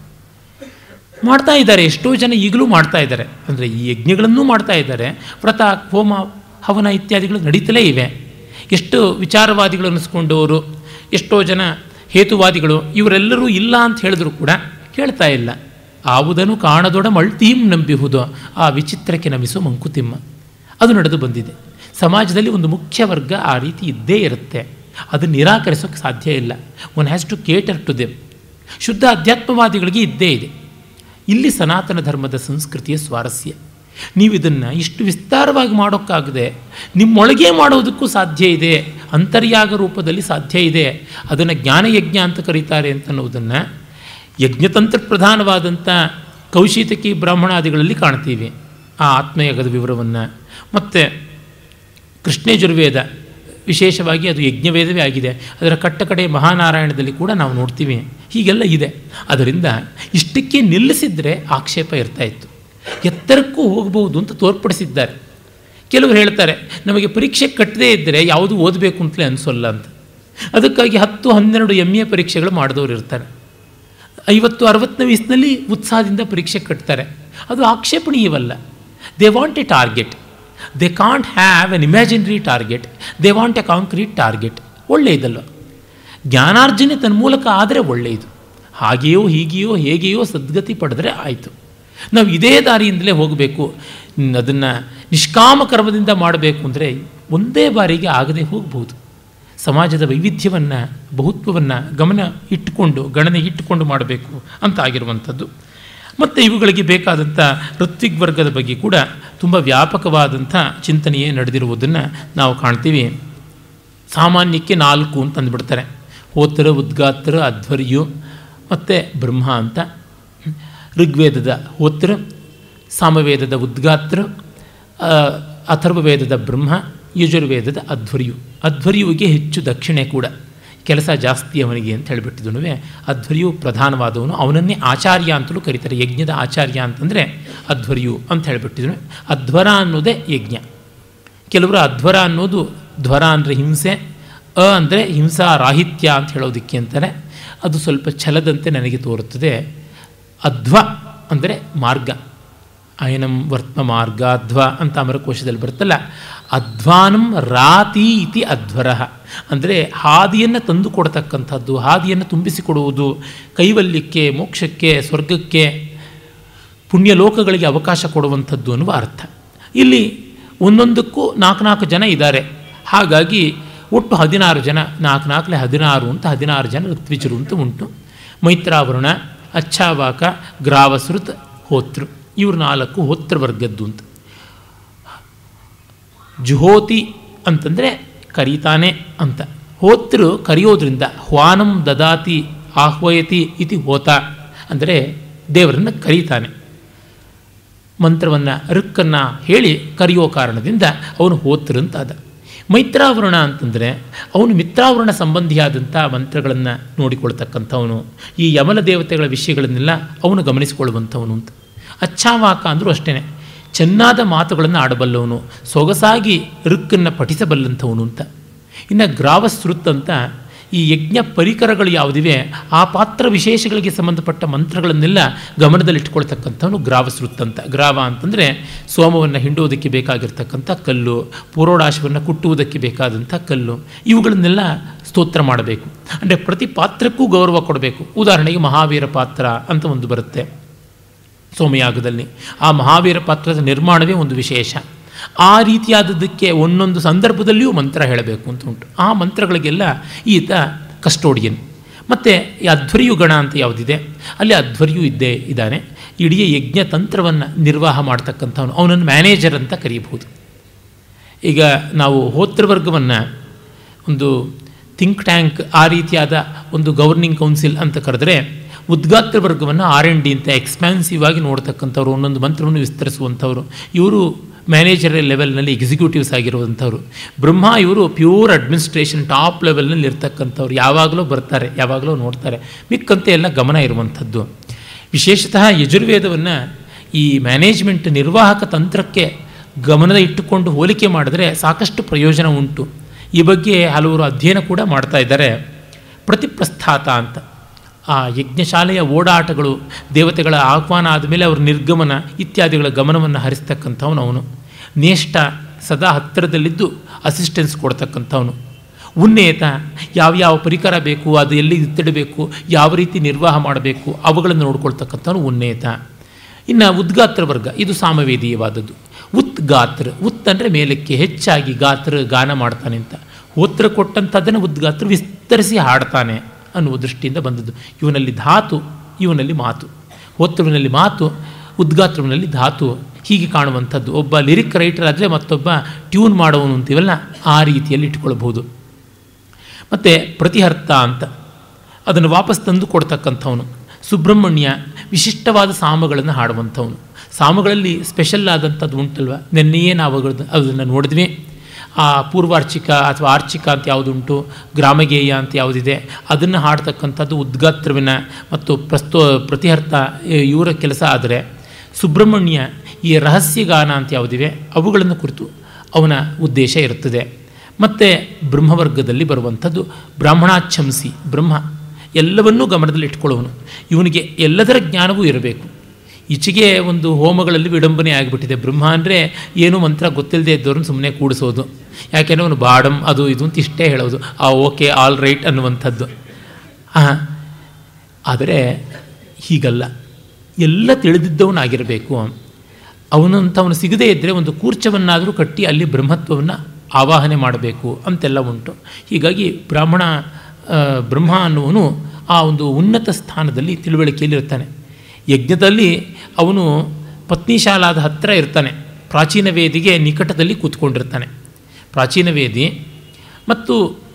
ಮಾಡ್ತಾ ಇದ್ದಾರೆ ಎಷ್ಟೋ ಜನ ಈಗಲೂ ಮಾಡ್ತಾ ಇದ್ದಾರೆ ಅಂದರೆ ಈ ಯಜ್ಞಗಳನ್ನೂ ಮಾಡ್ತಾ ಇದ್ದಾರೆ ವ್ರತ ಹೋಮ ಹವನ ಇತ್ಯಾದಿಗಳು ನಡೀತಲೇ ಇವೆ ಎಷ್ಟು ವಿಚಾರವಾದಿಗಳು ಅನ್ನಿಸ್ಕೊಂಡವರು ಎಷ್ಟೋ ಜನ ಹೇತುವಾದಿಗಳು ಇವರೆಲ್ಲರೂ ಇಲ್ಲ ಅಂತ ಹೇಳಿದ್ರು ಕೂಡ ಕೇಳ್ತಾ ಇಲ್ಲ ಆವುದನ್ನು ಕಾಣದೊಡ ಮಳ್ತೀಂ ನಂಬಿಹುದು ಆ ವಿಚಿತ್ರಕ್ಕೆ ನಮಿಸೋ ಮಂಕುತಿಮ್ಮ ಅದು ನಡೆದು ಬಂದಿದೆ ಸಮಾಜದಲ್ಲಿ ಒಂದು ಮುಖ್ಯ ವರ್ಗ ಆ ರೀತಿ ಇದ್ದೇ ಇರುತ್ತೆ ಅದನ್ನು ನಿರಾಕರಿಸೋಕ್ಕೆ ಸಾಧ್ಯ ಇಲ್ಲ one has to cater to them ಶುದ್ಧ ಅಧ್ಯಾತ್ಮವಾದಿಗಳಿಗೆ ಇದ್ದೇ ಇದೆ ಇಲ್ಲಿ ಸನಾತನ ಧರ್ಮದ ಸಂಸ್ಕೃತಿಯ ಸ್ವಾರಸ್ಯ ನೀವು ಇದನ್ನು ಇಷ್ಟು ವಿಸ್ತಾರವಾಗಿ ಮಾಡೋಕ್ಕಾಗದೆ ನಿಮ್ಮೊಳಗೆ ಮಾಡೋದಕ್ಕೂ ಸಾಧ್ಯ ಇದೆ ಅಂತರ್ಯಾಗ ರೂಪದಲ್ಲಿ ಸಾಧ್ಯ ಇದೆ ಅದನ್ನು ಜ್ಞಾನಯಜ್ಞ ಅಂತ ಕರೀತಾರೆ ಅಂತನ್ನುವುದನ್ನು ಯಜ್ಞತಂತ್ರ ಪ್ರಧಾನವಾದಂಥ ಕೌಶಿತಕಿ ಬ್ರಾಹ್ಮಣಾದಿಗಳಲ್ಲಿ ಕಾಣ್ತೀವಿ ಆ ಆತ್ಮಯಾಗದ ವಿವರವನ್ನು ಮತ್ತು ಕೃಷ್ಣೇಜುರ್ವೇದ ವಿಶೇಷವಾಗಿ ಅದು ಯಜ್ಞವೇದವೇ ಆಗಿದೆ ಅದರ ಕಟ್ಟಕಡೆ ಮಹಾನಾರಾಯಣದಲ್ಲಿ ಕೂಡ ನಾವು ನೋಡ್ತೀವಿ ಹೀಗೆಲ್ಲ ಇದೆ ಅದರಿಂದ ಇಷ್ಟಕ್ಕೆ ನಿಲ್ಲಿಸಿದರೆ ಆಕ್ಷೇಪ ಇರ್ತಾ ಇತ್ತು ಎತ್ತರಕ್ಕೂ ಹೋಗಬಹುದು ಅಂತ ತೋರ್ಪಡಿಸಿದ್ದಾರೆ ಕೆಲವರು ಹೇಳ್ತಾರೆ ನಮಗೆ ಪರೀಕ್ಷೆ ಕಟ್ಟದೇ ಇದ್ದರೆ ಯಾವುದು ಓದಬೇಕು ಅಂತಲೇ ಅನಿಸೋಲ್ಲ ಅಂತ ಅದಕ್ಕಾಗಿ ಹತ್ತು ಹನ್ನೆರಡು ಎಮ್ ಎ ಪರೀಕ್ಷೆಗಳು ಮಾಡಿದವರು ಇರ್ತಾರೆ ಐವತ್ತು ಅರವತ್ತನೇ ವಯಸ್ಸಿನಲ್ಲಿ ಉತ್ಸಾಹದಿಂದ ಪರೀಕ್ಷೆ ಕಟ್ತಾರೆ ಅದು ಆಕ್ಷೇಪಣೀಯವಲ್ಲ they want a target they can't have an imaginary target they want a concrete target ಒಳ್ಳೆಯದಲ್ಲ ಜ್ಞಾನಾರ್ಜನೆ ತನ್ನ ಮೂಲಕ ಆದರೆ ಒಳ್ಳೆಯದು ಹಾಗೆಯೋ ಹೀಗೆಯೋ ಹೇಗೆಯೋ ಸದ್ಗತಿ ಪಡೆದರೆ ಆಯಿತು ನಾವು ಇದೇ ದಾರಿಯಿಂದಲೇ ಹೋಗಬೇಕು ಅದನ್ನು ನಿಷ್ಕಾಮ ಕರ್ಮದಿಂದ ಮಾಡಬೇಕು ಅಂದರೆ ಒಂದೇ ಬಾರಿಗೆ ಆಗದೆ ಹೋಗ್ಬೋದು ಸಮಾಜದ ವೈವಿಧ್ಯವನ್ನು ಬಹುತ್ವವನ್ನು ಗಮನ ಇಟ್ಟುಕೊಂಡು ಗಣನೆ ಇಟ್ಟುಕೊಂಡು ಮಾಡಬೇಕು ಅಂತ ಆಗಿರುವಂಥದ್ದು ಮತ್ತು ಇವುಗಳಿಗೆ ಬೇಕಾದಂಥ ಋತ್ವಿಗ್ವರ್ಗದ ಬಗ್ಗೆ ಕೂಡ ತುಂಬ ವ್ಯಾಪಕವಾದಂಥ ಚಿಂತನೆಯೇ ನಡೆದಿರುವುದನ್ನು ನಾವು ಕಾಣ್ತೀವಿ ಸಾಮಾನ್ಯಕ್ಕೆ ನಾಲ್ಕು ಅಂತ ಅಂದ್ಬಿಡ್ತಾರೆ ಹೋತ್ರ ಉದ್ಗಾತ್ರ ಅಧ್ವರ್ಯು ಮತ್ತು ಬ್ರಹ್ಮ ಅಂತ ಋಗ್ವೇದದ ಹೋತ್ರ ಸಾಮವೇದದ ಉದ್ಗಾತ್ರ ಅಥರ್ವವೇದದ ಬ್ರಹ್ಮ ಯಜುರ್ವೇದದ ಅಧ್ವರ್ಯು ಅಧ್ವರ್ಯುವಿಗೆ ಹೆಚ್ಚು ದಕ್ಷಿಣೆ ಕೂಡ ಕೆಲಸ ಜಾಸ್ತಿ ಅವನಿಗೆ ಅಂತ ಹೇಳಿಬಿಟ್ಟಿದನು ಅಧ್ವರ್ಯು ಪ್ರಧಾನವಾದವನು ಅವನನ್ನೇ ಆಚಾರ್ಯ ಅಂತಲೂ ಕರೀತಾರೆ ಯಜ್ಞದ ಆಚಾರ್ಯ ಅಂತಂದರೆ ಅಧ್ವರ್ಯು ಅಂತ ಹೇಳಿಬಿಟ್ಟಿದನು ಅಧ್ವರ ಅನ್ನೋದೇ ಯಜ್ಞ ಕೆಲವರು ಅಧ್ವರ ಅನ್ನೋದು ಧ್ವರ ಅಂದರೆ ಹಿಂಸೆ ಅ ಅಂದರೆ ಹಿಂಸಾ ರಾಹಿತ್ಯ ಅಂತ ಹೇಳೋದಕ್ಕೆ ಅಂತಾರೆ ಅದು ಸ್ವಲ್ಪ ಛಲದಂತೆ ನನಗೆ ತೋರುತ್ತದೆ ಅಧ್ವ ಅಂದರೆ ಮಾರ್ಗ ಅಯನಂ ವರ್ತ್ಮ ಮಾರ್ಗ ಅಧ್ವ ಅಂತ ಅಮರಕೋಶದಲ್ಲಿ ಬರುತ್ತಲ್ಲ ಅಧ್ವಾನಂ ರಾತಿ ಇತಿ ಅಧ್ವರ ಅಂದರೆ ಹಾದಿಯನ್ನು ತಂದು ಕೊಡತಕ್ಕಂಥದ್ದು ಹಾದಿಯನ್ನು ತುಂಬಿಸಿಕೊಡುವುದು ಕೈವಲ್ಯಕ್ಕೆ ಮೋಕ್ಷಕ್ಕೆ ಸ್ವರ್ಗಕ್ಕೆ ಪುಣ್ಯಲೋಕಗಳಿಗೆ ಅವಕಾಶ ಕೊಡುವಂಥದ್ದು ಅನ್ನುವ ಅರ್ಥ ಇಲ್ಲಿ ಒಂದೊಂದಕ್ಕೂ ನಾಲ್ಕು ನಾಲ್ಕು ಜನ ಇದ್ದಾರೆ ಹಾಗಾಗಿ ಒಟ್ಟು ಹದಿನಾರು ಜನ ನಾಲ್ಕು ನಾಲ್ಕಲೆ ಹದಿನಾರು ಅಂತ ಹದಿನಾರು ಜನ ಋತ್ವಿಜರು ಅಂತ ಉಂಟು ಮೈತ್ರಾವರುಣ ಅಚ್ಛಾವಾಕ ಗ್ರಾವಸೃತ್ ಹೋತೃ ಇವರು ನಾಲ್ಕು ಹೋತ್ರ ವರ್ಗದ್ದು ಅಂತ ಜುಹೋತಿ ಅಂತಂದರೆ ಕರೀತಾನೆ ಅಂತ ಹೋತೃ ಕರೆಯೋದ್ರಿಂದ ಹ್ವಾನಂ ದದಾತಿ ಆಹ್ವಯತಿ ಇತಿ ಹೋತ ಅಂದರೆ ದೇವರನ್ನು ಕರೀತಾನೆ ಮಂತ್ರವನ್ನು ಋಕ್ಕನ್ನು ಹೇಳಿ ಕರೆಯೋ ಕಾರಣದಿಂದ ಅವನು ಹೋತೃ ಅಂತ ಅದ ಮೈತ್ರಾವರಣ ಅಂತಂದರೆ ಅವನು ಮಿತ್ರಾವರಣ ಸಂಬಂಧಿಯಾದಂಥ ಮಂತ್ರಗಳನ್ನು ನೋಡಿಕೊಳ್ತಕ್ಕಂಥವನು ಈ ಯಮಲ ದೇವತೆಗಳ ವಿಷಯಗಳನ್ನೆಲ್ಲ ಅವನು ಗಮನಿಸಿಕೊಳ್ಳುವಂಥವನು ಅಂತ ಅಚ್ಛಾವಾಕ ಅಂದರೂ ಅಷ್ಟೇ ಚೆನ್ನಾದ ಮಾತುಗಳನ್ನು ಆಡಬಲ್ಲವನು ಸೊಗಸಾಗಿ ಋಕ್ಕನ್ನು ಪಠಿಸಬಲ್ಲಂಥವನು ಅಂತ ಇನ್ನು ಗ್ರಾವಸೃತ್ ಅಂತ ಈ ಯಜ್ಞ ಪರಿಕರಗಳು ಯಾವುದಿವೆ ಆ ಪಾತ್ರ ವಿಶೇಷಗಳಿಗೆ ಸಂಬಂಧಪಟ್ಟ ಮಂತ್ರಗಳನ್ನೆಲ್ಲ ಗಮನದಲ್ಲಿಟ್ಕೊಳ್ತಕ್ಕಂಥವನು ಗ್ರಾವಸೃತ್ ಅಂತ ಗ್ರಾವ ಅಂತಂದರೆ ಸೋಮವನ್ನು ಹಿಂಡುವುದಕ್ಕೆ ಬೇಕಾಗಿರ್ತಕ್ಕಂಥ ಕಲ್ಲು ಪೂರೋಡಾಶವನ್ನು ಕುಟ್ಟುವುದಕ್ಕೆ ಬೇಕಾದಂಥ ಕಲ್ಲು ಇವುಗಳನ್ನೆಲ್ಲ ಸ್ತೋತ್ರ ಮಾಡಬೇಕು ಅಂದರೆ ಪ್ರತಿ ಪಾತ್ರಕ್ಕೂ ಗೌರವ ಕೊಡಬೇಕು ಉದಾಹರಣೆಗೆ ಮಹಾವೀರ ಪಾತ್ರ ಅಂತ ಒಂದು ಬರುತ್ತೆ ಸೋಮಯಾಗದಲ್ಲಿ ಆ ಮಹಾವೀರ ಪಾತ್ರದ ನಿರ್ಮಾಣವೇ ಒಂದು ವಿಶೇಷ ಆ ರೀತಿಯಾದದ್ದಕ್ಕೆ ಒಂದೊಂದು ಸಂದರ್ಭದಲ್ಲಿಯೂ ಮಂತ್ರ ಹೇಳಬೇಕು ಅಂತ ಉಂಟು ಆ ಮಂತ್ರಗಳಿಗೆಲ್ಲ ಈತ ಕಸ್ಟೋಡಿಯನ್ ಮತ್ತು ಈ ಅಧ್ವರ್ಯು ಗಣ ಅಂತ ಯಾವುದಿದೆ ಅಲ್ಲಿ ಅಧ್ವರ್ಯು ಇದ್ದೇ ಇದ್ದಾನೆ ಇಡೀ ಯಜ್ಞ ತಂತ್ರವನ್ನು ನಿರ್ವಾಹ ಮಾಡ್ತಕ್ಕಂಥವನು ಅವನನ್ನು ಮ್ಯಾನೇಜರ್ ಅಂತ ಕರೀಬಹುದು ಈಗ ನಾವು ಹೋತೃವರ್ಗವನ್ನು ಒಂದು ಥಿಂಕ್ ಟ್ಯಾಂಕ್ ಆ ರೀತಿಯಾದ ಒಂದು ಗವರ್ನಿಂಗ್ ಕೌನ್ಸಿಲ್ ಅಂತ ಕರೆದ್ರೆ ಉದ್ಗಾತ್ರ ವರ್ಗವನ್ನು ಆರ್ ಎನ್ ಡಿ ಅಂತ ಎಕ್ಸ್ಪ್ಯಾನ್ಸಿವ್ ಆಗಿ ನೋಡ್ತಕ್ಕಂಥವ್ರು ಒಂದೊಂದು ಮಂತ್ರವನ್ನು ವಿಸ್ತರಿಸುವಂಥವ್ರು ಇವರು ಮ್ಯಾನೇಜರಲ್ ಲೆವೆಲ್ನಲ್ಲಿ ಎಕ್ಸಿಕ್ಯೂಟಿವ್ಸ್ ಆಗಿರುವಂಥವ್ರು ಬ್ರಹ್ಮ ಇವರು ಪ್ಯೂರ್ ಅಡ್ಮಿನಿಸ್ಟ್ರೇಷನ್ ಟಾಪ್ ಲೆವೆಲ್ನಲ್ಲಿ ಇರ್ತಕ್ಕಂಥವ್ರು ಯಾವಾಗಲೂ ಬರ್ತಾರೆ ಯಾವಾಗಲೂ ನೋಡ್ತಾರೆ ಮಿಕ್ಕಂತೆ ಎಲ್ಲ ಗಮನ ಇರುವಂಥದ್ದು ವಿಶೇಷತಃ ಯಜುರ್ವೇದವನ್ನು ಈ ಮ್ಯಾನೇಜ್ಮೆಂಟ್ ನಿರ್ವಾಹಕ ತಂತ್ರಕ್ಕೆ ಗಮನದ ಇಟ್ಟುಕೊಂಡು ಹೋಲಿಕೆ ಮಾಡಿದ್ರೆ ಸಾಕಷ್ಟು ಪ್ರಯೋಜನ ಉಂಟು ಈ ಬಗ್ಗೆ ಹಲವರು ಅಧ್ಯಯನ ಕೂಡ ಮಾಡ್ತಾ ಇದ್ದಾರೆ ಪ್ರತಿಪ್ರಸ್ಥಾತ ಅಂತ ಆ ಯಜ್ಞಶಾಲೆಯ ಓಡಾಟಗಳು ದೇವತೆಗಳ ಆಹ್ವಾನ ಆದಮೇಲೆ ಅವ್ರ ನಿರ್ಗಮನ ಇತ್ಯಾದಿಗಳ ಗಮನವನ್ನು ಹರಿಸ್ತಕ್ಕಂಥವನು ಅವನು ನೇಷ್ಟ ಸದಾ ಹತ್ತಿರದಲ್ಲಿದ್ದು ಅಸಿಸ್ಟೆನ್ಸ್ ಕೊಡ್ತಕ್ಕಂಥವನು ಉನ್ನೇತ ಯಾವ್ಯಾವ ಪರಿಕರ ಬೇಕು ಅದು ಎಲ್ಲಿ ಇತ್ತಿಡಬೇಕು ಯಾವ ರೀತಿ ನಿರ್ವಾಹ ಮಾಡಬೇಕು ಅವುಗಳನ್ನು ನೋಡ್ಕೊಳ್ತಕ್ಕಂಥವನು ಉನ್ನೇತ ಇನ್ನು ಉದ್ಗಾತ್ರ ವರ್ಗ ಇದು ಸಾಮವೇದೀಯವಾದದ್ದು ಉತ್ ಗಾತ್ರ ಉತ್ ಅಂದರೆ ಮೇಲಕ್ಕೆ ಹೆಚ್ಚಾಗಿ ಗಾತ್ರ ಗಾನ ಮಾಡ್ತಾನೆ ಅಂತ ಹೋತ್ರ ಕೊಟ್ಟಂಥದ್ದನ್ನು ಉದ್ಗಾತ್ರ ವಿಸ್ತರಿಸಿ ಹಾಡ್ತಾನೆ ಅನ್ನುವ ದೃಷ್ಟಿಯಿಂದ ಬಂದದ್ದು ಇವನಲ್ಲಿ ಧಾತು ಇವನಲ್ಲಿ ಮಾತು ಹೋತ್ರವಿನಲ್ಲಿ ಮಾತು ಉದ್ಗಾತ್ರವಿನಲ್ಲಿ ಧಾತು ಹೀಗೆ ಕಾಣುವಂಥದ್ದು ಒಬ್ಬ ಲಿರಿಕ್ ರೈಟರ್ ಆದರೆ ಮತ್ತೊಬ್ಬ ಟ್ಯೂನ್ ಮಾಡೋನು ಅಂತೀವಲ್ಲ ಆ ರೀತಿಯಲ್ಲಿ ಇಟ್ಕೊಳ್ಬಹುದು ಮತ್ತು ಪ್ರತಿಹರ್ತ ಅಂತ ಅದನ್ನು ವಾಪಸ್ ತಂದು ಕೊಡ್ತಕ್ಕಂಥವನು ಸುಬ್ರಹ್ಮಣ್ಯ ವಿಶಿಷ್ಟವಾದ ಸಾಮಗಳನ್ನು ಹಾಡುವಂಥವನು ಸಾಮಗಳಲ್ಲಿ ಸ್ಪೆಷಲ್ ಆದಂಥದ್ದು ಉಂಟಲ್ವ ನಿನ್ನೆಯೇ ನಾವು ಅದನ್ನು ನೋಡಿದ್ವಿ ಆ ಪೂರ್ವಾರ್ಚಿಕ ಅಥವಾ ಆರ್ಚಿಕ ಅಂತ ಯಾವುದುಂಟು ಗ್ರಾಮಗೇಯ ಅಂತ ಯಾವುದಿದೆ ಅದನ್ನು ಹಾಡ್ತಕ್ಕಂಥದ್ದು ಉದ್ಗಾತ್ರವಿನ ಮತ್ತು ಪ್ರಸ್ತೋ ಪ್ರತಿಹರ್ತ ಇವರ ಕೆಲಸ ಆದರೆ ಸುಬ್ರಹ್ಮಣ್ಯ ಈ ರಹಸ್ಯಗಾನ ಅಂತ ಯಾವುದಿವೆ ಅವುಗಳನ್ನು ಕುರಿತು ಅವನ ಉದ್ದೇಶ ಇರುತ್ತದೆ ಮತ್ತು ಬ್ರಹ್ಮವರ್ಗದಲ್ಲಿ ಬರುವಂಥದ್ದು ಬ್ರಾಹ್ಮಣಾಚ್ಛಂಸಿ ಬ್ರಹ್ಮ ಎಲ್ಲವನ್ನೂ ಗಮನದಲ್ಲಿ ಇಟ್ಕೊಳ್ಳುವನು ಇವನಿಗೆ ಎಲ್ಲದರ ಜ್ಞಾನವೂ ಇರಬೇಕು ಈಚೆಗೆ ಒಂದು ಹೋಮಗಳಲ್ಲಿ ವಿಡಂಬನೆ ಆಗಿಬಿಟ್ಟಿದೆ ಬ್ರಹ್ಮ ಅಂದರೆ ಏನು ಮಂತ್ರ ಗೊತ್ತಿಲ್ಲದೆ ಇದ್ದವ್ರನ್ನ ಸುಮ್ಮನೆ ಕೂಡಿಸೋದು ಯಾಕೆಂದರೆ ಅವನು ಬಾಡಮ್ ಅದು ಇದು ಅಂತ ಇಷ್ಟೇ ಹೇಳೋದು ಆ ಓಕೆ ಆಲ್ ರೈಟ್ ಅನ್ನುವಂಥದ್ದು ಹಾಂ ಆದರೆ ಹೀಗಲ್ಲ ಎಲ್ಲ ತಿಳಿದಿದ್ದವನಾಗಿರಬೇಕು ಅವನಂಥವನು ಸಿಗದೇ ಇದ್ದರೆ ಒಂದು ಕೂರ್ಚವನ್ನಾದರೂ ಕಟ್ಟಿ ಅಲ್ಲಿ ಬ್ರಹ್ಮತ್ವವನ್ನು ಆವಾಹನೆ ಮಾಡಬೇಕು ಅಂತೆಲ್ಲ ಉಂಟು ಹೀಗಾಗಿ ಬ್ರಾಹ್ಮಣ ಬ್ರಹ್ಮ ಅನ್ನುವನು ಆ ಒಂದು ಉನ್ನತ ಸ್ಥಾನದಲ್ಲಿ ತಿಳುವಳಿಕೆಯಲ್ಲಿರ್ತಾನೆ ಯಜ್ಞದಲ್ಲಿ ಅವನು ಪತ್ನಿಶಾಲಾದ ಹತ್ತಿರ ಇರ್ತಾನೆ ಪ್ರಾಚೀನ ವೇದಿಗೆ ನಿಕಟದಲ್ಲಿ ಕೂತ್ಕೊಂಡಿರ್ತಾನೆ ಪ್ರಾಚೀನ ವೇದಿ ಮತ್ತು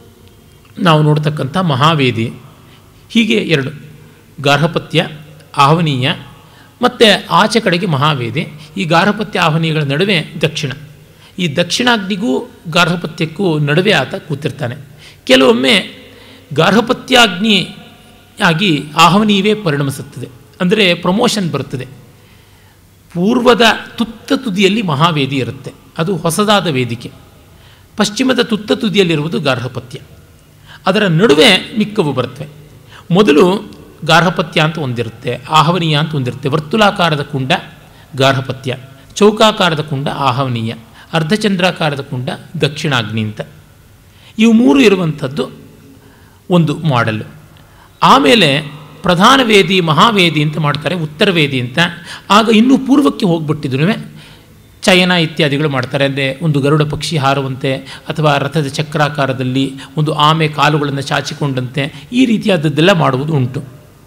ನಾವು ನೋಡ್ತಕ್ಕಂಥ ಮಹಾವೇದಿ ಹೀಗೆ ಎರಡು ಗಾರ್ಹಪತ್ಯ ಆಹ್ವನೀಯ ಮತ್ತು ಆಚೆ ಕಡೆಗೆ ಮಹಾವೇದಿ ಈ ಗಾರ್ಹಪತ್ಯ ಆಹ್ವನೀಯಗಳ ನಡುವೆ ದಕ್ಷಿಣ ಈ ದಕ್ಷಿಣಾಗ್ನಿಗೂ ಗಾರ್ಹಪತ್ಯಕ್ಕೂ ನಡುವೆ ಆತ ಕೂತಿರ್ತಾನೆ ಕೆಲವೊಮ್ಮೆ ಗಾರ್ಹಪತ್ಯಾಗ್ನಿ ಆಗಿ ಆಹ್ವನೀಯವೇ ಪರಿಣಮಿಸುತ್ತದೆ ಅಂದರೆ ಪ್ರಮೋಷನ್ ಬರುತ್ತದೆ ಪೂರ್ವದ ತುತ್ತ ತುದಿಯಲ್ಲಿ ಮಹಾವೇದಿ ಇರುತ್ತೆ ಅದು ಹೊಸದಾದ ವೇದಿಕೆ ಪಶ್ಚಿಮದ ತುತ್ತ ತುದಿಯಲ್ಲಿರುವುದು ಗಾರ್ಹಪತ್ಯ ಅದರ ನಡುವೆ ಮಿಕ್ಕವು ಬರುತ್ತವೆ ಮೊದಲು ಗಾರ್ಹಪತ್ಯ ಅಂತ ಒಂದಿರುತ್ತೆ ಆಹ್ವನೀಯ ಅಂತ ಒಂದಿರುತ್ತೆ ವರ್ತುಲಾಕಾರದ ಕುಂಡ ಗಾರ್ಹಪತ್ಯ ಚೌಕಾಕಾರದ ಕುಂಡ ಆಹ್ವನೀಯ ಅರ್ಧಚಂದ್ರಾಕಾರದ ಕುಂಡ ದಕ್ಷಿಣಾಗ್ನಿ ಅಂತ ಇವು ಮೂರು ಇರುವಂಥದ್ದು ಒಂದು ಮಾಡೆಲ್ಲು ಆಮೇಲೆ ಪ್ರಧಾನ ವೇದಿ ಮಹಾವೇದಿ ಅಂತ ಮಾಡ್ತಾರೆ ಉತ್ತರ ವೇದಿ ಅಂತ ಆಗ ಇನ್ನೂ ಪೂರ್ವಕ್ಕೆ ಹೋಗ್ಬಿಟ್ಟಿದ್ರು ಚಯನ ಇತ್ಯಾದಿಗಳು ಮಾಡ್ತಾರೆ ಅಂದರೆ ಒಂದು ಗರುಡ ಪಕ್ಷಿ ಹಾರುವಂತೆ ಅಥವಾ ರಥದ ಚಕ್ರಾಕಾರದಲ್ಲಿ ಒಂದು ಆಮೆ ಕಾಲುಗಳನ್ನು ಚಾಚಿಕೊಂಡಂತೆ ಈ ರೀತಿಯಾದದ್ದೆಲ್ಲ ಮಾಡುವುದು ಉಂಟು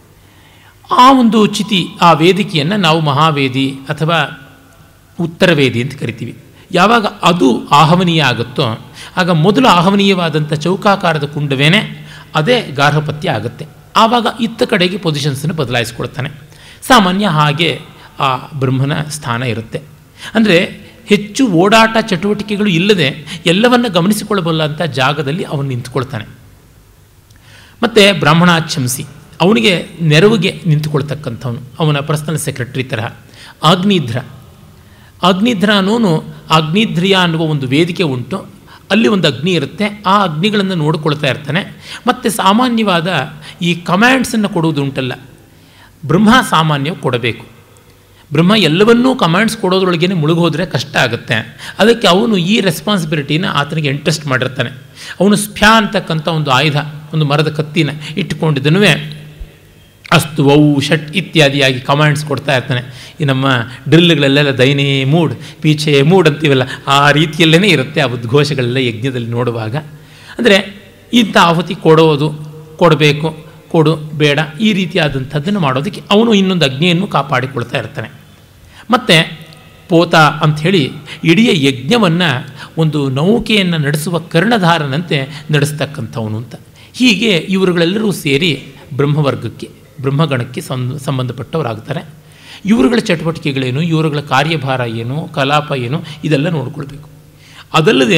ಆ ಒಂದು ಚಿತಿ ಆ ವೇದಿಕೆಯನ್ನು ನಾವು ಮಹಾವೇದಿ ಅಥವಾ ಉತ್ತರ ವೇದಿ ಅಂತ ಕರಿತೀವಿ ಯಾವಾಗ ಅದು ಆಹ್ವನೀಯ ಆಗುತ್ತೋ ಆಗ ಮೊದಲು ಆಹ್ವನೀಯವಾದಂಥ ಚೌಕಾಕಾರದ ಕುಂಡವೇನೆ ಅದೇ ಗಾರ್ಹಪತ್ಯ ಆಗುತ್ತೆ ಆವಾಗ ಇತ್ತ ಕಡೆಗೆ ಪೊಸಿಷನ್ಸನ್ನು ಬದಲಾಯಿಸ್ಕೊಳ್ತಾನೆ ಸಾಮಾನ್ಯ ಹಾಗೆ ಆ ಬ್ರಹ್ಮನ ಸ್ಥಾನ ಇರುತ್ತೆ ಅಂದರೆ ಹೆಚ್ಚು ಓಡಾಟ ಚಟುವಟಿಕೆಗಳು ಇಲ್ಲದೆ ಎಲ್ಲವನ್ನು ಗಮನಿಸಿಕೊಳ್ಳಬಲ್ಲ ಅಂತ ಜಾಗದಲ್ಲಿ ಅವನು ನಿಂತುಕೊಳ್ತಾನೆ ಮತ್ತು ಬ್ರಾಹ್ಮಣಾಚ್ಛಂಸಿ ಅವನಿಗೆ ನೆರವಿಗೆ ನಿಂತುಕೊಳ್ತಕ್ಕಂಥವನು ಅವನ ಪರ್ಸನಲ್ ಸೆಕ್ರೆಟರಿ ತರಹ ಆಗ್ನಿಧ್ರ ಅಗ್ನಿಧ್ರ ಅನ್ನೋನು ಅಗ್ನಿಧ್ರಿಯ ಅನ್ನುವ ಒಂದು ವೇದಿಕೆ ಉಂಟು ಅಲ್ಲಿ ಒಂದು ಅಗ್ನಿ ಇರುತ್ತೆ ಆ ಅಗ್ನಿಗಳನ್ನು ನೋಡಿಕೊಳ್ತಾ ಇರ್ತಾನೆ ಮತ್ತು ಸಾಮಾನ್ಯವಾದ ಈ ಕಮ್ಯಾಂಡ್ಸನ್ನು ಕೊಡುವುದು ಉಂಟಲ್ಲ ಬ್ರಹ್ಮ ಸಾಮಾನ್ಯ ಕೊಡಬೇಕು ಬ್ರಹ್ಮ ಎಲ್ಲವನ್ನೂ ಕಮ್ಯಾಂಡ್ಸ್ ಕೊಡೋದ್ರೊಳಗೇ ಮುಳುಗೋದ್ರೆ ಕಷ್ಟ ಆಗುತ್ತೆ ಅದಕ್ಕೆ ಅವನು ಈ ರೆಸ್ಪಾನ್ಸಿಬಿಲಿಟಿನ ಆತನಿಗೆ ಇಂಟ್ರೆಸ್ಟ್ ಮಾಡಿರ್ತಾನೆ ಅವನು ಸ್ಫ್ಯಾ ಅಂತಕ್ಕಂಥ ಒಂದು ಆಯುಧ ಒಂದು ಮರದ ಕತ್ತಿನ ಇಟ್ಟುಕೊಂಡಿದ್ದನೂ ಅಸ್ತು ಔ ಷಟ್ ಇತ್ಯಾದಿಯಾಗಿ ಕಮಾಂಡ್ಸ್ ಕೊಡ್ತಾ ಇರ್ತಾನೆ ಈ ನಮ್ಮ ಡ್ರಿಲ್ಗಳಲ್ಲೆಲ್ಲ ದೈನೇ ಮೂಡ್ ಪೀಛೆ ಮೂಡ್ ಅಂತೀವಲ್ಲ ಆ ರೀತಿಯಲ್ಲೇ ಇರುತ್ತೆ ಆ ಉದ್ಘೋಷಗಳೆಲ್ಲ ಯಜ್ಞದಲ್ಲಿ ನೋಡುವಾಗ ಅಂದರೆ ಇಂಥ ಆಹುತಿ ಕೊಡೋದು ಕೊಡಬೇಕು ಕೊಡು ಬೇಡ ಈ ರೀತಿಯಾದಂಥದ್ದನ್ನು ಮಾಡೋದಕ್ಕೆ ಅವನು ಇನ್ನೊಂದು ಅಗ್ನಿಯನ್ನು ಕಾಪಾಡಿಕೊಳ್ತಾ ಇರ್ತಾನೆ ಮತ್ತು ಪೋತ ಅಂಥೇಳಿ ಇಡೀ ಯಜ್ಞವನ್ನು ಒಂದು ನೌಕೆಯನ್ನು ನಡೆಸುವ ಕರ್ಣಧಾರನಂತೆ ನಡೆಸ್ತಕ್ಕಂಥವನು ಅಂತ ಹೀಗೆ ಇವರುಗಳೆಲ್ಲರೂ ಸೇರಿ ಬ್ರಹ್ಮವರ್ಗಕ್ಕೆ ಬ್ರಹ್ಮಗಣಕ್ಕೆ ಸಂಬಂಧಪಟ್ಟವರಾಗ್ತಾರೆ ಇವರುಗಳ ಚಟುವಟಿಕೆಗಳೇನು ಇವರುಗಳ ಕಾರ್ಯಭಾರ ಏನು ಕಲಾಪ ಏನು ಇದೆಲ್ಲ ನೋಡ್ಕೊಳ್ಬೇಕು ಅದಲ್ಲದೆ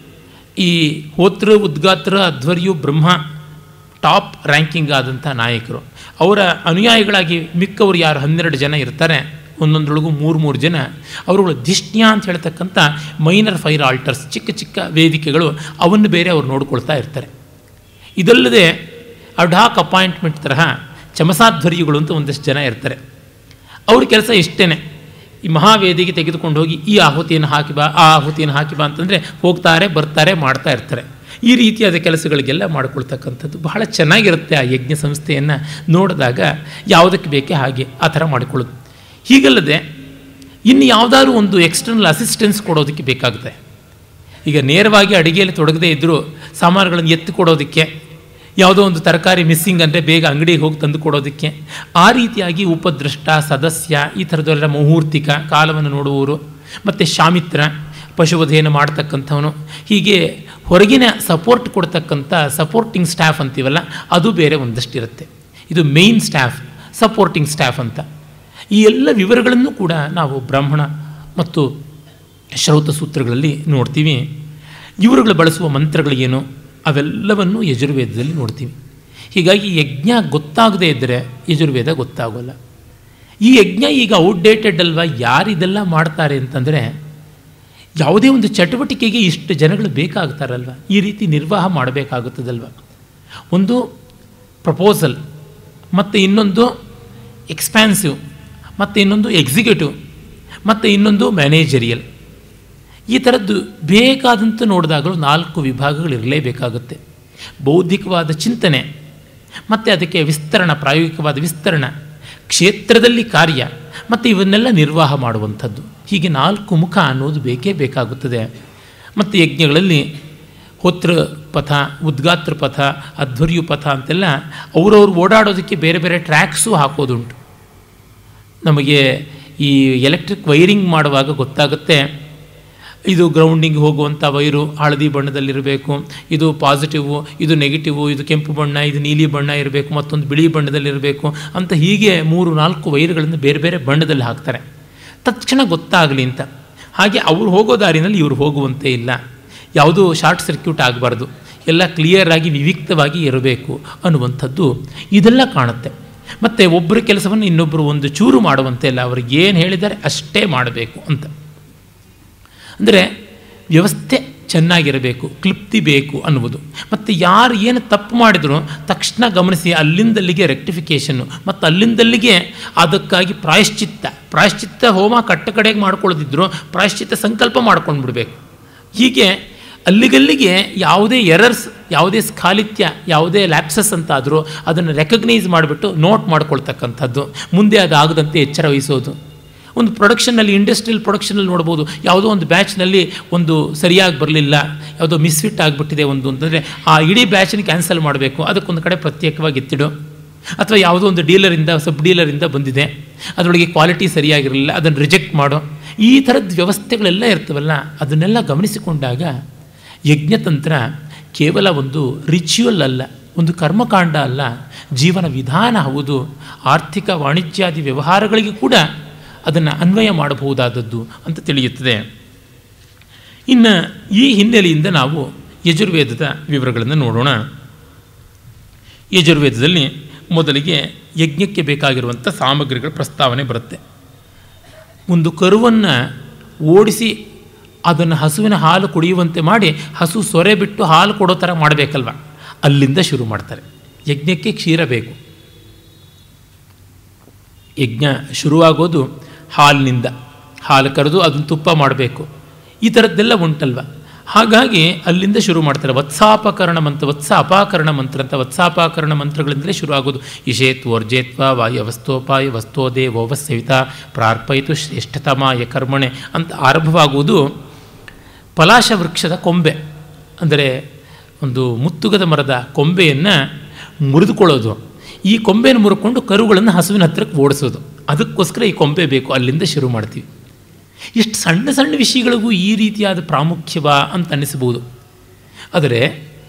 ಈ ಹೋತ್ರ ಉದ್ಗಾತ್ರ ಅಧ್ವರ್ಯು ಬ್ರಹ್ಮ ಟಾಪ್ ರ್ಯಾಂಕಿಂಗ್ ಆದಂಥ ನಾಯಕರು ಅವರ ಅನುಯಾಯಿಗಳಾಗಿ ಮಿಕ್ಕವರು ಯಾರು ಹನ್ನೆರಡು ಜನ ಇರ್ತಾರೆ ಒಂದೊಂದರೊಳಗೂ ಮೂರು ಮೂರು ಜನ ಅವರುಗಳು ಧಿಷ್ಣ್ಯ ಅಂತ ಹೇಳ್ತಕ್ಕಂಥ ಮೈನರ್ ಫೈರ್ ಆಲ್ಟರ್ಸ್ ಚಿಕ್ಕ ಚಿಕ್ಕ ವೇದಿಕೆಗಳು ಅವನ್ನು ಬೇರೆ ಅವರು ನೋಡ್ಕೊಳ್ತಾ ಇರ್ತಾರೆ ಇದಲ್ಲದೆ ಅಡ್ಹಾಕ್ ಅಪಾಯಿಂಟ್ಮೆಂಟ್ ತರಹ ಚಮಸಾಧ್ವರ್ಯಗಳು ಅಂತ ಒಂದಷ್ಟು ಜನ ಇರ್ತಾರೆ ಅವ್ರ ಕೆಲಸ ಇಷ್ಟೇ ಈ ಮಹಾವೇದಿಗೆ ತೆಗೆದುಕೊಂಡು ಹೋಗಿ ಈ ಆಹುತಿಯನ್ನು ಹಾಕಿ ಬಾ ಆ ಆಹುತಿಯನ್ನು ಹಾಕಿ ಬಾ ಅಂತಂದರೆ ಹೋಗ್ತಾರೆ ಬರ್ತಾರೆ ಮಾಡ್ತಾ ಇರ್ತಾರೆ ಈ ರೀತಿಯಾದ ಕೆಲಸಗಳಿಗೆಲ್ಲ ಮಾಡಿಕೊಳ್ತಕ್ಕಂಥದ್ದು ಬಹಳ ಚೆನ್ನಾಗಿರುತ್ತೆ ಆ ಯಜ್ಞ ಸಂಸ್ಥೆಯನ್ನು ನೋಡಿದಾಗ ಯಾವುದಕ್ಕೆ ಬೇಕೇ ಹಾಗೆ ಆ ಥರ ಮಾಡಿಕೊಳ್ಳೋದು ಹೀಗಲ್ಲದೆ ಇನ್ನು ಯಾವುದಾದ್ರೂ ಒಂದು ಎಕ್ಸ್ಟರ್ನಲ್ ಅಸಿಸ್ಟೆನ್ಸ್ ಕೊಡೋದಕ್ಕೆ ಬೇಕಾಗುತ್ತೆ ಈಗ ನೇರವಾಗಿ ಅಡುಗೆಯಲ್ಲಿ ತೊಡಗದೇ ಇದ್ದರೂ ಸಾಮಾನುಗಳನ್ನು ಎತ್ತು ಕೊಡೋದಕ್ಕೆ ಯಾವುದೋ ಒಂದು ತರಕಾರಿ ಮಿಸ್ಸಿಂಗ್ ಅಂದರೆ ಬೇಗ ಅಂಗಡಿಗೆ ಹೋಗಿ ತಂದು ಕೊಡೋದಕ್ಕೆ ಆ ರೀತಿಯಾಗಿ ಉಪದೃಷ್ಟ ಸದಸ್ಯ ಈ ಥರದವರೆಲ್ಲ ಮುಹೂರ್ತಿಕ ಕಾಲವನ್ನು ನೋಡುವವರು ಮತ್ತು ಶಾಮಿತ್ರ ಪಶುವಧೆಯನ್ನು ಮಾಡ್ತಕ್ಕಂಥವನು ಹೀಗೆ ಹೊರಗಿನ ಸಪೋರ್ಟ್ ಕೊಡ್ತಕ್ಕಂಥ ಸಪೋರ್ಟಿಂಗ್ ಸ್ಟಾಫ್ ಅಂತೀವಲ್ಲ ಅದು ಬೇರೆ ಒಂದಷ್ಟಿರುತ್ತೆ ಇದು ಮೇಯ್ನ್ ಸ್ಟಾಫ್ ಸಪೋರ್ಟಿಂಗ್ ಸ್ಟಾಫ್ ಅಂತ ಈ ಎಲ್ಲ ವಿವರಗಳನ್ನು ಕೂಡ ನಾವು ಬ್ರಾಹ್ಮಣ ಮತ್ತು ಶ್ರೌತ ಸೂತ್ರಗಳಲ್ಲಿ ನೋಡ್ತೀವಿ ಇವರುಗಳು ಬಳಸುವ ಮಂತ್ರಗಳೇನು ಅವೆಲ್ಲವನ್ನು ಯಜುರ್ವೇದದಲ್ಲಿ ನೋಡ್ತೀವಿ ಹೀಗಾಗಿ ಯಜ್ಞ ಗೊತ್ತಾಗದೇ ಇದ್ದರೆ ಯಜುರ್ವೇದ ಗೊತ್ತಾಗೋಲ್ಲ ಈ ಯಜ್ಞ ಈಗ ಔಟ್ಡೇಟೆಡ್ ಅಲ್ವಾ ಯಾರು ಇದೆಲ್ಲ ಮಾಡ್ತಾರೆ ಅಂತಂದರೆ ಯಾವುದೇ ಒಂದು ಚಟುವಟಿಕೆಗೆ ಇಷ್ಟು ಜನಗಳು ಬೇಕಾಗ್ತಾರಲ್ವ ಈ ರೀತಿ ನಿರ್ವಾಹ ಮಾಡಬೇಕಾಗುತ್ತದಲ್ವ ಒಂದು ಪ್ರಪೋಸಲ್ ಮತ್ತು ಇನ್ನೊಂದು ಎಕ್ಸ್ಪ್ಯಾನ್ಸಿವ್ ಮತ್ತು ಇನ್ನೊಂದು ಎಕ್ಸಿಕ್ಯೂಟಿವ್ ಮತ್ತು ಇನ್ನೊಂದು ಮ್ಯಾನೇಜರಿಯಲ್ ಈ ಥರದ್ದು ಬೇಕಾದಂತ ನೋಡಿದಾಗಲೂ ನಾಲ್ಕು ವಿಭಾಗಗಳು ಇರಲೇಬೇಕಾಗುತ್ತೆ ಬೌದ್ಧಿಕವಾದ ಚಿಂತನೆ ಮತ್ತು ಅದಕ್ಕೆ ವಿಸ್ತರಣ ಪ್ರಾಯೋಗಿಕವಾದ ವಿಸ್ತರಣ ಕ್ಷೇತ್ರದಲ್ಲಿ ಕಾರ್ಯ ಮತ್ತು ಇವನ್ನೆಲ್ಲ ನಿರ್ವಾಹ ಮಾಡುವಂಥದ್ದು ಹೀಗೆ ನಾಲ್ಕು ಮುಖ ಅನ್ನೋದು ಬೇಕೇ ಬೇಕಾಗುತ್ತದೆ ಮತ್ತು ಯಜ್ಞಗಳಲ್ಲಿ ಹೋತ್ರ ಪಥ ಉದ್ಗಾತ್ರ ಪಥ ಅಧ್ವರ್ಯು ಪಥ ಅಂತೆಲ್ಲ ಅವರವ್ರು ಓಡಾಡೋದಕ್ಕೆ ಬೇರೆ ಬೇರೆ ಟ್ರ್ಯಾಕ್ಸು ಹಾಕೋದುಂಟು ನಮಗೆ ಈ ಎಲೆಕ್ಟ್ರಿಕ್ ವೈರಿಂಗ್ ಮಾಡುವಾಗ ಗೊತ್ತಾಗುತ್ತೆ ಇದು ಗ್ರೌಂಡಿಂಗ್ ಹೋಗುವಂಥ ವೈರು ಹಳದಿ ಬಣ್ಣದಲ್ಲಿರಬೇಕು ಇದು ಪಾಸಿಟಿವು ಇದು ನೆಗೆಟಿವು ಇದು ಕೆಂಪು ಬಣ್ಣ ಇದು ನೀಲಿ ಬಣ್ಣ ಇರಬೇಕು ಮತ್ತೊಂದು ಬಿಳಿ ಬಣ್ಣದಲ್ಲಿರಬೇಕು ಅಂತ ಹೀಗೆ ಮೂರು ನಾಲ್ಕು ವೈರುಗಳನ್ನು ಬೇರೆ ಬೇರೆ ಬಣ್ಣದಲ್ಲಿ ಹಾಕ್ತಾರೆ ತಕ್ಷಣ ಗೊತ್ತಾಗಲಿ ಅಂತ ಹಾಗೆ ಅವರು ಹೋಗೋ ದಾರಿನಲ್ಲಿ ಇವರು ಹೋಗುವಂತೆ ಇಲ್ಲ ಯಾವುದೂ ಶಾರ್ಟ್ ಸರ್ಕ್ಯೂಟ್ ಆಗಬಾರ್ದು ಎಲ್ಲ ಕ್ಲಿಯರಾಗಿ ವಿವಿಕ್ತವಾಗಿ ಇರಬೇಕು ಅನ್ನುವಂಥದ್ದು ಇದೆಲ್ಲ ಕಾಣುತ್ತೆ ಮತ್ತು ಒಬ್ಬರ ಕೆಲಸವನ್ನು ಇನ್ನೊಬ್ಬರು ಒಂದು ಚೂರು ಮಾಡುವಂತೆ ಇಲ್ಲ ಅವ್ರಿಗೆ ಏನು ಹೇಳಿದ್ದಾರೆ ಅಷ್ಟೇ ಮಾಡಬೇಕು ಅಂತ ಅಂದರೆ ವ್ಯವಸ್ಥೆ ಚೆನ್ನಾಗಿರಬೇಕು ಕ್ಲಿಪ್ತಿ ಬೇಕು ಅನ್ನುವುದು ಮತ್ತು ಯಾರು ಏನು ತಪ್ಪು ಮಾಡಿದ್ರು ತಕ್ಷಣ ಗಮನಿಸಿ ಅಲ್ಲಿಂದಲ್ಲಿಗೆ ರೆಕ್ಟಿಫಿಕೇಷನ್ನು ಮತ್ತು ಅಲ್ಲಿಂದಲ್ಲಿಗೆ ಅದಕ್ಕಾಗಿ ಪ್ರಾಯಶ್ಚಿತ್ತ ಪ್ರಾಯಶ್ಚಿತ್ತ ಹೋಮ ಕಟ್ಟ ಕಡೆಗೆ ಮಾಡ್ಕೊಳ್ಳೋದಿದ್ರು ಪ್ರಾಯಶ್ಚಿತ್ತ ಸಂಕಲ್ಪ ಮಾಡ್ಕೊಂಡು ಬಿಡಬೇಕು ಹೀಗೆ ಅಲ್ಲಿಗಲ್ಲಿಗೆ ಯಾವುದೇ ಎರರ್ಸ್ ಯಾವುದೇ ಸ್ಖಾಲಿತ್ಯ ಯಾವುದೇ ಲ್ಯಾಪ್ಸಸ್ ಅಂತಾದರೂ ಅದನ್ನು ರೆಕಗ್ನೈಸ್ ಮಾಡಿಬಿಟ್ಟು ನೋಟ್ ಮಾಡ್ಕೊಳ್ತಕ್ಕಂಥದ್ದು ಮುಂದೆ ಅದಾಗದಂತೆ ಎಚ್ಚರ ವಹಿಸೋದು ಒಂದು ಪ್ರೊಡಕ್ಷನ್ನಲ್ಲಿ ಇಂಡಸ್ಟ್ರಿಯಲ್ ಪ್ರೊಡಕ್ಷನಲ್ಲಿ ನೋಡ್ಬೋದು ಯಾವುದೋ ಒಂದು ಬ್ಯಾಚ್ನಲ್ಲಿ ಒಂದು ಸರಿಯಾಗಿ ಬರಲಿಲ್ಲ ಯಾವುದೋ ಮಿಸ್ಫಿಟ್ ಆಗಿಬಿಟ್ಟಿದೆ ಒಂದು ಅಂತಂದರೆ ಆ ಇಡೀ ಬ್ಯಾಚನ್ನು ಕ್ಯಾನ್ಸಲ್ ಮಾಡಬೇಕು ಅದಕ್ಕೊಂದು ಕಡೆ ಪ್ರತ್ಯೇಕವಾಗಿ ಎತ್ತಿಡು ಅಥವಾ ಯಾವುದೋ ಒಂದು ಡೀಲರಿಂದ ಸಬ್ ಡೀಲರಿಂದ ಬಂದಿದೆ ಅದರೊಳಗೆ ಕ್ವಾಲಿಟಿ ಸರಿಯಾಗಿರಲಿಲ್ಲ ಅದನ್ನು ರಿಜೆಕ್ಟ್ ಮಾಡೋ ಈ ಥರದ ವ್ಯವಸ್ಥೆಗಳೆಲ್ಲ ಇರ್ತವಲ್ಲ ಅದನ್ನೆಲ್ಲ ಗಮನಿಸಿಕೊಂಡಾಗ ಯಜ್ಞತಂತ್ರ ಕೇವಲ ಒಂದು ರಿಚುವಲ್ ಅಲ್ಲ ಒಂದು ಕರ್ಮಕಾಂಡ ಅಲ್ಲ ಜೀವನ ವಿಧಾನ ಹೌದು ಆರ್ಥಿಕ ವಾಣಿಜ್ಯಾದಿ ವ್ಯವಹಾರಗಳಿಗೆ ಕೂಡ ಅದನ್ನು ಅನ್ವಯ ಮಾಡಬಹುದಾದದ್ದು ಅಂತ ತಿಳಿಯುತ್ತದೆ ಇನ್ನು ಈ ಹಿನ್ನೆಲೆಯಿಂದ ನಾವು ಯಜುರ್ವೇದದ ವಿವರಗಳನ್ನು ನೋಡೋಣ ಯಜುರ್ವೇದದಲ್ಲಿ ಮೊದಲಿಗೆ ಯಜ್ಞಕ್ಕೆ ಬೇಕಾಗಿರುವಂಥ ಸಾಮಗ್ರಿಗಳ ಪ್ರಸ್ತಾವನೆ ಬರುತ್ತೆ ಒಂದು ಕರುವನ್ನು ಓಡಿಸಿ ಅದನ್ನು ಹಸುವಿನ ಹಾಲು ಕುಡಿಯುವಂತೆ ಮಾಡಿ ಹಸು ಸೊರೆ ಬಿಟ್ಟು ಹಾಲು ಕೊಡೋ ಥರ ಮಾಡಬೇಕಲ್ವ ಅಲ್ಲಿಂದ ಶುರು ಮಾಡ್ತಾರೆ ಯಜ್ಞಕ್ಕೆ ಕ್ಷೀರ ಬೇಕು ಯಜ್ಞ ಶುರುವಾಗೋದು ಹಾಲಿನಿಂದ ಹಾಲು ಕರೆದು ಅದನ್ನು ತುಪ್ಪ ಮಾಡಬೇಕು ಈ ಥರದ್ದೆಲ್ಲ ಉಂಟಲ್ವ ಹಾಗಾಗಿ ಅಲ್ಲಿಂದ ಶುರು ಮಾಡ್ತಾರೆ ವತ್ಸಾಪಕರಣ ಮಂತ್ರ ವತ್ಸ ಅಪಾಕರಣ ಮಂತ್ರ ಅಂತ ವತ್ಸಾಪಾಕರಣ ಮಂತ್ರಗಳಿಂದಲೇ ಶುರುವಾಗೋದು ಇಷೇತ್ ವರ್ಜೇತ್ವ ವಾಯವಸ್ತೋಪಾಯ ವಸ್ತೋದೇ ವೋವಸ್ಸವಿತ ಪ್ರಾರ್ಪಯಿತು ಶ್ರೇಷ್ಠತಮಾಯ ಕರ್ಮಣೆ ಅಂತ ಆರಂಭವಾಗುವುದು ಪಲಾಶ ವೃಕ್ಷದ ಕೊಂಬೆ ಅಂದರೆ ಒಂದು ಮುತ್ತುಗದ ಮರದ ಕೊಂಬೆಯನ್ನು ಮುರಿದುಕೊಳ್ಳೋದು ಈ ಕೊಂಬೆಯನ್ನು ಮುರ್ಕೊಂಡು ಕರುಗಳನ್ನು ಹಸುವಿನ ಹತ್ತಿರಕ್ಕೆ ಓಡಿಸೋದು ಅದಕ್ಕೋಸ್ಕರ ಈ ಕೊಂಬೆ ಬೇಕು ಅಲ್ಲಿಂದ ಶುರು ಮಾಡ್ತೀವಿ ಎಷ್ಟು ಸಣ್ಣ ಸಣ್ಣ ವಿಷಯಗಳಿಗೂ ಈ ರೀತಿಯಾದ ಪ್ರಾಮುಖ್ಯವ ಅಂತ ಅನ್ನಿಸ್ಬೋದು ಆದರೆ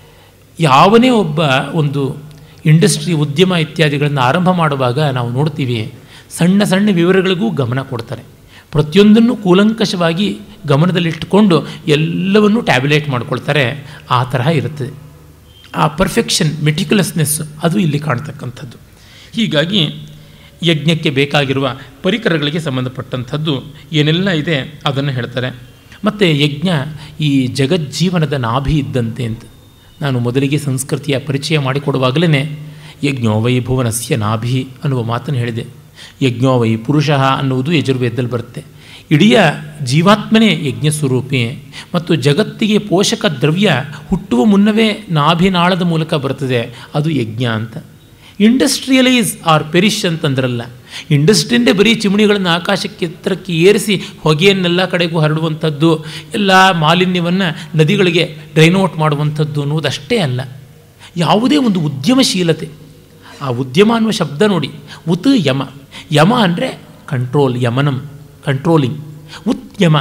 ಯಾವನೇ ಒಬ್ಬ ಒಂದು ಇಂಡಸ್ಟ್ರಿ ಉದ್ಯಮ ಇತ್ಯಾದಿಗಳನ್ನು ಆರಂಭ ಮಾಡುವಾಗ ನಾವು ನೋಡ್ತೀವಿ ಸಣ್ಣ ಸಣ್ಣ ವಿವರಗಳಿಗೂ ಗಮನ ಕೊಡ್ತಾರೆ ಪ್ರತಿಯೊಂದನ್ನು ಕೂಲಂಕಷವಾಗಿ ಗಮನದಲ್ಲಿಟ್ಟುಕೊಂಡು ಎಲ್ಲವನ್ನೂ ಟ್ಯಾಬ್ಯುಲೇಟ್ ಮಾಡ್ಕೊಳ್ತಾರೆ ಆ ತರಹ ಇರುತ್ತದೆ ಆ ಪರ್ಫೆಕ್ಷನ್ ಮೆಟಿಕ್ಯುಲಸ್ನೆಸ್ ಅದು ಇಲ್ಲಿ ಕಾಣ್ತಕ್ಕಂಥದ್ದು ಹೀಗಾಗಿ ಯಜ್ಞಕ್ಕೆ ಬೇಕಾಗಿರುವ ಪರಿಕರಗಳಿಗೆ ಸಂಬಂಧಪಟ್ಟಂಥದ್ದು ಏನೆಲ್ಲ ಇದೆ ಅದನ್ನು ಹೇಳ್ತಾರೆ ಮತ್ತು ಯಜ್ಞ ಈ ಜಗಜ್ಜೀವನದ ನಾಭಿ ಇದ್ದಂತೆ ಅಂತ ನಾನು ಮೊದಲಿಗೆ ಸಂಸ್ಕೃತಿಯ ಪರಿಚಯ ಮಾಡಿಕೊಡುವಾಗಲೇ ಯಜ್ಞೋ ವೈ ಭುವನಸ್ಯ ನಾಭಿ ಅನ್ನುವ ಮಾತನ್ನು ಹೇಳಿದೆ ಯಜ್ಞೋ ವೈ ಪುರುಷ ಅನ್ನುವುದು ಯಜುರ್ವೇದದಲ್ಲಿ ಬರುತ್ತೆ ಇಡೀ ಜೀವಾತ್ಮನೇ ಯಜ್ಞ ಸ್ವರೂಪಿ ಮತ್ತು ಜಗತ್ತಿಗೆ ಪೋಷಕ ದ್ರವ್ಯ ಹುಟ್ಟುವ ಮುನ್ನವೇ ನಾಭಿನಾಳದ ಮೂಲಕ ಬರ್ತದೆ ಅದು ಯಜ್ಞ ಅಂತ ಇಂಡಸ್ಟ್ರಿಯಲೈಸ್ ಆರ್ ಪೆರಿಶ್ ಅಂತಂದ್ರಲ್ಲ ಇಂಡಸ್ಟ್ರಿಯಿಂದೇ ಬರೀ ಚಿಮಣಿಗಳನ್ನು ಆಕಾಶಕ್ಕೆ ಎತ್ತರಕ್ಕೆ ಏರಿಸಿ ಹೊಗೆಯನ್ನೆಲ್ಲ ಕಡೆಗೂ ಹರಡುವಂಥದ್ದು ಎಲ್ಲ ಮಾಲಿನ್ಯವನ್ನು ನದಿಗಳಿಗೆ ಡ್ರೈನೌಟ್ ಮಾಡುವಂಥದ್ದು ಅನ್ನೋದಷ್ಟೇ ಅಲ್ಲ ಯಾವುದೇ ಒಂದು ಉದ್ಯಮಶೀಲತೆ ಆ ಉದ್ಯಮ ಅನ್ನುವ ಶಬ್ದ ನೋಡಿ ಉತ್ ಯಮ ಯಮ ಅಂದರೆ ಕಂಟ್ರೋಲ್ ಯಮನಂ ಕಂಟ್ರೋಲಿಂಗ್ ಉದ್ಯಮ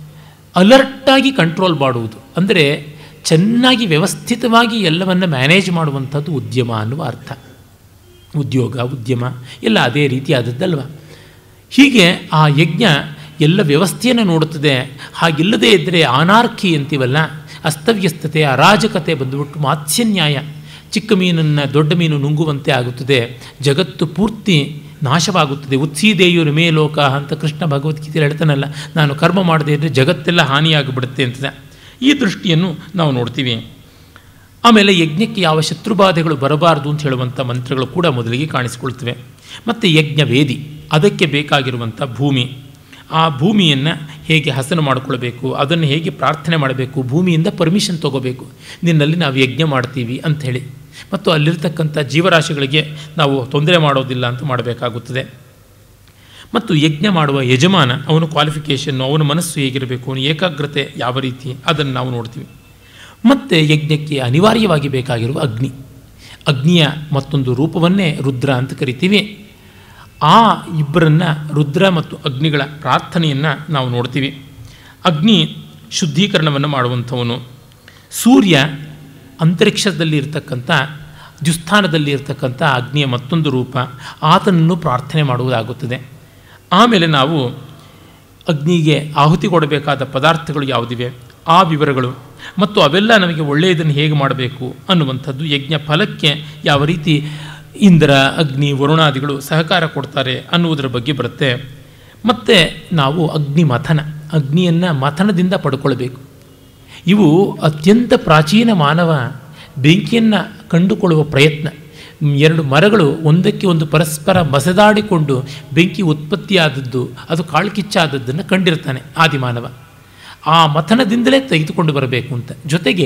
ಅಲರ್ಟಾಗಿ ಕಂಟ್ರೋಲ್ ಮಾಡುವುದು ಅಂದರೆ ಚೆನ್ನಾಗಿ ವ್ಯವಸ್ಥಿತವಾಗಿ ಎಲ್ಲವನ್ನು ಮ್ಯಾನೇಜ್ ಮಾಡುವಂಥದ್ದು ಉದ್ಯಮ ಅನ್ನುವ ಅರ್ಥ ಉದ್ಯೋಗ ಉದ್ಯಮ ಎಲ್ಲ ಅದೇ ರೀತಿಯಾದದ್ದಲ್ವ ಹೀಗೆ ಆ ಯಜ್ಞ ಎಲ್ಲ ವ್ಯವಸ್ಥೆಯನ್ನು ನೋಡುತ್ತದೆ ಹಾಗಿಲ್ಲದೇ ಇದ್ದರೆ ಅನಾರ್ಕಿ ಅಂತೀವಲ್ಲ ಅಸ್ತವ್ಯಸ್ತತೆ ಅರಾಜಕತೆ ಬಂದುಬಿಟ್ಟು ಮಾತ್ಸ್ಯನ್ಯಾಯ ಚಿಕ್ಕ ಮೀನನ್ನು ದೊಡ್ಡ ಮೀನು ನುಂಗುವಂತೆ ಆಗುತ್ತದೆ ಜಗತ್ತು ಪೂರ್ತಿ ನಾಶವಾಗುತ್ತದೆ ಉತ್ಸೀದೇಯು ರಮೇ ಲೋಕ ಅಂತ ಕೃಷ್ಣ ಭಗವದ್ಗೀತೆಯಲ್ಲಿ ಹೇಳ್ತಾನಲ್ಲ ನಾನು ಕರ್ಮ ಮಾಡದೇ ಇದ್ದರೆ ಜಗತ್ತೆಲ್ಲ ಹಾನಿಯಾಗಿಬಿಡುತ್ತೆ ಅಂತದೆ ಈ ದೃಷ್ಟಿಯನ್ನು ನಾವು ನೋಡ್ತೀವಿ ಆಮೇಲೆ ಯಜ್ಞಕ್ಕೆ ಯಾವ ಶತ್ರುಬಾಧೆಗಳು ಬರಬಾರದು ಅಂತ ಹೇಳುವಂಥ ಮಂತ್ರಗಳು ಕೂಡ ಮೊದಲಿಗೆ ಕಾಣಿಸಿಕೊಳ್ತವೆ ಮತ್ತು ಯಜ್ಞ ವೇದಿ ಅದಕ್ಕೆ ಬೇಕಾಗಿರುವಂಥ ಭೂಮಿ ಆ ಭೂಮಿಯನ್ನು ಹೇಗೆ ಹಸನು ಮಾಡಿಕೊಳ್ಬೇಕು ಅದನ್ನು ಹೇಗೆ ಪ್ರಾರ್ಥನೆ ಮಾಡಬೇಕು ಭೂಮಿಯಿಂದ ಪರ್ಮಿಷನ್ ತೊಗೋಬೇಕು ನಿನ್ನಲ್ಲಿ ನಾವು ಯಜ್ಞ ಮಾಡ್ತೀವಿ ಅಂಥೇಳಿ ಮತ್ತು ಅಲ್ಲಿರ್ತಕ್ಕಂಥ ಜೀವರಾಶಿಗಳಿಗೆ ನಾವು ತೊಂದರೆ ಮಾಡೋದಿಲ್ಲ ಅಂತ ಮಾಡಬೇಕಾಗುತ್ತದೆ ಮತ್ತು ಯಜ್ಞ ಮಾಡುವ ಯಜಮಾನ ಅವನ ಕ್ವಾಲಿಫಿಕೇಷನ್ನು ಅವನ ಮನಸ್ಸು ಹೇಗಿರಬೇಕು ಅವನ ಏಕಾಗ್ರತೆ ಯಾವ ರೀತಿ ಅದನ್ನು ನಾವು ನೋಡ್ತೀವಿ ಮತ್ತು ಯಜ್ಞಕ್ಕೆ ಅನಿವಾರ್ಯವಾಗಿ ಬೇಕಾಗಿರುವ ಅಗ್ನಿ ಅಗ್ನಿಯ ಮತ್ತೊಂದು ರೂಪವನ್ನೇ ರುದ್ರ ಅಂತ ಕರಿತೀವಿ ಆ ಇಬ್ಬರನ್ನು ರುದ್ರ ಮತ್ತು ಅಗ್ನಿಗಳ ಪ್ರಾರ್ಥನೆಯನ್ನು ನಾವು ನೋಡ್ತೀವಿ ಅಗ್ನಿ ಶುದ್ಧೀಕರಣವನ್ನು ಮಾಡುವಂಥವನು ಸೂರ್ಯ ಅಂತರಿಕ್ಷದಲ್ಲಿ ಇರತಕ್ಕಂಥ ದ್ಯುಸ್ಥಾನದಲ್ಲಿ ಇರತಕ್ಕಂಥ ಅಗ್ನಿಯ ಮತ್ತೊಂದು ರೂಪ ಆತನನ್ನು ಪ್ರಾರ್ಥನೆ ಮಾಡುವುದಾಗುತ್ತದೆ ಆಮೇಲೆ ನಾವು ಅಗ್ನಿಗೆ ಆಹುತಿ ಕೊಡಬೇಕಾದ ಪದಾರ್ಥಗಳು ಯಾವುದಿವೆ ಆ ವಿವರಗಳು ಮತ್ತು ಅವೆಲ್ಲ ನಮಗೆ ಒಳ್ಳೆಯದನ್ನು ಹೇಗೆ ಮಾಡಬೇಕು ಅನ್ನುವಂಥದ್ದು ಯಜ್ಞ ಫಲಕ್ಕೆ ಯಾವ ರೀತಿ ಇಂದ್ರ ಅಗ್ನಿ ವರುಣಾದಿಗಳು ಸಹಕಾರ ಕೊಡ್ತಾರೆ ಅನ್ನುವುದರ ಬಗ್ಗೆ ಬರುತ್ತೆ ಮತ್ತು ನಾವು ಅಗ್ನಿ ಮಥನ ಅಗ್ನಿಯನ್ನು ಮಥನದಿಂದ ಪಡ್ಕೊಳ್ಬೇಕು ಇವು ಅತ್ಯಂತ ಪ್ರಾಚೀನ ಮಾನವ ಬೆಂಕಿಯನ್ನು ಕಂಡುಕೊಳ್ಳುವ ಪ್ರಯತ್ನ ಎರಡು ಮರಗಳು ಒಂದಕ್ಕೆ ಒಂದು ಪರಸ್ಪರ ಮಸೆದಾಡಿಕೊಂಡು ಬೆಂಕಿ ಉತ್ಪತ್ತಿಯಾದದ್ದು ಅದು ಕಾಳ್ಕಿಚ್ಚಾದದ್ದನ್ನು ಕಂಡಿರ್ತಾನೆ ಆದಿಮಾನವ ಆ ಮಥನದಿಂದಲೇ ತೆಗೆದುಕೊಂಡು ಬರಬೇಕು ಅಂತ ಜೊತೆಗೆ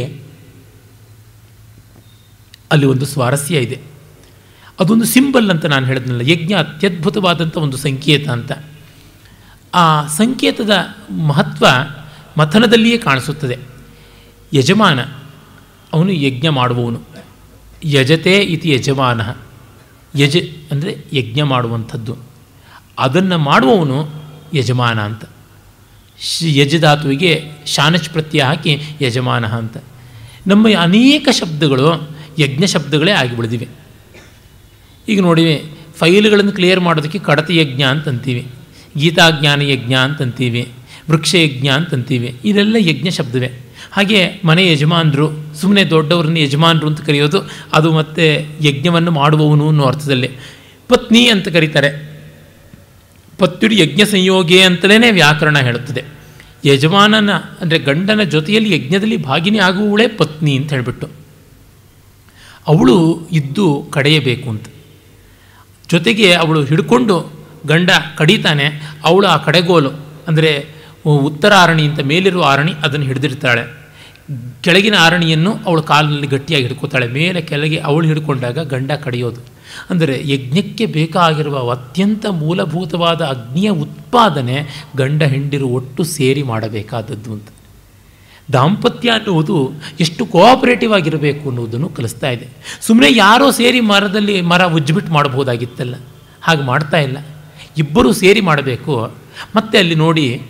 ಅಲ್ಲಿ ಒಂದು ಸ್ವಾರಸ್ಯ ಇದೆ ಅದೊಂದು ಸಿಂಬಲ್ ಅಂತ ನಾನು ಹೇಳಿದ್ನಲ್ಲ ಯಜ್ಞ ಅತ್ಯದ್ಭುತವಾದಂಥ ಒಂದು ಸಂಕೇತ ಅಂತ ಆ ಸಂಕೇತದ ಮಹತ್ವ ಮಥನದಲ್ಲಿಯೇ ಕಾಣಿಸುತ್ತದೆ ಯಜಮಾನ ಅವನು ಯಜ್ಞ ಮಾಡುವವನು ಯಜತೆ ಇತಿ ಯಜಮಾನ ಯಜ ಅಂದರೆ ಯಜ್ಞ ಮಾಡುವಂಥದ್ದು ಅದನ್ನು ಮಾಡುವವನು ಯಜಮಾನ ಅಂತ ಶ್ ಯಜಧಾತುವಿಗೆ ಶಾನಚ್ ಪ್ರತ್ಯಯ ಹಾಕಿ ಯಜಮಾನ ಅಂತ ನಮ್ಮ ಅನೇಕ ಶಬ್ದಗಳು ಯಜ್ಞ ಶಬ್ದಗಳೇ ಆಗಿಬಿಳಿದಿವೆ ಈಗ ನೋಡಿ ಫೈಲ್ಗಳನ್ನು ಕ್ಲಿಯರ್ ಮಾಡೋದಕ್ಕೆ ಕಡತ ಯಜ್ಞ ಅಂತಂತೀವಿ ಗೀತಾಜ್ಞಾನ ಯಜ್ಞ ಅಂತಂತೀವಿ ವೃಕ್ಷ ಯಜ್ಞ ಅಂತಂತೀವಿ ಇದೆಲ್ಲ ಯಜ್ಞ ಶಬ್ದವೇ ಹಾಗೆ ಮನೆ ಯಜಮಾನರು ಸುಮ್ಮನೆ ದೊಡ್ಡವ್ರನ್ನ ಯಜಮಾನರು ಅಂತ ಕರೆಯೋದು ಅದು ಮತ್ತೆ ಯಜ್ಞವನ್ನು ಮಾಡುವವನು ಅನ್ನೋ ಅರ್ಥದಲ್ಲಿ ಪತ್ನಿ ಅಂತ ಕರೀತಾರೆ ಪತ್ಯುಡಿ ಯಜ್ಞ ಸಂಯೋಗೆ ಅಂತಲೇ ವ್ಯಾಕರಣ ಹೇಳುತ್ತದೆ ಯಜಮಾನನ ಅಂದರೆ ಗಂಡನ ಜೊತೆಯಲ್ಲಿ ಯಜ್ಞದಲ್ಲಿ ಭಾಗಿನಿ ಆಗುವವಳೇ ಪತ್ನಿ ಅಂತ ಹೇಳಿಬಿಟ್ಟು ಅವಳು ಇದ್ದು ಕಡೆಯಬೇಕು ಅಂತ ಜೊತೆಗೆ ಅವಳು ಹಿಡ್ಕೊಂಡು ಗಂಡ ಕಡಿತಾನೆ ಅವಳು ಆ ಕಡೆಗೋಲು ಅಂದರೆ ಉತ್ತರ ಆರಣಿ ಅಂತ ಮೇಲಿರುವ ಆರಣಿ ಅದನ್ನು ಹಿಡಿದಿರ್ತಾಳೆ ಕೆಳಗಿನ ಆರಣಿಯನ್ನು ಅವಳು ಕಾಲಿನಲ್ಲಿ ಗಟ್ಟಿಯಾಗಿ ಹಿಡ್ಕೋತಾಳೆ ಮೇಲೆ ಕೆಳಗೆ ಅವಳು ಹಿಡ್ಕೊಂಡಾಗ ಗಂಡ ಕಡಿಯೋದು ಅಂದರೆ ಯಜ್ಞಕ್ಕೆ ಬೇಕಾಗಿರುವ ಅತ್ಯಂತ ಮೂಲಭೂತವಾದ ಅಗ್ನಿಯ ಉತ್ಪಾದನೆ ಗಂಡ ಹೆಂಡಿರು ಒಟ್ಟು ಸೇರಿ ಮಾಡಬೇಕಾದದ್ದು ಅಂತ ದಾಂಪತ್ಯ ಅನ್ನುವುದು ಎಷ್ಟು ಕೋಆಪರೇಟಿವ್ ಆಗಿರಬೇಕು ಅನ್ನೋದನ್ನು ಕಲಿಸ್ತಾ ಇದೆ ಸುಮ್ಮನೆ ಯಾರೋ ಸೇರಿ ಮರದಲ್ಲಿ ಮರ ಉಜ್ಜಿಬಿಟ್ಟು ಮಾಡಬಹುದಾಗಿತ್ತಲ್ಲ ಹಾಗೆ ಮಾಡ್ತಾ ಇಲ್ಲ ಇಬ್ಬರೂ ಸೇರಿ ಮಾಡಬೇಕು ಮತ್ತು ಅಲ್ಲಿ ನೋಡಿ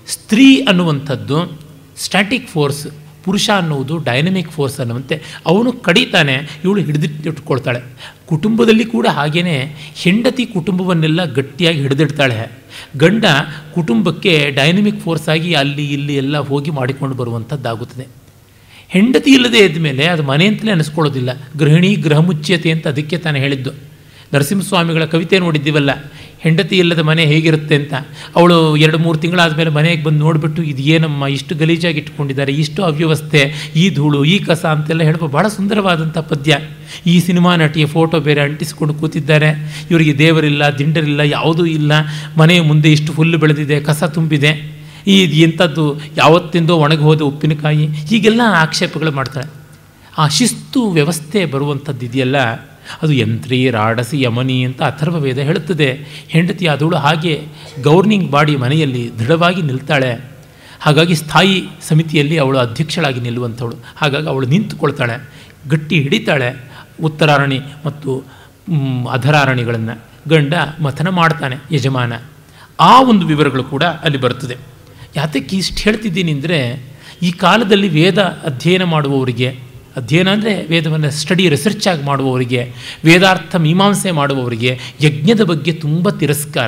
ಸ್ತ್ರೀ ಅನ್ನುವಂಥದ್ದು ಸ್ಟ್ಯಾಟಿಕ್ ಫೋರ್ಸ್ ಪುರುಷ ಅನ್ನುವುದು ಡೈನಮಿಕ್ ಫೋರ್ಸ್ ಅನ್ನುವಂತೆ ಅವನು ಕಡಿತಾನೆ ಇವಳು ಹಿಡಿದಿಟ್ಟಿಟ್ಕೊಳ್ತಾಳೆ ಕುಟುಂಬದಲ್ಲಿ ಕೂಡ ಹಾಗೆಯೇ ಹೆಂಡತಿ ಕುಟುಂಬವನ್ನೆಲ್ಲ ಗಟ್ಟಿಯಾಗಿ ಹಿಡಿದಿಡ್ತಾಳೆ ಗಂಡ ಕುಟುಂಬಕ್ಕೆ ಡೈನಮಿಕ್ ಫೋರ್ಸ್ ಆಗಿ ಅಲ್ಲಿ ಇಲ್ಲಿ ಎಲ್ಲ ಹೋಗಿ ಮಾಡಿಕೊಂಡು ಬರುವಂಥದ್ದಾಗುತ್ತದೆ ಹೆಂಡತಿ ಇಲ್ಲದೆ ಇದ್ಮೇಲೆ ಅದು ಮನೆ ಅಂತಲೇ ಅನಿಸ್ಕೊಳ್ಳೋದಿಲ್ಲ ಗೃಹಿಣಿ ಗೃಹಮುಚ್ಯತೆ ಅಂತ ಅದಕ್ಕೆ ತಾನು ಹೇಳಿದ್ದು ನರಸಿಂಹಸ್ವಾಮಿಗಳ ಕವಿತೆ ನೋಡಿದ್ದೀವಲ್ಲ ಹೆಂಡತಿ ಇಲ್ಲದ ಮನೆ ಹೇಗಿರುತ್ತೆ ಅಂತ ಅವಳು ಎರಡು ಮೂರು ತಿಂಗಳಾದ ಮೇಲೆ ಮನೆಗೆ ಬಂದು ನೋಡಿಬಿಟ್ಟು ಇದು ಏನಮ್ಮ ಇಷ್ಟು ಗಲೀಜಾಗಿ ಇಟ್ಕೊಂಡಿದ್ದಾರೆ ಇಷ್ಟು ಅವ್ಯವಸ್ಥೆ ಈ ಧೂಳು ಈ ಕಸ ಅಂತೆಲ್ಲ ಹೇಳುವ ಭಾಳ ಸುಂದರವಾದಂಥ ಪದ್ಯ ಈ ಸಿನಿಮಾ ನಟಿಯ ಫೋಟೋ ಬೇರೆ ಅಂಟಿಸಿಕೊಂಡು ಕೂತಿದ್ದಾರೆ ಇವರಿಗೆ ದೇವರಿಲ್ಲ ದಿಂಡರಿಲ್ಲ ಯಾವುದೂ ಇಲ್ಲ ಮನೆಯ ಮುಂದೆ ಇಷ್ಟು ಹುಲ್ಲು ಬೆಳೆದಿದೆ ಕಸ ತುಂಬಿದೆ ಈ ಎಂಥದ್ದು ಯಾವತ್ತಿಂದೋ ಒಣಗಿ ಹೋದ ಉಪ್ಪಿನಕಾಯಿ ಹೀಗೆಲ್ಲ ಆಕ್ಷೇಪಗಳು ಮಾಡ್ತಾಳೆ ಆ ಶಿಸ್ತು ವ್ಯವಸ್ಥೆ ಬರುವಂಥದ್ದು ಇದೆಯಲ್ಲ ಅದು ಯಂತ್ರಿ ರಾಡಸಿ ಯಮನಿ ಅಂತ ಅಥರ್ವ ವೇದ ಹೇಳುತ್ತದೆ ಹೆಂಡತಿ ಆದವಳು ಹಾಗೆ ಗವರ್ನಿಂಗ್ ಬಾಡಿ ಮನೆಯಲ್ಲಿ ದೃಢವಾಗಿ ನಿಲ್ತಾಳೆ ಹಾಗಾಗಿ ಸ್ಥಾಯಿ ಸಮಿತಿಯಲ್ಲಿ ಅವಳು ಅಧ್ಯಕ್ಷಳಾಗಿ ನಿಲ್ಲುವಂಥವಳು ಹಾಗಾಗಿ ಅವಳು ನಿಂತುಕೊಳ್ತಾಳೆ ಗಟ್ಟಿ ಹಿಡಿತಾಳೆ ಉತ್ತರಾರಣಿ ಮತ್ತು ಅಧರಾರಣಿಗಳನ್ನು ಗಂಡ ಮಥನ ಮಾಡ್ತಾನೆ ಯಜಮಾನ ಆ ಒಂದು ವಿವರಗಳು ಕೂಡ ಅಲ್ಲಿ ಬರ್ತದೆ ಯಾತಕ್ಕೆ ಇಷ್ಟು ಹೇಳ್ತಿದ್ದೀನಿ ಅಂದರೆ ಈ ಕಾಲದಲ್ಲಿ ವೇದ ಅಧ್ಯಯನ ಮಾಡುವವರಿಗೆ ಅಧ್ಯಯನ ಅಂದರೆ ವೇದವನ್ನು ಸ್ಟಡಿ ರಿಸರ್ಚ್ ಆಗಿ ಮಾಡುವವರಿಗೆ ವೇದಾರ್ಥ ಮೀಮಾಂಸೆ ಮಾಡುವವರಿಗೆ ಯಜ್ಞದ ಬಗ್ಗೆ ತುಂಬ ತಿರಸ್ಕಾರ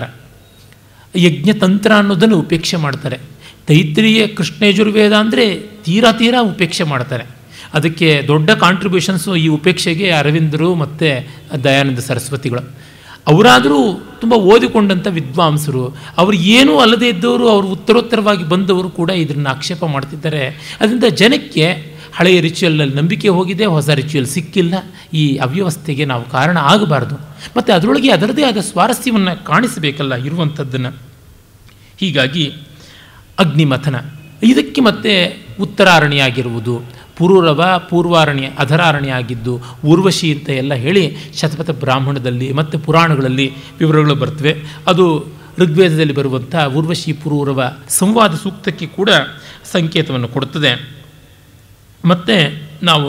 ಯಜ್ಞತಂತ್ರ ಅನ್ನೋದನ್ನು ಉಪೇಕ್ಷೆ ಮಾಡ್ತಾರೆ ತೈತ್ರಿಯ ಕೃಷ್ಣಯಜುರ್ವೇದ ಅಂದರೆ ತೀರಾ ತೀರಾ ಉಪೇಕ್ಷೆ ಮಾಡ್ತಾರೆ ಅದಕ್ಕೆ ದೊಡ್ಡ ಕಾಂಟ್ರಿಬ್ಯೂಷನ್ಸು ಈ ಉಪೇಕ್ಷೆಗೆ ಅರವಿಂದರು ಮತ್ತು ದಯಾನಂದ ಸರಸ್ವತಿಗಳು ಅವರಾದರೂ ತುಂಬ ಓದಿಕೊಂಡಂಥ ವಿದ್ವಾಂಸರು ಅವರು ಏನೂ ಅಲ್ಲದೇ ಇದ್ದವರು ಅವರು ಉತ್ತರೋತ್ತರವಾಗಿ ಬಂದವರು ಕೂಡ ಇದನ್ನು ಆಕ್ಷೇಪ ಮಾಡ್ತಿದ್ದಾರೆ ಅದರಿಂದ ಜನಕ್ಕೆ ಹಳೆಯ ರಿಚುವಲ್ನಲ್ಲಿ ನಂಬಿಕೆ ಹೋಗಿದೆ ಹೊಸ ರಿಚುವಲ್ ಸಿಕ್ಕಿಲ್ಲ ಈ ಅವ್ಯವಸ್ಥೆಗೆ ನಾವು ಕಾರಣ ಆಗಬಾರ್ದು ಮತ್ತು ಅದರೊಳಗೆ ಅದರದೇ ಆದ ಸ್ವಾರಸ್ಯವನ್ನು ಕಾಣಿಸಬೇಕಲ್ಲ ಇರುವಂಥದ್ದನ್ನು ಹೀಗಾಗಿ ಅಗ್ನಿಮಥನ ಇದಕ್ಕೆ ಮತ್ತೆ ಉತ್ತರಾರಣಿ ಆಗಿರುವುದು ಪುರೂರವ ಪೂರ್ವಾರಣಿ ಅಧರಾರಣಿ ಆಗಿದ್ದು ಊರ್ವಶಿ ಅಂತ ಎಲ್ಲ ಹೇಳಿ ಶತಪಥ ಬ್ರಾಹ್ಮಣದಲ್ಲಿ ಮತ್ತು ಪುರಾಣಗಳಲ್ಲಿ ವಿವರಗಳು ಬರ್ತವೆ ಅದು ಋಗ್ವೇದದಲ್ಲಿ ಬರುವಂಥ ಊರ್ವಶಿ ಪುರೂರವ ಸಂವಾದ ಸೂಕ್ತಕ್ಕೆ ಕೂಡ ಸಂಕೇತವನ್ನು ಕೊಡುತ್ತದೆ ಮತ್ತು ನಾವು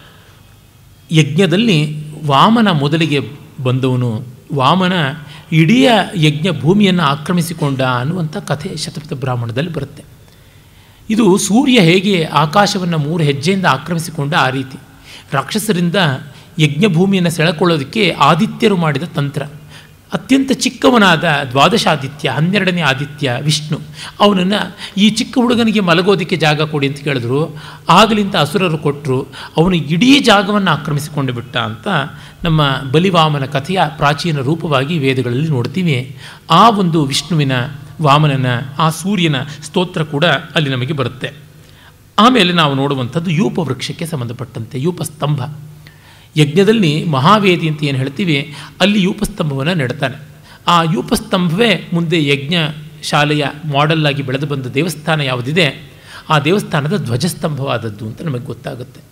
ಯಜ್ಞದಲ್ಲಿ ವಾಮನ ಮೊದಲಿಗೆ ಬಂದವನು ವಾಮನ ಇಡೀ ಯಜ್ಞ ಭೂಮಿಯನ್ನು ಆಕ್ರಮಿಸಿಕೊಂಡ ಅನ್ನುವಂಥ ಕಥೆ ಶತಪಥ ಬ್ರಾಹ್ಮಣದಲ್ಲಿ ಬರುತ್ತೆ ಇದು ಸೂರ್ಯ ಹೇಗೆ ಆಕಾಶವನ್ನು ಮೂರು ಹೆಜ್ಜೆಯಿಂದ ಆಕ್ರಮಿಸಿಕೊಂಡ ಆ ರೀತಿ ರಾಕ್ಷಸರಿಂದ ಯಜ್ಞಭೂಮಿಯನ್ನು ಸೆಳೆಕೊಳ್ಳೋದಕ್ಕೆ ಆದಿತ್ಯರು ಮಾಡಿದ ತಂತ್ರ ಅತ್ಯಂತ ಚಿಕ್ಕವನಾದ ದ್ವಾದಶಾದಿತ್ಯ ಹನ್ನೆರಡನೇ ಆದಿತ್ಯ ವಿಷ್ಣು ಅವನನ್ನು ಈ ಚಿಕ್ಕ ಹುಡುಗನಿಗೆ ಮಲಗೋದಕ್ಕೆ ಜಾಗ ಕೊಡಿ ಅಂತ ಕೇಳಿದ್ರು ಆಗಲಿಂದ ಅಸುರರು ಕೊಟ್ಟರು ಅವನು ಇಡೀ ಜಾಗವನ್ನು ಆಕ್ರಮಿಸಿಕೊಂಡು ಬಿಟ್ಟ ಅಂತ ನಮ್ಮ ಬಲಿವಾಮನ ಕಥೆಯ ಪ್ರಾಚೀನ ರೂಪವಾಗಿ ವೇದಗಳಲ್ಲಿ ನೋಡ್ತೀವಿ ಆ ಒಂದು ವಿಷ್ಣುವಿನ ವಾಮನನ ಆ ಸೂರ್ಯನ ಸ್ತೋತ್ರ ಕೂಡ ಅಲ್ಲಿ ನಮಗೆ ಬರುತ್ತೆ ಆಮೇಲೆ ನಾವು ನೋಡುವಂಥದ್ದು ಯೂಪ ವೃಕ್ಷಕ್ಕೆ ಸಂಬಂಧಪಟ್ಟಂತೆ ಯೂಪ ಸ್ತಂಭ ಯಜ್ಞದಲ್ಲಿ ಮಹಾವೇದಿ ಅಂತ ಏನು ಹೇಳ್ತೀವಿ ಅಲ್ಲಿ ಯೂಪಸ್ತಂಭವನ್ನು ನೆಡ್ತಾನೆ ಆ ಯೂಪಸ್ತಂಭವೇ ಮುಂದೆ ಯಜ್ಞ ಶಾಲೆಯ ಮಾಡೆಲ್ ಆಗಿ ಬೆಳೆದು ಬಂದ ದೇವಸ್ಥಾನ ಯಾವುದಿದೆ ಆ ದೇವಸ್ಥಾನದ ಧ್ವಜಸ್ತಂಭವಾದದ್ದು ಅಂತ ನಮಗೆ ಗೊತ್ತಾಗುತ್ತೆ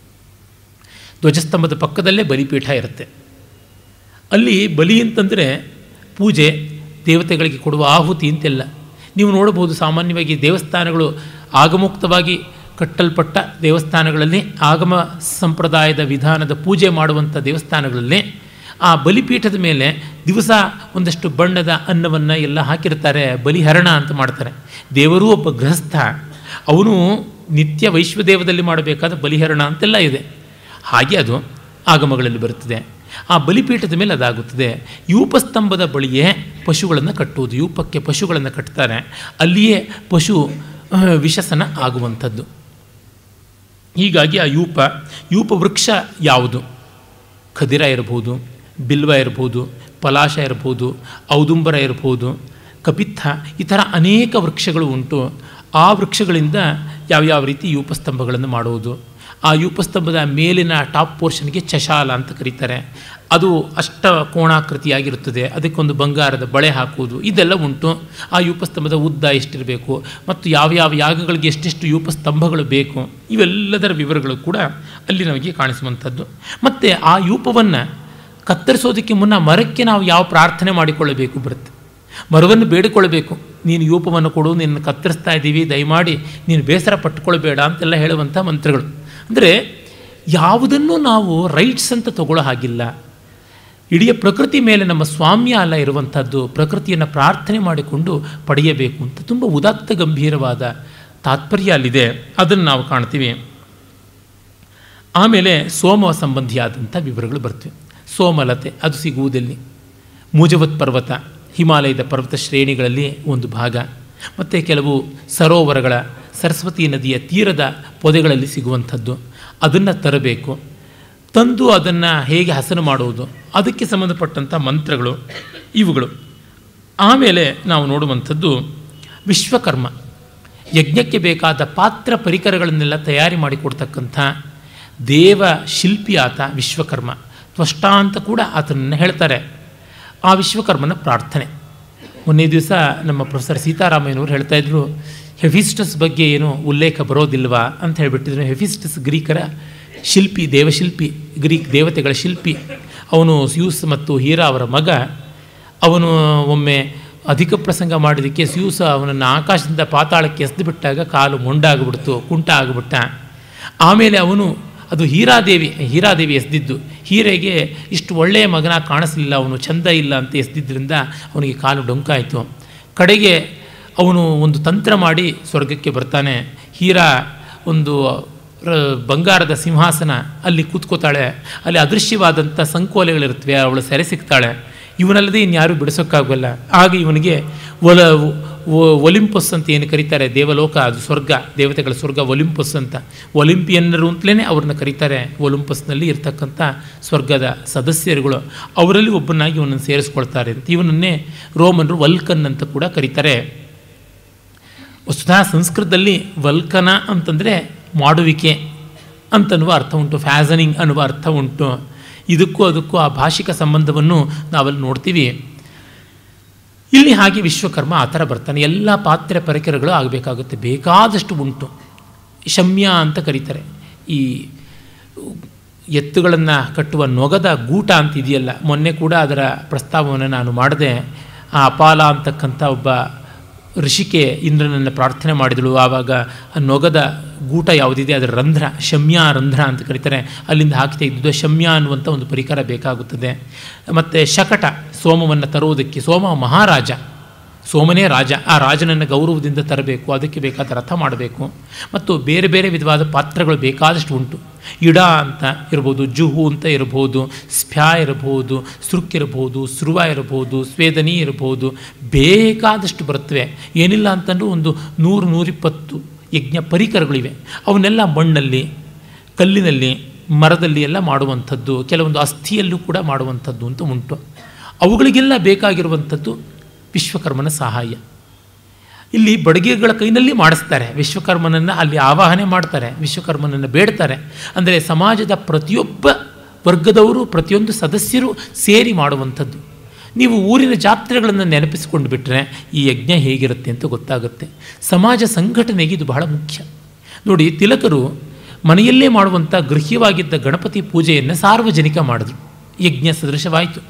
ಧ್ವಜಸ್ತಂಭದ ಪಕ್ಕದಲ್ಲೇ ಬಲಿಪೀಠ ಇರುತ್ತೆ ಅಲ್ಲಿ ಬಲಿ ಅಂತಂದರೆ ಪೂಜೆ ದೇವತೆಗಳಿಗೆ ಕೊಡುವ ಆಹುತಿ ಅಂತೆಲ್ಲ ನೀವು ನೋಡಬಹುದು ಸಾಮಾನ್ಯವಾಗಿ ದೇವಸ್ಥಾನಗಳು ಆಗಮುಕ್ತವಾಗಿ ಕಟ್ಟಲ್ಪಟ್ಟ ದೇವಸ್ಥಾನಗಳಲ್ಲಿ ಆಗಮ ಸಂಪ್ರದಾಯದ ವಿಧಾನದ ಪೂಜೆ ಮಾಡುವಂಥ ದೇವಸ್ಥಾನಗಳಲ್ಲಿ ಆ ಬಲಿಪೀಠದ ಮೇಲೆ ದಿವಸ ಒಂದಷ್ಟು ಬಣ್ಣದ ಅನ್ನವನ್ನು ಎಲ್ಲ ಹಾಕಿರ್ತಾರೆ ಬಲಿಹರಣ ಅಂತ ಮಾಡ್ತಾರೆ ದೇವರೂ ಒಬ್ಬ ಗೃಹಸ್ಥ ಅವನು ನಿತ್ಯ ವೈಶ್ವದೇವದಲ್ಲಿ ಮಾಡಬೇಕಾದ ಬಲಿಹರಣ ಅಂತೆಲ್ಲ ಇದೆ ಹಾಗೆ ಅದು ಆಗಮಗಳಲ್ಲಿ ಬರುತ್ತದೆ ಆ ಬಲಿಪೀಠದ ಮೇಲೆ ಅದಾಗುತ್ತದೆ ಯೂಪಸ್ತಂಭದ ಬಳಿಯೇ ಪಶುಗಳನ್ನು ಕಟ್ಟುವುದು ಯೂಪಕ್ಕೆ ಪಶುಗಳನ್ನು ಕಟ್ತಾರೆ ಅಲ್ಲಿಯೇ ಪಶು ವಿಷಸನ ಆಗುವಂಥದ್ದು ಹೀಗಾಗಿ ಆ ಯೂಪ ಯೂಪ ವೃಕ್ಷ ಯಾವುದು ಖದಿರ ಇರ್ಬೋದು ಬಿಲ್ವ ಇರ್ಬೋದು ಪಲಾಶ ಇರ್ಬೋದು ಔದುಂಬರ ಇರ್ಬೋದು ಕಪಿತ್ತ ಈ ಥರ ಅನೇಕ ವೃಕ್ಷಗಳು ಉಂಟು ಆ ವೃಕ್ಷಗಳಿಂದ ಯಾವ್ಯಾವ ರೀತಿ ಯೂಪಸ್ತಂಭಗಳನ್ನು ಮಾಡುವುದು ಆ ಯೂಪಸ್ತಂಭದ ಮೇಲಿನ ಟಾಪ್ ಪೋರ್ಷನ್ಗೆ ಚಶಾಲ ಅಂತ ಕರೀತಾರೆ ಅದು ಅಷ್ಟ ಕೋಣಾಕೃತಿಯಾಗಿರುತ್ತದೆ ಅದಕ್ಕೊಂದು ಬಂಗಾರದ ಬಳೆ ಹಾಕುವುದು ಇದೆಲ್ಲ ಉಂಟು ಆ ಯೂಪಸ್ತಂಭದ ಉದ್ದ ಎಷ್ಟಿರಬೇಕು ಮತ್ತು ಯಾವ್ಯಾವ ಯಾಗಗಳಿಗೆ ಎಷ್ಟೆಷ್ಟು ಯೂಪಸ್ತಂಭಗಳು ಬೇಕು ಇವೆಲ್ಲದರ ವಿವರಗಳು ಕೂಡ ಅಲ್ಲಿ ನಮಗೆ ಕಾಣಿಸುವಂಥದ್ದು ಮತ್ತು ಆ ಯೂಪವನ್ನು ಕತ್ತರಿಸೋದಕ್ಕೆ ಮುನ್ನ ಮರಕ್ಕೆ ನಾವು ಯಾವ ಪ್ರಾರ್ಥನೆ ಮಾಡಿಕೊಳ್ಳಬೇಕು ಬರುತ್ತೆ ಮರವನ್ನು ಬೇಡಿಕೊಳ್ಳಬೇಕು ನೀನು ಯೂಪವನ್ನು ಕೊಡು ನಿನ್ನ ಕತ್ತರಿಸ್ತಾ ಇದ್ದೀವಿ ದಯಮಾಡಿ ನೀನು ಬೇಸರ ಪಟ್ಟುಕೊಳ್ಬೇಡ ಅಂತೆಲ್ಲ ಹೇಳುವಂಥ ಮಂತ್ರಗಳು ಅಂದರೆ ಯಾವುದನ್ನು ನಾವು ರೈಟ್ಸ್ ಅಂತ ತಗೊಳ್ಳೋ ಹಾಗಿಲ್ಲ ಇಡೀ ಪ್ರಕೃತಿ ಮೇಲೆ ನಮ್ಮ ಸ್ವಾಮ್ಯ ಅಲ್ಲ ಇರುವಂಥದ್ದು ಪ್ರಕೃತಿಯನ್ನು ಪ್ರಾರ್ಥನೆ ಮಾಡಿಕೊಂಡು ಪಡೆಯಬೇಕು ಅಂತ ತುಂಬ ಉದಾತ್ತ ಗಂಭೀರವಾದ ತಾತ್ಪರ್ಯ ಅಲ್ಲಿದೆ ಅದನ್ನು ನಾವು ಕಾಣ್ತೀವಿ ಆಮೇಲೆ ಸೋಮ ಸಂಬಂಧಿಯಾದಂಥ ವಿವರಗಳು ಬರ್ತವೆ ಸೋಮಲತೆ ಅದು ಸಿಗುವುದೆಲ್ಲಿ ಮೂಜವತ್ ಪರ್ವತ ಹಿಮಾಲಯದ ಪರ್ವತ ಶ್ರೇಣಿಗಳಲ್ಲಿ ಒಂದು ಭಾಗ ಮತ್ತು ಕೆಲವು ಸರೋವರಗಳ ಸರಸ್ವತಿ ನದಿಯ ತೀರದ ಪೊದೆಗಳಲ್ಲಿ ಸಿಗುವಂಥದ್ದು ಅದನ್ನು ತರಬೇಕು ತಂದು ಅದನ್ನು ಹೇಗೆ ಹಸನು ಮಾಡುವುದು ಅದಕ್ಕೆ ಸಂಬಂಧಪಟ್ಟಂಥ ಮಂತ್ರಗಳು ಇವುಗಳು ಆಮೇಲೆ ನಾವು ನೋಡುವಂಥದ್ದು ವಿಶ್ವಕರ್ಮ ಯಜ್ಞಕ್ಕೆ ಬೇಕಾದ ಪಾತ್ರ ಪರಿಕರಗಳನ್ನೆಲ್ಲ ತಯಾರಿ ಮಾಡಿಕೊಡ್ತಕ್ಕಂಥ ದೇವ ಶಿಲ್ಪಿ ಆತ ವಿಶ್ವಕರ್ಮ ತ್ವಷ್ಟ ಅಂತ ಕೂಡ ಆತನನ್ನು ಹೇಳ್ತಾರೆ ಆ ವಿಶ್ವಕರ್ಮನ ಪ್ರಾರ್ಥನೆ ಮೊನ್ನೆ ದಿವಸ ನಮ್ಮ ಪ್ರೊಫೆಸರ್ ಸೀತಾರಾಮಯ್ಯನವರು ಹೇಳ್ತಾ ಇದ್ರು ಹೆಫಿಸ್ಟಸ್ ಬಗ್ಗೆ ಏನು ಉಲ್ಲೇಖ ಬರೋದಿಲ್ವಾ ಅಂತ ಹೇಳಿಬಿಟ್ಟಿದ್ರು ಹೆಫಿಸ್ಟಸ್ ಗ್ರೀಕರ ಶಿಲ್ಪಿ ದೇವಶಿಲ್ಪಿ ಗ್ರೀಕ್ ದೇವತೆಗಳ ಶಿಲ್ಪಿ ಅವನು ಸ್ಯೂಸ್ ಮತ್ತು ಹೀರಾ ಅವರ ಮಗ ಅವನು ಒಮ್ಮೆ ಅಧಿಕ ಪ್ರಸಂಗ ಮಾಡಿದ್ದಕ್ಕೆ ಸ್ಯೂಸ ಅವನನ್ನು ಆಕಾಶದಿಂದ ಪಾತಾಳಕ್ಕೆ ಎಸೆದು ಬಿಟ್ಟಾಗ ಕಾಲು ಮೊಂಡಾಗ್ಬಿಡ್ತು ಕುಂಟ ಆಗಿಬಿಟ್ಟ ಆಮೇಲೆ ಅವನು ಅದು ಹೀರಾದೇವಿ ಹೀರಾದೇವಿ ಎಸೆದಿದ್ದು ಹೀರೆಗೆ ಇಷ್ಟು ಒಳ್ಳೆಯ ಮಗನ ಕಾಣಿಸಲಿಲ್ಲ ಅವನು ಚಂದ ಇಲ್ಲ ಅಂತ ಎಸೆದಿದ್ದರಿಂದ ಅವನಿಗೆ ಕಾಲು ಡೊಂಕಾಯಿತು ಕಡೆಗೆ ಅವನು ಒಂದು ತಂತ್ರ ಮಾಡಿ ಸ್ವರ್ಗಕ್ಕೆ ಬರ್ತಾನೆ ಹೀರಾ ಒಂದು ಬಂಗಾರದ ಸಿಂಹಾಸನ ಅಲ್ಲಿ ಕೂತ್ಕೋತಾಳೆ ಅಲ್ಲಿ ಅದೃಶ್ಯವಾದಂಥ ಸಂಕೋಲೆಗಳಿರ್ತವೆ ಅವಳು ಸೆರೆ ಸಿಗ್ತಾಳೆ ಇವನಲ್ಲದೆ ಇನ್ಯಾರೂ ಬಿಡಿಸೋಕ್ಕಾಗಲ್ಲ ಆಗ ಇವನಿಗೆ ಒಲ ಒಲಿಂಪಸ್ ಅಂತ ಏನು ಕರೀತಾರೆ ದೇವಲೋಕ ಅದು ಸ್ವರ್ಗ ದೇವತೆಗಳ ಸ್ವರ್ಗ ಒಲಿಂಪಸ್ ಅಂತ ಒಲಿಂಪಿಯನ್ನರು ಅಂತಲೇ ಅವ್ರನ್ನ ಕರೀತಾರೆ ಒಲಿಂಪಸ್ನಲ್ಲಿ ಇರ್ತಕ್ಕಂಥ ಸ್ವರ್ಗದ ಸದಸ್ಯರುಗಳು ಅವರಲ್ಲಿ ಒಬ್ಬನಾಗಿ ಇವನನ್ನು ಸೇರಿಸ್ಕೊಳ್ತಾರೆ ಅಂತ ಇವನನ್ನೇ ರೋಮನರು ವಲ್ಕನ್ ಅಂತ ಕೂಡ ಕರೀತಾರೆ ವಸ್ತುತಃ ಸಂಸ್ಕೃತದಲ್ಲಿ ವಲ್ಕನ ಅಂತಂದರೆ ಮಾಡುವಿಕೆ ಅಂತನ್ನುವ ಅರ್ಥ ಉಂಟು ಫ್ಯಾಸನಿಂಗ್ ಅನ್ನುವ ಅರ್ಥ ಉಂಟು ಇದಕ್ಕೂ ಅದಕ್ಕೂ ಆ ಭಾಷಿಕ ಸಂಬಂಧವನ್ನು ನಾವಲ್ಲಿ ನೋಡ್ತೀವಿ ಇಲ್ಲಿ ಹಾಗೆ ವಿಶ್ವಕರ್ಮ ಆ ಥರ ಬರ್ತಾನೆ ಎಲ್ಲ ಪಾತ್ರೆ ಪರಿಕರಗಳು ಆಗಬೇಕಾಗುತ್ತೆ ಬೇಕಾದಷ್ಟು ಉಂಟು ಶಮ್ಯ ಅಂತ ಕರೀತಾರೆ ಈ ಎತ್ತುಗಳನ್ನು ಕಟ್ಟುವ ನೊಗದ ಗೂಟ ಅಂತ ಇದೆಯಲ್ಲ ಮೊನ್ನೆ ಕೂಡ ಅದರ ಪ್ರಸ್ತಾವವನ್ನು ನಾನು ಮಾಡಿದೆ ಆ ಅಪಾಲ ಅಂತಕ್ಕಂಥ ಒಬ್ಬ ಋಷಿಕೆ ಇಂದ್ರನನ್ನು ಪ್ರಾರ್ಥನೆ ಮಾಡಿದಳು ಆವಾಗ ಆ ನೊಗದ ಗೂಟ ಯಾವುದಿದೆ ಅದರ ರಂಧ್ರ ಶಮ್ಯ ರಂಧ್ರ ಅಂತ ಕರೀತಾರೆ ಅಲ್ಲಿಂದ ಹಾಕಿ ತೆಗೆದಿದ್ದು ಶಮ್ಯ ಅನ್ನುವಂಥ ಒಂದು ಪರಿಕರ ಬೇಕಾಗುತ್ತದೆ ಮತ್ತು ಶಕಟ ಸೋಮವನ್ನು ತರುವುದಕ್ಕೆ ಸೋಮ ಮಹಾರಾಜ ಸೋಮನೇ ರಾಜ ಆ ರಾಜನನ್ನು ಗೌರವದಿಂದ ತರಬೇಕು ಅದಕ್ಕೆ ಬೇಕಾದ ರಥ ಮಾಡಬೇಕು ಮತ್ತು ಬೇರೆ ಬೇರೆ ವಿಧವಾದ ಪಾತ್ರಗಳು ಬೇಕಾದಷ್ಟು ಉಂಟು ಇಡ ಅಂತ ಇರ್ಬೋದು ಜುಹು ಅಂತ ಇರ್ಬೋದು ಸ್ಫ್ಯಾ ಇರಬಹುದು ಸೃಕ್ ಇರಬಹುದು ಸ್ರುವ ಇರಬಹುದು ಸ್ವೇದನಿ ಇರಬಹುದು ಬೇಕಾದಷ್ಟು ಬರುತ್ತವೆ ಏನಿಲ್ಲ ಅಂತಂದ್ರೂ ಒಂದು ನೂರು ನೂರಿಪ್ಪತ್ತು ಯಜ್ಞ ಪರಿಕರಗಳಿವೆ ಅವನ್ನೆಲ್ಲ ಮಣ್ಣಲ್ಲಿ ಕಲ್ಲಿನಲ್ಲಿ ಮರದಲ್ಲಿ ಎಲ್ಲ ಮಾಡುವಂಥದ್ದು ಕೆಲವೊಂದು ಅಸ್ಥಿಯಲ್ಲೂ ಕೂಡ ಮಾಡುವಂಥದ್ದು ಅಂತ ಉಂಟು ಅವುಗಳಿಗೆಲ್ಲ ಬೇಕಾಗಿರುವಂಥದ್ದು ವಿಶ್ವಕರ್ಮನ ಸಹಾಯ ಇಲ್ಲಿ ಬಡಗಿಗಳ ಕೈನಲ್ಲಿ ಮಾಡಿಸ್ತಾರೆ ವಿಶ್ವಕರ್ಮನನ್ನು ಅಲ್ಲಿ ಆವಾಹನೆ ಮಾಡ್ತಾರೆ ವಿಶ್ವಕರ್ಮನನ್ನು ಬೇಡ್ತಾರೆ ಅಂದರೆ ಸಮಾಜದ ಪ್ರತಿಯೊಬ್ಬ ವರ್ಗದವರು ಪ್ರತಿಯೊಂದು ಸದಸ್ಯರು ಸೇರಿ ಮಾಡುವಂಥದ್ದು ನೀವು ಊರಿನ ಜಾತ್ರೆಗಳನ್ನು ನೆನಪಿಸಿಕೊಂಡು ಬಿಟ್ಟರೆ ಈ ಯಜ್ಞ ಹೇಗಿರುತ್ತೆ ಅಂತ ಗೊತ್ತಾಗುತ್ತೆ ಸಮಾಜ ಸಂಘಟನೆಗೆ ಇದು ಬಹಳ ಮುಖ್ಯ ನೋಡಿ ತಿಲಕರು ಮನೆಯಲ್ಲೇ ಮಾಡುವಂಥ ಗೃಹ್ಯವಾಗಿದ್ದ ಗಣಪತಿ ಪೂಜೆಯನ್ನು ಸಾರ್ವಜನಿಕ ಮಾಡಿದ್ರು ಯಜ್ಞ ಸದೃಶವಾಯಿತು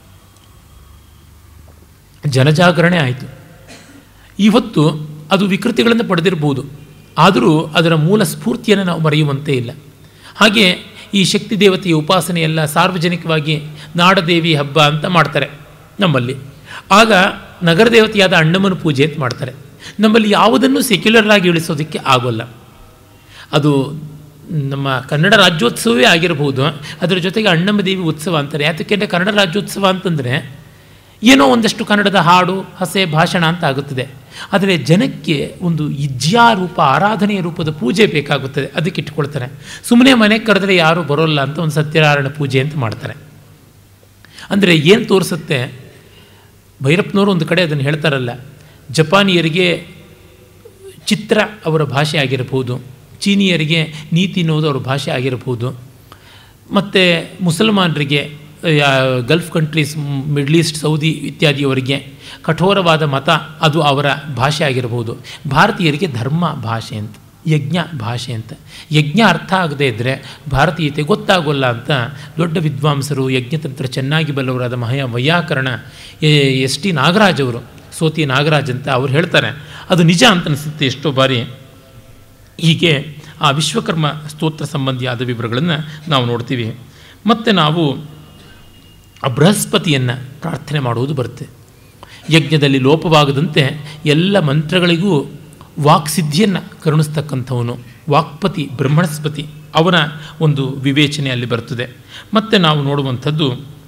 ಜನಜಾಗರಣೆ ಆಯಿತು ಇವತ್ತು ಅದು ವಿಕೃತಿಗಳನ್ನು ಪಡೆದಿರ್ಬೋದು ಆದರೂ ಅದರ ಮೂಲ ಸ್ಫೂರ್ತಿಯನ್ನು ನಾವು ಮರೆಯುವಂತೆ ಇಲ್ಲ ಹಾಗೆ ಈ ಶಕ್ತಿ ದೇವತೆಯ ಉಪಾಸನೆಯೆಲ್ಲ ಸಾರ್ವಜನಿಕವಾಗಿ ನಾಡದೇವಿ ಹಬ್ಬ ಅಂತ ಮಾಡ್ತಾರೆ ನಮ್ಮಲ್ಲಿ ಆಗ ನಗರ ದೇವತೆಯಾದ ಅಣ್ಣಮ್ಮನ ಪೂಜೆ ಅಂತ ಮಾಡ್ತಾರೆ ನಮ್ಮಲ್ಲಿ ಯಾವುದನ್ನು ಸೆಕ್ಯುಲರ್ ಆಗಿ ಇಳಿಸೋದಕ್ಕೆ ಆಗೋಲ್ಲ ಅದು ನಮ್ಮ ಕನ್ನಡ ರಾಜ್ಯೋತ್ಸವವೇ ಆಗಿರಬಹುದು ಅದರ ಜೊತೆಗೆ ಅಣ್ಣಮ್ಮ ದೇವಿ ಉತ್ಸವ ಅಂತಾರೆ ಯಾತಕ್ಕೆಂದರೆ ಕನ್ನಡ ರಾಜ್ಯೋತ್ಸವ ಅಂತಂದರೆ ಏನೋ ಒಂದಷ್ಟು ಕನ್ನಡದ ಹಾಡು ಹಸೆ ಭಾಷಣ ಅಂತ ಆಗುತ್ತದೆ ಆದರೆ ಜನಕ್ಕೆ ಒಂದು ಇಜ್ಯಾ ರೂಪ ಆರಾಧನೆಯ ರೂಪದ ಪೂಜೆ ಬೇಕಾಗುತ್ತದೆ ಅದಕ್ಕೆ ಇಟ್ಕೊಳ್ತಾರೆ ಸುಮ್ಮನೆ ಮನೆಗೆ ಕರೆದ್ರೆ ಯಾರೂ ಬರೋಲ್ಲ ಅಂತ ಒಂದು ಸತ್ಯನಾರಾಯಣ ಪೂಜೆ ಅಂತ ಮಾಡ್ತಾರೆ ಅಂದರೆ ಏನು ತೋರಿಸುತ್ತೆ ಭೈರಪ್ಪನವರು ಒಂದು ಕಡೆ ಅದನ್ನು ಹೇಳ್ತಾರಲ್ಲ ಜಪಾನಿಯರಿಗೆ ಚಿತ್ರ ಅವರ ಭಾಷೆ ಆಗಿರಬಹುದು ಚೀನಿಯರಿಗೆ ನೀತಿ ಅನ್ನೋದು ಅವ್ರ ಭಾಷೆ ಆಗಿರಬಹುದು ಮತ್ತು ಮುಸಲ್ಮಾನರಿಗೆ gulf countries middle east Saudi ಇತ್ಯಾದಿಯವರಿಗೆ ಕಠೋರವಾದ ಮತ ಅದು ಅವರ ಭಾಷೆ ಆಗಿರಬಹುದು ಭಾರತೀಯರಿಗೆ ಧರ್ಮ ಭಾಷೆ ಅಂತ ಯಜ್ಞ ಭಾಷೆ ಅಂತ ಯಜ್ಞ ಅರ್ಥ ಆಗದೇ ಇದ್ದರೆ ಭಾರತೀಯತೆ ಗೊತ್ತಾಗೋಲ್ಲ ಅಂತ ದೊಡ್ಡ ವಿದ್ವಾಂಸರು ಯಜ್ಞತಂತ್ರ ಚೆನ್ನಾಗಿ ಬಲ್ಲವರಾದ ಮಹಯ ವೈಯಾಕರಣ ಎಸ್ ಟಿ ನಾಗರಾಜ್ ಅವರು ಸೋತಿ ನಾಗರಾಜ್ ಅಂತ ಅವ್ರು ಹೇಳ್ತಾರೆ ಅದು ನಿಜ ಅಂತ ಅನಿಸುತ್ತೆ ಎಷ್ಟೋ ಬಾರಿ ಹೀಗೆ ಆ ವಿಶ್ವಕರ್ಮ ಸ್ತೋತ್ರ ಸಂಬಂಧಿಯಾದ ವಿವರಗಳನ್ನು ನಾವು ನೋಡ್ತೀವಿ ಮತ್ತು ನಾವು ಆ ಬೃಹಸ್ಪತಿಯನ್ನು ಪ್ರಾರ್ಥನೆ ಮಾಡುವುದು ಬರುತ್ತೆ ಯಜ್ಞದಲ್ಲಿ ಲೋಪವಾಗದಂತೆ ಎಲ್ಲ ಮಂತ್ರಗಳಿಗೂ ವಾಕ್ಸಿದ್ಧಿಯನ್ನು ಕರುಣಿಸ್ತಕ್ಕಂಥವನು ವಾಕ್ಪತಿ ಬ್ರಹ್ಮಣಸ್ಪತಿ ಅವನ ಒಂದು ವಿವೇಚನೆ ಅಲ್ಲಿ ಬರ್ತದೆ ಮತ್ತು ನಾವು ನೋಡುವಂಥದ್ದು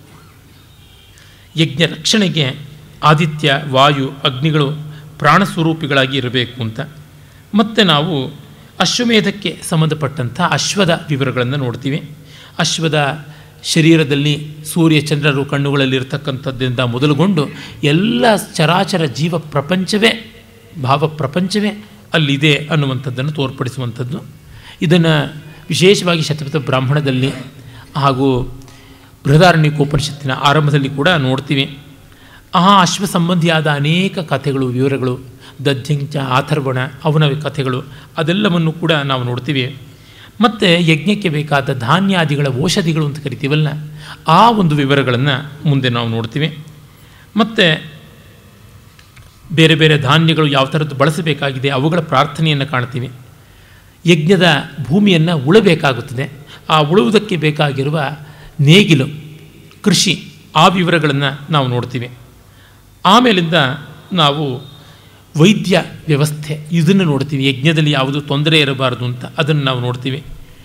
ಯಜ್ಞ ರಕ್ಷಣೆಗೆ ಆದಿತ್ಯ ವಾಯು ಅಗ್ನಿಗಳು ಪ್ರಾಣಸ್ವರೂಪಿಗಳಾಗಿ ಇರಬೇಕು ಅಂತ ಮತ್ತು ನಾವು ಅಶ್ವಮೇಧಕ್ಕೆ ಸಂಬಂಧಪಟ್ಟಂಥ ಅಶ್ವದ ವಿವರಗಳನ್ನು ನೋಡ್ತೀವಿ ಅಶ್ವದ ಶರೀರದಲ್ಲಿ ಸೂರ್ಯ ಚಂದ್ರರು ಕಣ್ಣುಗಳಲ್ಲಿ ಇರತಕ್ಕಂಥದ್ದಿಂದ ಮೊದಲುಗೊಂಡು ಎಲ್ಲ ಚರಾಚರ ಜೀವ ಪ್ರಪಂಚವೇ ಭಾವ ಪ್ರಪಂಚವೇ ಅಲ್ಲಿದೆ ಅನ್ನುವಂಥದ್ದನ್ನು ತೋರ್ಪಡಿಸುವಂಥದ್ದು ಇದನ್ನು ವಿಶೇಷವಾಗಿ ಶತಪಥ ಬ್ರಾಹ್ಮಣದಲ್ಲಿ ಹಾಗೂ ಬೃಹದಾರಣ್ಯಕೋಪನಿಷತ್ತಿನ ಆರಂಭದಲ್ಲಿ ಕೂಡ ನೋಡ್ತೀವಿ ಆ ಅಶ್ವ ಸಂಬಂಧಿಯಾದ ಅನೇಕ ಕಥೆಗಳು ವಿವರಗಳು ದಧ್ಯಂಚ ಆಥರ್ವಣ ಅವನ ಕಥೆಗಳು ಅದೆಲ್ಲವನ್ನು ಕೂಡ ನಾವು ನೋಡ್ತೀವಿ ಮತ್ತು ಯಜ್ಞಕ್ಕೆ ಬೇಕಾದ ಧಾನ್ಯಾದಿಗಳ ಔಷಧಿಗಳು ಅಂತ ಕರಿತೀವಲ್ಲ ಆ ಒಂದು ವಿವರಗಳನ್ನು ಮುಂದೆ ನಾವು ನೋಡ್ತೀವಿ ಮತ್ತು ಬೇರೆ ಬೇರೆ ಧಾನ್ಯಗಳು ಯಾವ ಥರದ್ದು ಬಳಸಬೇಕಾಗಿದೆ ಅವುಗಳ ಪ್ರಾರ್ಥನೆಯನ್ನು ಕಾಣ್ತೀವಿ ಯಜ್ಞದ ಭೂಮಿಯನ್ನು ಉಳಬೇಕಾಗುತ್ತದೆ ಆ ಉಳುವುದಕ್ಕೆ ಬೇಕಾಗಿರುವ ನೇಗಿಲು ಕೃಷಿ ಆ ವಿವರಗಳನ್ನು ನಾವು ನೋಡ್ತೀವಿ ಆಮೇಲಿಂದ ನಾವು ವೈದ್ಯ ವ್ಯವಸ್ಥೆ ಇದನ್ನು ನೋಡ್ತೀವಿ ಯಜ್ಞದಲ್ಲಿ ಯಾವುದು ತೊಂದರೆ ಇರಬಾರದು ಅಂತ ಅದನ್ನು ನಾವು ನೋಡ್ತೀವಿ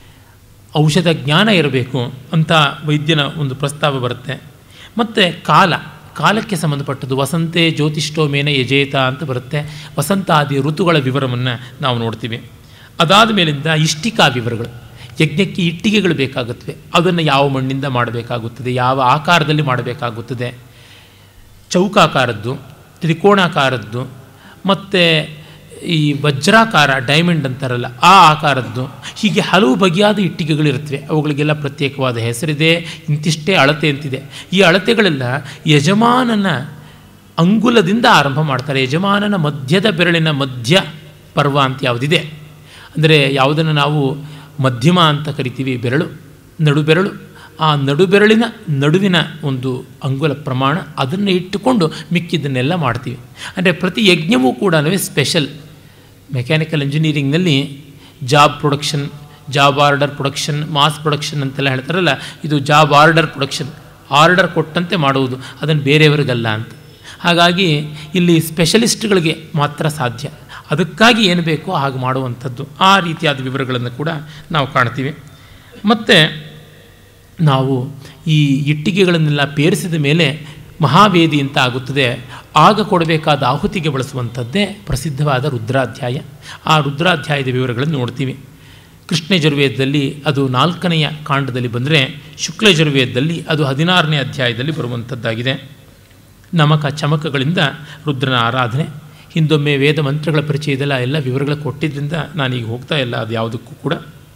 ಔಷಧ ಜ್ಞಾನ ಇರಬೇಕು ಅಂತ ವೈದ್ಯನ ಒಂದು ಪ್ರಸ್ತಾವ ಬರುತ್ತೆ ಮತ್ತು ಕಾಲ ಕಾಲಕ್ಕೆ ಸಂಬಂಧಪಟ್ಟದ್ದು ವಸಂತೆ ಜ್ಯೋತಿಷ್ಠೋ ಮೇನ ಯಜೇತ ಅಂತ ಬರುತ್ತೆ ವಸಂತಾದಿ ಋತುಗಳ ವಿವರವನ್ನು ನಾವು ನೋಡ್ತೀವಿ ಅದಾದ ಮೇಲಿಂದ ಇಷ್ಟಿಕಾ ವಿವರಗಳು ಯಜ್ಞಕ್ಕೆ ಇಟ್ಟಿಗೆಗಳು ಬೇಕಾಗುತ್ತವೆ ಅದನ್ನು ಯಾವ ಮಣ್ಣಿಂದ ಮಾಡಬೇಕಾಗುತ್ತದೆ ಯಾವ ಆಕಾರದಲ್ಲಿ ಮಾಡಬೇಕಾಗುತ್ತದೆ ಚೌಕಾಕಾರದ್ದು ತ್ರಿಕೋಣಾಕಾರದ್ದು ಮತ್ತು ಈ ವಜ್ರಾಕಾರ ಡೈಮಂಡ್ ಅಂತಾರಲ್ಲ ಆ ಆಕಾರದ್ದು ಹೀಗೆ ಹಲವು ಬಗೆಯಾದ ಇಟ್ಟಿಗೆಗಳಿರುತ್ತವೆ ಅವುಗಳಿಗೆಲ್ಲ ಪ್ರತ್ಯೇಕವಾದ ಹೆಸರಿದೆ ಇಂತಿಷ್ಟೇ ಅಳತೆ ಅಂತಿದೆ ಈ ಅಳತೆಗಳೆಲ್ಲ ಯಜಮಾನನ ಅಂಗುಲದಿಂದ ಆರಂಭ ಮಾಡ್ತಾರೆ ಯಜಮಾನನ ಮಧ್ಯದ ಬೆರಳಿನ ಮಧ್ಯ ಪರ್ವ ಅಂತ ಯಾವುದಿದೆ ಅಂದರೆ ಯಾವುದನ್ನು ನಾವು ಮಧ್ಯಮ ಅಂತ ಕರಿತೀವಿ ಬೆರಳು ನಡು ಬೆರಳು ಆ ನಡುಬೆರಳಿನ ನಡುವಿನ ಒಂದು ಅಂಗುಲ ಪ್ರಮಾಣ ಅದನ್ನು ಇಟ್ಟುಕೊಂಡು ಮಿಕ್ಕಿದ್ದನ್ನೆಲ್ಲ ಮಾಡ್ತೀವಿ ಅಂದರೆ ಪ್ರತಿ ಯಜ್ಞವೂ ಕೂಡ ಸ್ಪೆಷಲ್ ಮೆಕ್ಯಾನಿಕಲ್ ಇಂಜಿನಿಯರಿಂಗ್ನಲ್ಲಿ job production job order production mass production ಅಂತೆಲ್ಲ ಹೇಳ್ತಾರಲ್ಲ ಇದು ಜಾಬ್ ಆರ್ಡರ್ ಪ್ರೊಡಕ್ಷನ್ ಆರ್ಡರ್ ಕೊಟ್ಟಂತೆ ಮಾಡುವುದು ಅದನ್ನು ಬೇರೆಯವರಿಗಲ್ಲ ಅಂತ ಹಾಗಾಗಿ ಇಲ್ಲಿ ಸ್ಪೆಷಲಿಸ್ಟ್ಗಳಿಗೆ ಮಾತ್ರ ಸಾಧ್ಯ ಅದಕ್ಕಾಗಿ ಏನು ಬೇಕೋ ಹಾಗೆ ಮಾಡುವಂಥದ್ದು ಆ ರೀತಿಯಾದ ವಿವರಗಳನ್ನು ಕೂಡ ನಾವು ಕಾಣ್ತೀವಿ ಮತ್ತು ನಾವು ಈ ಇಟ್ಟಿಗೆಗಳನ್ನೆಲ್ಲ ಪೇರಿಸಿದ ಮೇಲೆ ಮಹಾವೇದಿ ಅಂತ ಆಗುತ್ತದೆ ಆಗ ಕೊಡಬೇಕಾದ ಆಹುತಿಗೆ ಬಳಸುವಂಥದ್ದೇ ಪ್ರಸಿದ್ಧವಾದ ರುದ್ರಾಧ್ಯಾಯ ಆ ರುದ್ರಾಧ್ಯಾಯದ ವಿವರಗಳನ್ನು ನೋಡ್ತೀವಿ ಕೃಷ್ಣ ಯಜುರ್ವೇದದಲ್ಲಿ ಅದು ನಾಲ್ಕನೆಯ ಕಾಂಡದಲ್ಲಿ ಬಂದರೆ ಶುಕ್ಲ ಯಜುರ್ವೇದದಲ್ಲಿ ಅದು ಹದಿನಾರನೇ ಅಧ್ಯಾಯದಲ್ಲಿ ಬರುವಂಥದ್ದಾಗಿದೆ ನಮಕ ಚಮಕಗಳಿಂದ ರುದ್ರನ ಆರಾಧನೆ ಹಿಂದೊಮ್ಮೆ ವೇದ ಮಂತ್ರಗಳ ಪರಿಚಯದಲ್ಲ ಎಲ್ಲ ವಿವರಗಳು ಕೊಟ್ಟಿದ್ದರಿಂದ ನಾನೀಗ ಹೋಗ್ತಾ ಇಲ್ಲ ಅದು ಯಾವುದಕ್ಕೂ ಕೂಡ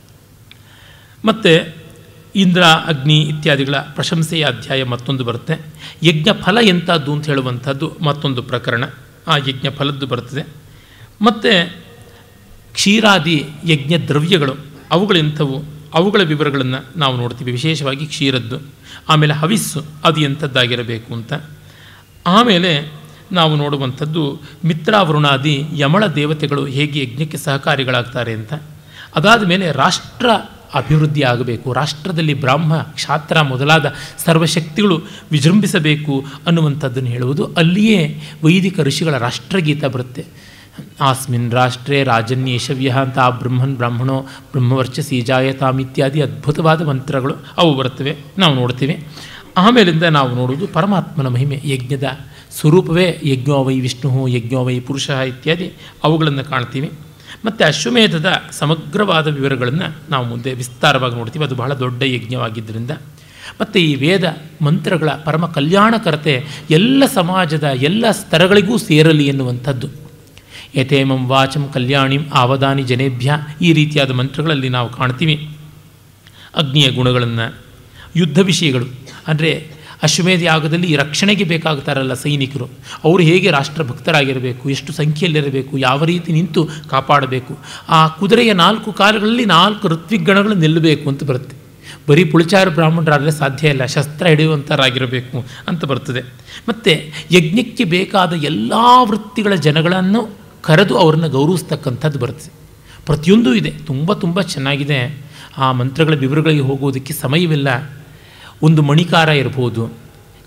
ಮತ್ತು ಇಂದ್ರ ಅಗ್ನಿ ಇತ್ಯಾದಿಗಳ ಪ್ರಶಂಸೆಯ ಅಧ್ಯಾಯ ಮತ್ತೊಂದು ಬರುತ್ತೆ ಯಜ್ಞ ಫಲ ಎಂಥದ್ದು ಅಂತ ಹೇಳುವಂಥದ್ದು ಮತ್ತೊಂದು ಪ್ರಕರಣ ಆ ಯಜ್ಞ ಫಲದ್ದು ಬರ್ತದೆ ಮತ್ತು ಕ್ಷೀರಾದಿ ಯಜ್ಞ ದ್ರವ್ಯಗಳು ಅವುಗಳೆಂಥವು ಅವುಗಳ ವಿವರಗಳನ್ನು ನಾವು ನೋಡ್ತೀವಿ ವಿಶೇಷವಾಗಿ ಕ್ಷೀರದ್ದು ಆಮೇಲೆ ಹವಿಸ್ಸು ಅದು ಎಂಥದ್ದಾಗಿರಬೇಕು ಅಂತ ಆಮೇಲೆ ನಾವು ನೋಡುವಂಥದ್ದು ಮಿತ್ರಾವರುಣಾದಿ ಯಮಳ ದೇವತೆಗಳು ಹೇಗೆ ಯಜ್ಞಕ್ಕೆ ಸಹಕಾರಿಗಳಾಗ್ತಾರೆ ಅಂತ ಅದಾದ ಮೇಲೆ ರಾಷ್ಟ್ರ ಅಭಿವೃದ್ಧಿ ಆಗಬೇಕು ರಾಷ್ಟ್ರದಲ್ಲಿ ಬ್ರಾಹ್ಮ ಕ್ಷಾತ್ರ ಮೊದಲಾದ ಸರ್ವಶಕ್ತಿಗಳು ವಿಜೃಂಭಿಸಬೇಕು ಅನ್ನುವಂಥದ್ದನ್ನು ಹೇಳುವುದು ಅಲ್ಲಿಯೇ ವೈದಿಕ ಋಷಿಗಳ ರಾಷ್ಟ್ರಗೀತ ಬರುತ್ತೆ ಆಸ್ಮಿನ್ ರಾಷ್ಟ್ರೇ ರಾಜನ್ಯೇಷವ್ಯ ಅಂತ ಆ ಬ್ರಹ್ಮನ್ ಬ್ರಾಹ್ಮಣೋ ಬ್ರಹ್ಮವರ್ಚಸಿ ಜಾಯತಾಮ್ ಇತ್ಯಾದಿ ಅದ್ಭುತವಾದ ಮಂತ್ರಗಳು ಅವು ಬರುತ್ತವೆ ನಾವು ನೋಡ್ತೀವಿ ಆಮೇಲಿಂದ ನಾವು ನೋಡುವುದು ಪರಮಾತ್ಮನ ಮಹಿಮೆ ಯಜ್ಞದ ಸ್ವರೂಪವೇ ಯಜ್ಞೋ ವೈ ವಿಷ್ಣು ಯಜ್ಞೋ ವೈ ಪುರುಷ ಇತ್ಯಾದಿ ಅವುಗಳನ್ನು ಕಾಣ್ತೀವಿ ಮತ್ತು ಅಶ್ವಮೇಧದ ಸಮಗ್ರವಾದ ವಿವರಗಳನ್ನು ನಾವು ಮುಂದೆ ವಿಸ್ತಾರವಾಗಿ ನೋಡ್ತೀವಿ ಅದು ಬಹಳ ದೊಡ್ಡ ಯಜ್ಞವಾಗಿದ್ದರಿಂದ ಮತ್ತು ಈ ವೇದ ಮಂತ್ರಗಳ ಪರಮ ಕಲ್ಯಾಣಕರತೆ ಎಲ್ಲ ಸಮಾಜದ ಎಲ್ಲ ಸ್ತರಗಳಿಗೂ ಸೇರಲಿ ಎನ್ನುವಂಥದ್ದು ಯಥೇಮಂ ವಾಚಂ ಕಲ್ಯಾಣಿಂ ಆವದಾನಿ ಜನೇಭ್ಯ ಈ ರೀತಿಯಾದ ಮಂತ್ರಗಳಲ್ಲಿ ನಾವು ಕಾಣ್ತೀವಿ ಅಗ್ನಿಯ ಗುಣಗಳನ್ನು ಯುದ್ಧ ವಿಷಯಗಳು ಅಂದರೆ ಅಶ್ವಮೇಧ ಯಾಗದಲ್ಲಿ ರಕ್ಷಣೆಗೆ ಬೇಕಾಗ್ತಾರಲ್ಲ ಸೈನಿಕರು ಅವರು ಹೇಗೆ ರಾಷ್ಟ್ರಭಕ್ತರಾಗಿರಬೇಕು ಎಷ್ಟು ಸಂಖ್ಯೆಯಲ್ಲಿರಬೇಕು ಯಾವ ರೀತಿ ನಿಂತು ಕಾಪಾಡಬೇಕು ಆ ಕುದುರೆಯ ನಾಲ್ಕು ಕಾಲಗಳಲ್ಲಿ ನಾಲ್ಕು ಋತ್ವಿಗಣಗಳು ನಿಲ್ಲಬೇಕು ಅಂತ ಬರುತ್ತೆ ಬರೀ ಪುಳಿಚಾರ ಬ್ರಾಹ್ಮಣರಾದರೆ ಸಾಧ್ಯ ಇಲ್ಲ ಶಸ್ತ್ರ ಹಿಡಿಯುವಂಥರಾಗಿರಬೇಕು ಅಂತ ಬರ್ತದೆ ಮತ್ತು ಯಜ್ಞಕ್ಕೆ ಬೇಕಾದ ಎಲ್ಲ ವೃತ್ತಿಗಳ ಜನಗಳನ್ನು ಕರೆದು ಅವ್ರನ್ನ ಗೌರವಿಸ್ತಕ್ಕಂಥದ್ದು ಬರುತ್ತೆ ಪ್ರತಿಯೊಂದೂ ಇದೆ ತುಂಬ ತುಂಬ ಚೆನ್ನಾಗಿದೆ ಆ ಮಂತ್ರಗಳ ವಿವರಗಳಿಗೆ ಹೋಗುವುದಕ್ಕೆ ಸಮಯವಿಲ್ಲ ಒಂದು ಮಣಿಕಾರ ಇರ್ಬೋದು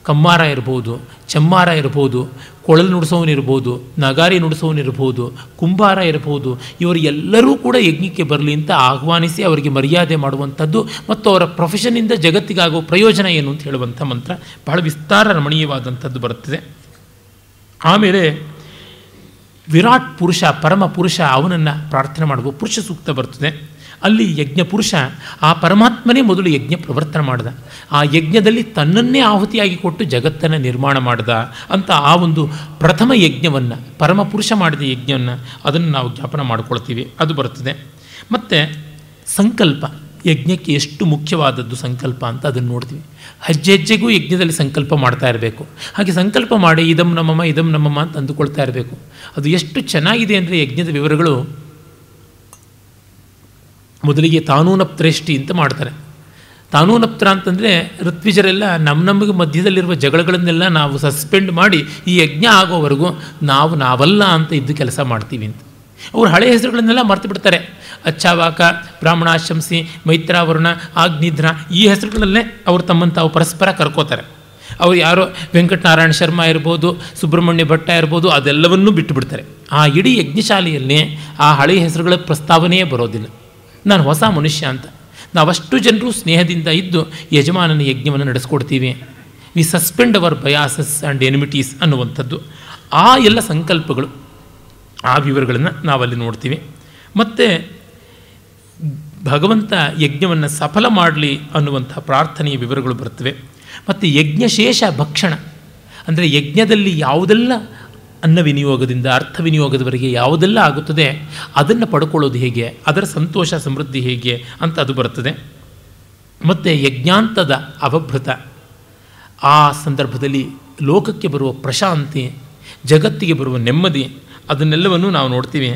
ಕಮ್ಮಾರ ಇರ್ಬೋದು ಚಮ್ಮಾರ ಇರ್ಬೋದು ಕೊಳಲು ನುಡಿಸೋನಿರ್ಬೋದು ನಗಾರಿ ನುಡಿಸೋನಿರ್ಬೋದು ಕುಂಬಾರ ಇರ್ಬೋದು ಇವರು ಎಲ್ಲರೂ ಕೂಡ ಯಜ್ಞಕ್ಕೆ ಬರಲಿ ಅಂತ ಆಹ್ವಾನಿಸಿ ಅವರಿಗೆ ಮರ್ಯಾದೆ ಮಾಡುವಂಥದ್ದು ಮತ್ತು ಅವರ ಪ್ರೊಫೆಷನ್ನಿಂದ ಜಗತ್ತಿಗಾಗೋ ಪ್ರಯೋಜನ ಏನು ಅಂತ ಹೇಳುವಂಥ ಮಂತ್ರ ಬಹಳ ವಿಸ್ತಾರ ರಮಣೀಯವಾದಂಥದ್ದು ಬರುತ್ತದೆ ಆಮೇಲೆ ವಿರಾಟ್ ಪುರುಷ ಪರಮ ಪುರುಷ ಅವನನ್ನು ಪ್ರಾರ್ಥನೆ ಮಾಡುವ ಪುರುಷ ಸೂಕ್ತ ಬರ್ತದೆ ಅಲ್ಲಿ ಯಜ್ಞ ಪುರುಷ ಆ ಪರಮಾತ್ಮನೇ ಮೊದಲು ಯಜ್ಞ ಪ್ರವರ್ತನೆ ಮಾಡಿದ ಆ ಯಜ್ಞದಲ್ಲಿ ತನ್ನನ್ನೇ ಆಹುತಿಯಾಗಿ ಕೊಟ್ಟು ಜಗತ್ತನ್ನು ನಿರ್ಮಾಣ ಮಾಡಿದ ಅಂತ ಆ ಒಂದು ಪ್ರಥಮ ಯಜ್ಞವನ್ನು ಪರಮ ಪುರುಷ ಮಾಡಿದ ಯಜ್ಞವನ್ನು ಅದನ್ನು ನಾವು ಜ್ಞಾಪನ ಮಾಡಿಕೊಳ್ತೀವಿ ಅದು ಬರ್ತದೆ ಮತ್ತು ಸಂಕಲ್ಪ ಯಜ್ಞಕ್ಕೆ ಎಷ್ಟು ಮುಖ್ಯವಾದದ್ದು ಸಂಕಲ್ಪ ಅಂತ ಅದನ್ನು ನೋಡ್ತೀವಿ ಹೆಜ್ಜೆ ಹೆಜ್ಜೆಗೂ ಯಜ್ಞದಲ್ಲಿ ಸಂಕಲ್ಪ ಮಾಡ್ತಾ ಇರಬೇಕು ಹಾಗೆ ಸಂಕಲ್ಪ ಮಾಡಿ ಇದಂ ನಮ್ಮಮ್ಮ ಇದಂ ನಮ್ಮಮ್ಮ ಅಂತ ಅಂದುಕೊಳ್ತಾ ಇರಬೇಕು ಅದು ಎಷ್ಟು ಚೆನ್ನಾಗಿದೆ ಅಂದರೆ ಯಜ್ಞದ ವಿವರಗಳು ಮೊದಲಿಗೆ ತಾನೂನಪ್ತ್ರೇಷ್ಟಿ ಅಂತ ಮಾಡ್ತಾರೆ ತಾನೂನಪ್ತ್ರ ಅಂತಂದರೆ ಋತ್ವಿಜರೆಲ್ಲ ನಮ್ಮ ನಮಗೆ ಮಧ್ಯದಲ್ಲಿರುವ ಜಗಳಗಳನ್ನೆಲ್ಲ ನಾವು ಸಸ್ಪೆಂಡ್ ಮಾಡಿ ಈ ಯಜ್ಞ ಆಗೋವರೆಗೂ ನಾವು ನಾವಲ್ಲ ಅಂತ ಇದ್ದು ಕೆಲಸ ಮಾಡ್ತೀವಿ ಅಂತ ಅವ್ರು ಹಳೆಯ ಹೆಸರುಗಳನ್ನೆಲ್ಲ ಮರ್ತು ಬಿಡ್ತಾರೆ ಅಚ್ಚಾವಾಕ ಬ್ರಾಹ್ಮಣಾಶಂಸಿ ಮೈತ್ರಾವರುಣ ಆಗ್ನಿಧ್ರ ಈ ಹೆಸರುಗಳಲ್ಲೇ ಅವರು ತಮ್ಮನ್ನು ತಾವು ಪರಸ್ಪರ ಕರ್ಕೋತಾರೆ ಅವ್ರು ಯಾರೋ ವೆಂಕಟನಾರಾಯಣ ಶರ್ಮಾ ಇರ್ಬೋದು ಸುಬ್ರಹ್ಮಣ್ಯ ಭಟ್ಟ ಇರ್ಬೋದು ಅದೆಲ್ಲವನ್ನೂ ಬಿಟ್ಟುಬಿಡ್ತಾರೆ ಆ ಇಡೀ ಯಜ್ಞಶಾಲೆಯಲ್ಲಿ ಆ ಹಳೆಯ ಹೆಸರುಗಳ ಪ್ರಸ್ತಾವನೆಯೇ ಬರೋದಿಲ್ಲ ನಾನು ಹೊಸ ಮನುಷ್ಯ ಅಂತ ನಾವಷ್ಟು ಜನರು ಸ್ನೇಹದಿಂದ ಇದ್ದು ಯಜಮಾನನ ಯಜ್ಞವನ್ನು ನಡೆಸ್ಕೊಡ್ತೀವಿ we suspend our biases and enmities ಅನ್ನುವಂಥದ್ದು ಆ ಎಲ್ಲ ಸಂಕಲ್ಪಗಳು ಆ ವಿವರಗಳನ್ನು ನಾವಲ್ಲಿ ನೋಡ್ತೀವಿ ಮತ್ತು ಭಗವಂತ ಯಜ್ಞವನ್ನು ಸಫಲ ಮಾಡಲಿ ಅನ್ನುವಂಥ ಪ್ರಾರ್ಥನೆಯ ವಿವರಗಳು ಬರ್ತವೆ ಮತ್ತು ಯಜ್ಞಶೇಷ ಭಕ್ಷಣ ಅಂದರೆ ಯಜ್ಞದಲ್ಲಿ ಯಾವುದೆಲ್ಲ ಅನ್ನ ವಿನಿಯೋಗದಿಂದ ಅರ್ಥ ವಿನಿಯೋಗದವರೆಗೆ ಯಾವುದೆಲ್ಲ ಆಗುತ್ತದೆ ಅದನ್ನು ಪಡ್ಕೊಳ್ಳೋದು ಹೇಗೆ ಅದರ ಸಂತೋಷ ಸಮೃದ್ಧಿ ಹೇಗೆ ಅಂತ ಅದು ಬರ್ತದೆ ಮತ್ತು ಯಜ್ಞಾಂತದ ಅವಭೃತ ಆ ಸಂದರ್ಭದಲ್ಲಿ ಲೋಕಕ್ಕೆ ಬರುವ ಪ್ರಶಾಂತಿ ಜಗತ್ತಿಗೆ ಬರುವ ನೆಮ್ಮದಿ ಅದನ್ನೆಲ್ಲವನ್ನು ನಾವು ನೋಡ್ತೀವಿ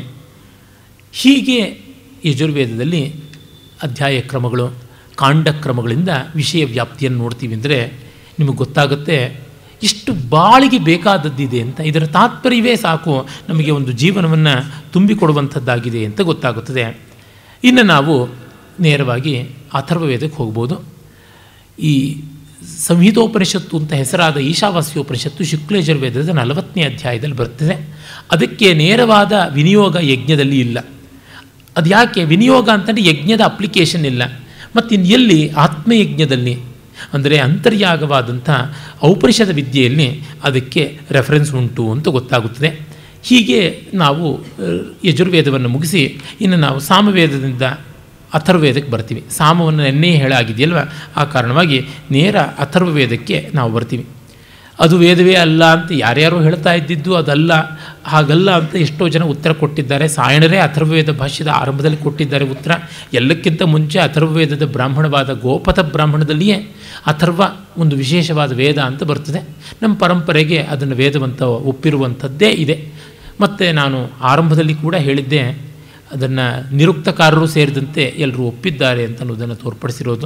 ಹೀಗೆ ಯಜುರ್ವೇದದಲ್ಲಿ ಅಧ್ಯಾಯ ಕ್ರಮಗಳು ಕಾಂಡ ಕ್ರಮಗಳಿಂದ ವಿಷಯ ವ್ಯಾಪ್ತಿಯನ್ನು ನೋಡ್ತೀವಿ ಅಂದರೆ ನಿಮಗೆ ಗೊತ್ತಾಗುತ್ತೆ ಇಷ್ಟು ಬಾಳಿಗೆ ಬೇಕಾದದ್ದಿದೆ ಅಂತ ಇದರ ತಾತ್ಪರ್ಯವೇ ಸಾಕು ನಮಗೆ ಒಂದು ಜೀವನವನ್ನು ತುಂಬಿಕೊಡುವಂಥದ್ದಾಗಿದೆ ಅಂತ ಗೊತ್ತಾಗುತ್ತದೆ ಇನ್ನು ನಾವು ನೇರವಾಗಿ ಅಥರ್ವವೇದಕ್ಕೆ ಹೋಗ್ಬೋದು ಈ ಸಂಹಿತೋಪನಿಷತ್ತು ಅಂತ ಹೆಸರಾದ ಈಶಾವಾಸ್ಯೋಪನಿಷತ್ತು ಶುಕ್ಲಯಜುರ್ವೇದದ ನಲವತ್ತನೇ ಅಧ್ಯಾಯದಲ್ಲಿ ಬರ್ತದೆ ಅದಕ್ಕೆ ನೇರವಾದ ವಿನಿಯೋಗ ಯಜ್ಞದಲ್ಲಿ ಇಲ್ಲ ಅದು ಯಾಕೆ ವಿನಿಯೋಗ ಅಂತಂದರೆ ಯಜ್ಞದ ಅಪ್ಲಿಕೇಶನ್ ಇಲ್ಲ ಮತ್ತು ಇನ್ನು ಎಲ್ಲಿ ಆತ್ಮಯಜ್ಞದಲ್ಲಿ ಅಂದರೆ ಅಂತರ್ಯಾಗವಾದಂಥ ಔಪನಿಷದ ವಿದ್ಯೆಯಲ್ಲಿ ಅದಕ್ಕೆ ರೆಫರೆನ್ಸ್ ಉಂಟು ಅಂತ ಗೊತ್ತಾಗುತ್ತದೆ ಹೀಗೆ ನಾವು ಯಜುರ್ವೇದವನ್ನು ಮುಗಿಸಿ ಇನ್ನು ನಾವು ಸಾಮವೇದದಿಂದ ಅಥರ್ವವೇದಕ್ಕೆ ಬರ್ತೀವಿ ಸಾಮವನ್ನು ನೆನ್ನೆ ಹೇಳಾಗಿದೆಯಲ್ವ ಆ ಕಾರಣವಾಗಿ ನೇರ ಅಥರ್ವವೇದಕ್ಕೆ ನಾವು ಬರ್ತೀವಿ ಅದು ವೇದವೇ ಅಲ್ಲ ಅಂತ ಯಾರ್ಯಾರೋ ಹೇಳ್ತಾ ಇದ್ದಿದ್ದು ಅದಲ್ಲ ಹಾಗಲ್ಲ ಅಂತ ಎಷ್ಟೋ ಜನ ಉತ್ತರ ಕೊಟ್ಟಿದ್ದಾರೆ ಸಾಯಣರೇ ಅಥರ್ವವೇದ ಭಾಷ್ಯದ ಆರಂಭದಲ್ಲಿ ಕೊಟ್ಟಿದ್ದಾರೆ ಉತ್ತರ ಎಲ್ಲಕ್ಕಿಂತ ಮುಂಚೆ ಅಥರ್ವವೇದದ ಬ್ರಾಹ್ಮಣವಾದ ಗೋಪಥ ಬ್ರಾಹ್ಮಣದಲ್ಲಿಯೇ ಅಥರ್ವ ಒಂದು ವಿಶೇಷವಾದ ವೇದ ಅಂತ ಬರ್ತದೆ ನಮ್ಮ ಪರಂಪರೆಗೆ ಅದನ್ನು ವೇದವಂತ ಒಪ್ಪಿರುವಂಥದ್ದೇ ಇದೆ ಮತ್ತು ನಾನು ಆರಂಭದಲ್ಲಿ ಕೂಡ ಹೇಳಿದ್ದೆ ಅದನ್ನು ನಿರುಕ್ತಕಾರರು ಸೇರಿದಂತೆ ಎಲ್ಲರೂ ಒಪ್ಪಿದ್ದಾರೆ ಅಂತ ಅನ್ನೋದನ್ನು ತೋರ್ಪಡಿಸಿರೋದು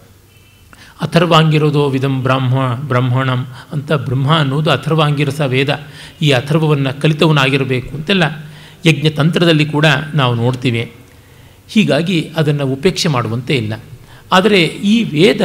ಅಥರ್ವಾಂಗಿರೋದು ವಿಧಂ ಬ್ರಾಹ್ಮ ಬ್ರಹ್ಮಣಂ ಅಂತ ಬ್ರಹ್ಮ ಅನ್ನೋದು ಅಥರ್ವಾಂಗಿರಸ ವೇದ ಈ ಅಥರ್ವವನ್ನು ಕಲಿತವನಾಗಿರಬೇಕು ಅಂತೆಲ್ಲ ಯಜ್ಞ ತಂತ್ರದಲ್ಲಿ ಕೂಡ ನಾವು ನೋಡ್ತೀವಿ ಹೀಗಾಗಿ ಅದನ್ನು ಉಪೇಕ್ಷೆ ಮಾಡುವಂತೆ ಇಲ್ಲ ಆದರೆ ಈ ವೇದ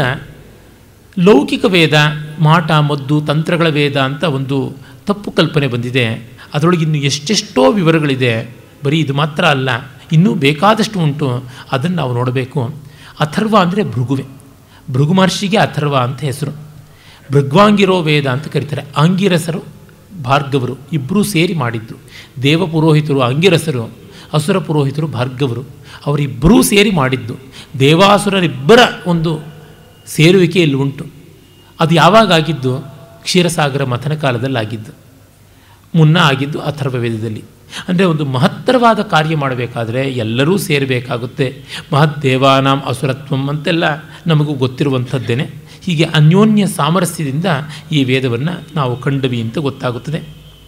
ಲೌಕಿಕ ವೇದ ಮಾಟ ಮದ್ದು ತಂತ್ರಗಳ ವೇದ ಅಂತ ಒಂದು ತಪ್ಪು ಕಲ್ಪನೆ ಬಂದಿದೆ ಅದರೊಳಗೆ ಇನ್ನು ಎಷ್ಟೆಷ್ಟೋ ವಿವರಗಳಿದೆ ಬರೀ ಇದು ಮಾತ್ರ ಅಲ್ಲ ಇನ್ನೂ ಬೇಕಾದಷ್ಟು ಉಂಟು ಅದನ್ನು ನಾವು ನೋಡಬೇಕು ಅಥರ್ವ ಅಂದರೆ ಭೃಗುವೆ ಭೃಗು ಮಹರ್ಷಿಗೆ ಅಥರ್ವ ಅಂತ ಹೆಸರು ಭೃಗ್ವಾಂಗಿರೋ ವೇದ ಅಂತ ಕರೀತಾರೆ ಆಂಗಿರಸರು ಭಾರ್ಗವರು ಇಬ್ಬರೂ ಸೇರಿ ಮಾಡಿದ್ದು ದೇವ ಪುರೋಹಿತರು ಅಂಗಿರಸರು ಅಸುರ ಪುರೋಹಿತರು ಭಾರ್ಗವರು ಅವರಿಬ್ಬರೂ ಸೇರಿ ಮಾಡಿದ್ದು ದೇವಾಸುರರಿಬ್ಬರ ಒಂದು ಸೇರುವಿಕೆಯಲ್ಲಿ ಉಂಟು ಅದು ಯಾವಾಗ ಆಗಿದ್ದು ಕ್ಷೀರಸಾಗರ ಮಥನ ಕಾಲದಲ್ಲಿ ಆಗಿದ್ದು ಮುನ್ನ ಆಗಿದ್ದು ಅಥರ್ವ ವೇದದಲ್ಲಿ ಅಂದರೆ ಒಂದು ಮಹತ್ತರವಾದ ಕಾರ್ಯ ಮಾಡಬೇಕಾದ್ರೆ ಎಲ್ಲರೂ ಸೇರಬೇಕಾಗುತ್ತೆ ಮಹತ್ ದೇವಾನಾಂ ಅಸುರತ್ವಂ ಅಂತೆಲ್ಲ ನಮಗೂ ಗೊತ್ತಿರುವಂಥದ್ದೇನೆ ಹೀಗೆ ಅನ್ಯೋನ್ಯ ಸಾಮರಸ್ಯದಿಂದ ಈ ವೇದವನ್ನು ನಾವು ಕಂಡವಿ ಅಂತ ಗೊತ್ತಾಗುತ್ತದೆ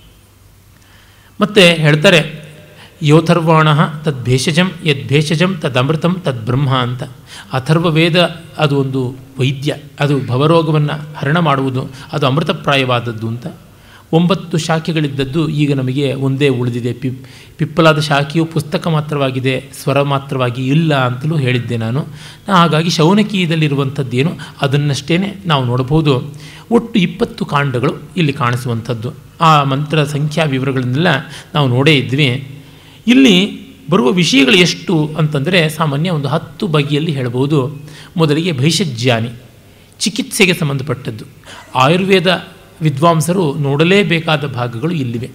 ಮತ್ತು ಹೇಳ್ತಾರೆ ಯೋಥರ್ವಾಣ ತದ್ ಭೇಷಜಂ ಯದ್ ಭೇಷಜಂ ತದ್ ಅಮೃತಂ ತದ್ ಬ್ರಹ್ಮ ಅಂತ ಅಥರ್ವ ವೇದ ಅದು ಒಂದು ವೈದ್ಯ ಅದು ಭವರೋಗವನ್ನು ಹರಣ ಮಾಡುವುದು ಅದು ಅಮೃತಪ್ರಾಯವಾದದ್ದು ಅಂತ ಒಂಬತ್ತು ಶಾಖೆಗಳಿದ್ದದ್ದು ಈಗ ನಮಗೆ ಒಂದೇ ಉಳಿದಿದೆ ಪಿ ಪಿಪ್ಪಲಾದ ಶಾಖೆಯು ಪುಸ್ತಕ ಮಾತ್ರವಾಗಿದೆ ಸ್ವರ ಮಾತ್ರವಾಗಿ ಇಲ್ಲ ಅಂತಲೂ ಹೇಳಿದ್ದೆ ನಾನು ಹಾಗಾಗಿ ಶೌನಕೀಯದಲ್ಲಿರುವಂಥದ್ದೇನು ಅದನ್ನಷ್ಟೇ ನಾವು ನೋಡಬಹುದು ಒಟ್ಟು ಇಪ್ಪತ್ತು ಕಾಂಡಗಳು ಇಲ್ಲಿ ಕಾಣಿಸುವಂಥದ್ದು ಆ ಮಂತ್ರ ಸಂಖ್ಯಾ ವಿವರಗಳನ್ನೆಲ್ಲ ನಾವು ನೋಡೇ ಇದ್ವಿ ಇಲ್ಲಿ ಬರುವ ವಿಷಯಗಳು ಎಷ್ಟು ಅಂತಂದರೆ ಸಾಮಾನ್ಯ ಒಂದು ಹತ್ತು ಬಗೆಯಲ್ಲಿ ಹೇಳ್ಬೋದು ಮೊದಲಿಗೆ ಭೈಷಜ್ಯಾನಿ ಚಿಕಿತ್ಸೆಗೆ ಸಂಬಂಧಪಟ್ಟದ್ದು ಆಯುರ್ವೇದ ವಿದ್ವಾಂಸರು ನೋಡಲೇಬೇಕಾದ ಭಾಗಗಳು ಇಲ್ಲಿವೆ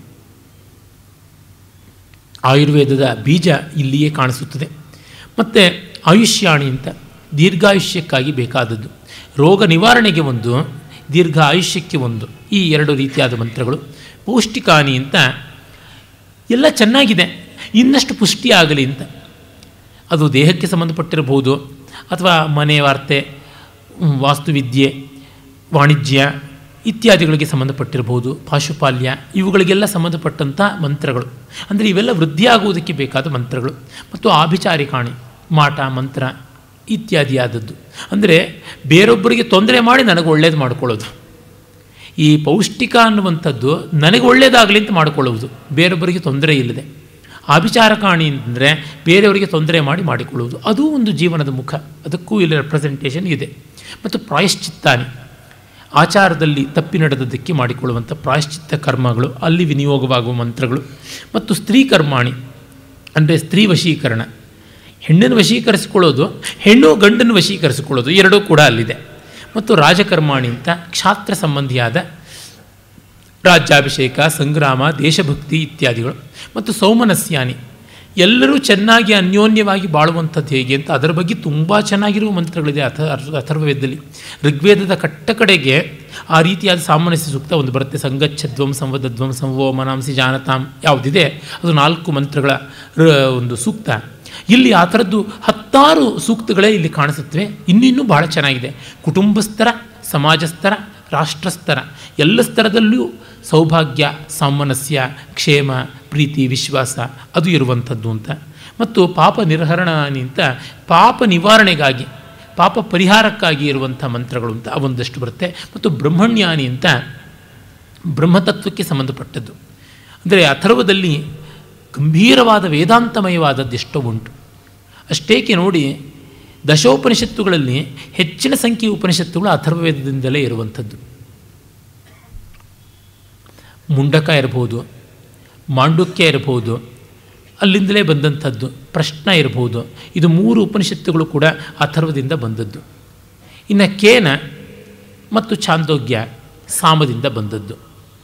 ಆಯುರ್ವೇದದ ಬೀಜ ಇಲ್ಲಿಯೇ ಕಾಣಿಸುತ್ತದೆ ಮತ್ತು ಆಯುಷ್ಯಾಣಿ ಅಂತ ದೀರ್ಘಾಯುಷ್ಯಕ್ಕಾಗಿ ಬೇಕಾದದ್ದು ರೋಗ ನಿವಾರಣೆಗೆ ಒಂದು ದೀರ್ಘ ಆಯುಷ್ಯಕ್ಕೆ ಒಂದು ಈ ಎರಡು ರೀತಿಯಾದ ಮಂತ್ರಗಳು ಪೌಷ್ಟಿಕಾನಿ ಅಂತ ಎಲ್ಲ ಚೆನ್ನಾಗಿದೆ ಇನ್ನಷ್ಟು ಪುಷ್ಟಿ ಆಗಲಿ ಅಂತ ಅದು ದೇಹಕ್ಕೆ ಸಂಬಂಧಪಟ್ಟಿರಬಹುದು ಅಥವಾ ಮನೆ ವಾರ್ತೆ ವಾಸ್ತುವಿದ್ಯೆ ವಾಣಿಜ್ಯ ಇತ್ಯಾದಿಗಳಿಗೆ ಸಂಬಂಧಪಟ್ಟಿರಬಹುದು ಪಾಶುಪಾಲ್ಯ ಇವುಗಳಿಗೆಲ್ಲ ಸಂಬಂಧಪಟ್ಟಂಥ ಮಂತ್ರಗಳು ಅಂದರೆ ಇವೆಲ್ಲ ವೃದ್ಧಿಯಾಗುವುದಕ್ಕೆ ಬೇಕಾದ ಮಂತ್ರಗಳು ಮತ್ತು ಆಭಿಚಾರಿಕಾಣಿ ಮಾಟ ಮಂತ್ರ ಇತ್ಯಾದಿಯಾದದ್ದು ಅಂದರೆ ಬೇರೊಬ್ಬರಿಗೆ ತೊಂದರೆ ಮಾಡಿ ನನಗೆ ಒಳ್ಳೇದು ಮಾಡಿಕೊಳ್ಳೋದು ಈ ಪೌಷ್ಟಿಕ ಅನ್ನುವಂಥದ್ದು ನನಗೆ ಒಳ್ಳೆಯದಾಗಲಿ ಅಂತ ಮಾಡಿಕೊಳ್ಳುವುದು ಬೇರೊಬ್ಬರಿಗೆ ತೊಂದರೆ ಇಲ್ಲದೆ ಆಭಿಚಾರಕಾಣಿ ಅಂತಂದರೆ ಬೇರೆಯವರಿಗೆ ತೊಂದರೆ ಮಾಡಿ ಮಾಡಿಕೊಳ್ಳುವುದು ಅದು ಒಂದು ಜೀವನದ ಮುಖ ಅದಕ್ಕೂ ಇಲ್ಲಿ ರೆಪ್ರೆಸೆಂಟೇಷನ್ ಇದೆ ಮತ್ತು ಪ್ರಾಯಶ್ಚಿತ್ತಾನಿ ಆಚಾರದಲ್ಲಿ ತಪ್ಪಿ ನಡೆದದ್ದಕ್ಕೆ ಮಾಡಿಕೊಳ್ಳುವಂಥ ಪ್ರಾಯಶ್ಚಿತ್ತ ಕರ್ಮಗಳು ಅಲ್ಲಿ ವಿನಿಯೋಗವಾಗುವ ಮಂತ್ರಗಳು ಮತ್ತು ಸ್ತ್ರೀ ಕರ್ಮಾಣಿ ಅಂದರೆ ಸ್ತ್ರೀ ವಶೀಕರಣ ಹೆಣ್ಣನ್ನು ವಶೀಕರಿಸಿಕೊಳ್ಳೋದು ಹೆಣ್ಣು ಗಂಡನ್ನು ವಶೀಕರಿಸಿಕೊಳ್ಳೋದು ಎರಡೂ ಕೂಡ ಅಲ್ಲಿದೆ ಮತ್ತು ರಾಜಕರ್ಮಾಣಿ ಅಂತ ಕ್ಷಾತ್ರ ಸಂಬಂಧಿಯಾದ ರಾಜ್ಯಾಭಿಷೇಕ ಸಂಗ್ರಾಮ ದೇಶಭಕ್ತಿ ಇತ್ಯಾದಿಗಳು ಮತ್ತು ಸೌಮನಸ್ಯಾನಿ ಎಲ್ಲರೂ ಚೆನ್ನಾಗಿ ಅನ್ಯೋನ್ಯವಾಗಿ ಬಾಳುವಂಥದ್ದು ಹೇಗೆ ಅಂತ ಅದರ ಬಗ್ಗೆ ತುಂಬ ಚೆನ್ನಾಗಿರುವ ಮಂತ್ರಗಳಿದೆ ಅಥ ಅಥರ್ವವೇದದಲ್ಲಿ ಋಗ್ವೇದದ ಕಟ್ಟ ಕಡೆಗೆ ಆ ರೀತಿಯಾದ ಸಾಮಾನ್ಯ ಸೂಕ್ತ ಒಂದು ಬರುತ್ತೆ ಸಂಗಚ್ಛಧ್ವಂ ಸಂವದಧ್ವಂ ಸಂವೋ ಮನಾಂಸಿ ಜಾನತಾಂ ಯಾವುದಿದೆ ಅದು ನಾಲ್ಕು ಮಂತ್ರಗಳ ಒಂದು ಸೂಕ್ತ ಇಲ್ಲಿ ಆ ಥರದ್ದು ಹತ್ತಾರು ಸೂಕ್ತಗಳೇ ಇಲ್ಲಿ ಕಾಣಿಸುತ್ತವೆ ಇನ್ನಿನ್ನೂ ಬಹಳ ಚೆನ್ನಾಗಿದೆ ಕುಟುಂಬಸ್ಥರ ಸಮಾಜಸ್ಥರ ರಾಷ್ಟ್ರಸ್ತರ ಎಲ್ಲ ಸ್ತರದಲ್ಲೂ ಸೌಭಾಗ್ಯ ಸಾಮನಸ್ಯ ಕ್ಷೇಮ ಪ್ರೀತಿ ವಿಶ್ವಾಸ ಅದು ಇರುವಂಥದ್ದು ಅಂತ ಮತ್ತು ಪಾಪ ನಿರ್ಹರಣಾನಿ ಅಂತ ಪಾಪ ನಿವಾರಣೆಗಾಗಿ ಪಾಪ ಪರಿಹಾರಕ್ಕಾಗಿ ಇರುವಂಥ ಮಂತ್ರಗಳು ಅಂತ ಅವೊಂದಷ್ಟು ಬರುತ್ತೆ ಮತ್ತು ಬ್ರಹ್ಮಣ್ಯಾನಿ ಅಂತ ಬ್ರಹ್ಮತತ್ವಕ್ಕೆ ಸಂಬಂಧಪಟ್ಟದ್ದು ಅಂದರೆ ಅಥರ್ವದಲ್ಲಿ ಗಂಭೀರವಾದ ವೇದಾಂತಮಯವಾದದ್ದು ಎಷ್ಟೋ ಉಂಟು ಅಷ್ಟೇಕೆ ನೋಡಿ ದಶೋಪನಿಷತ್ತುಗಳಲ್ಲಿ ಹೆಚ್ಚಿನ ಸಂಖ್ಯೆಯ ಉಪನಿಷತ್ತುಗಳು ಅಥರ್ವವೇದದಿಂದಲೇ ಇರುವಂಥದ್ದು ಮುಂಡಕ ಇರಬಹುದು ಮಾಂಡುಕ್ಯ ಇರಬಹುದು ಅಲ್ಲಿಂದಲೇ ಬಂದಂಥದ್ದು ಪ್ರಶ್ನ ಇರಬಹುದು ಇದು ಮೂರು ಉಪನಿಷತ್ತುಗಳು ಕೂಡ ಅಥರ್ವದಿಂದ ಬಂದದ್ದು ಇನ್ನು ಕೇನ ಮತ್ತು ಛಾಂದೋಗ್ಯ ಸಾಮದಿಂದ ಬಂದದ್ದು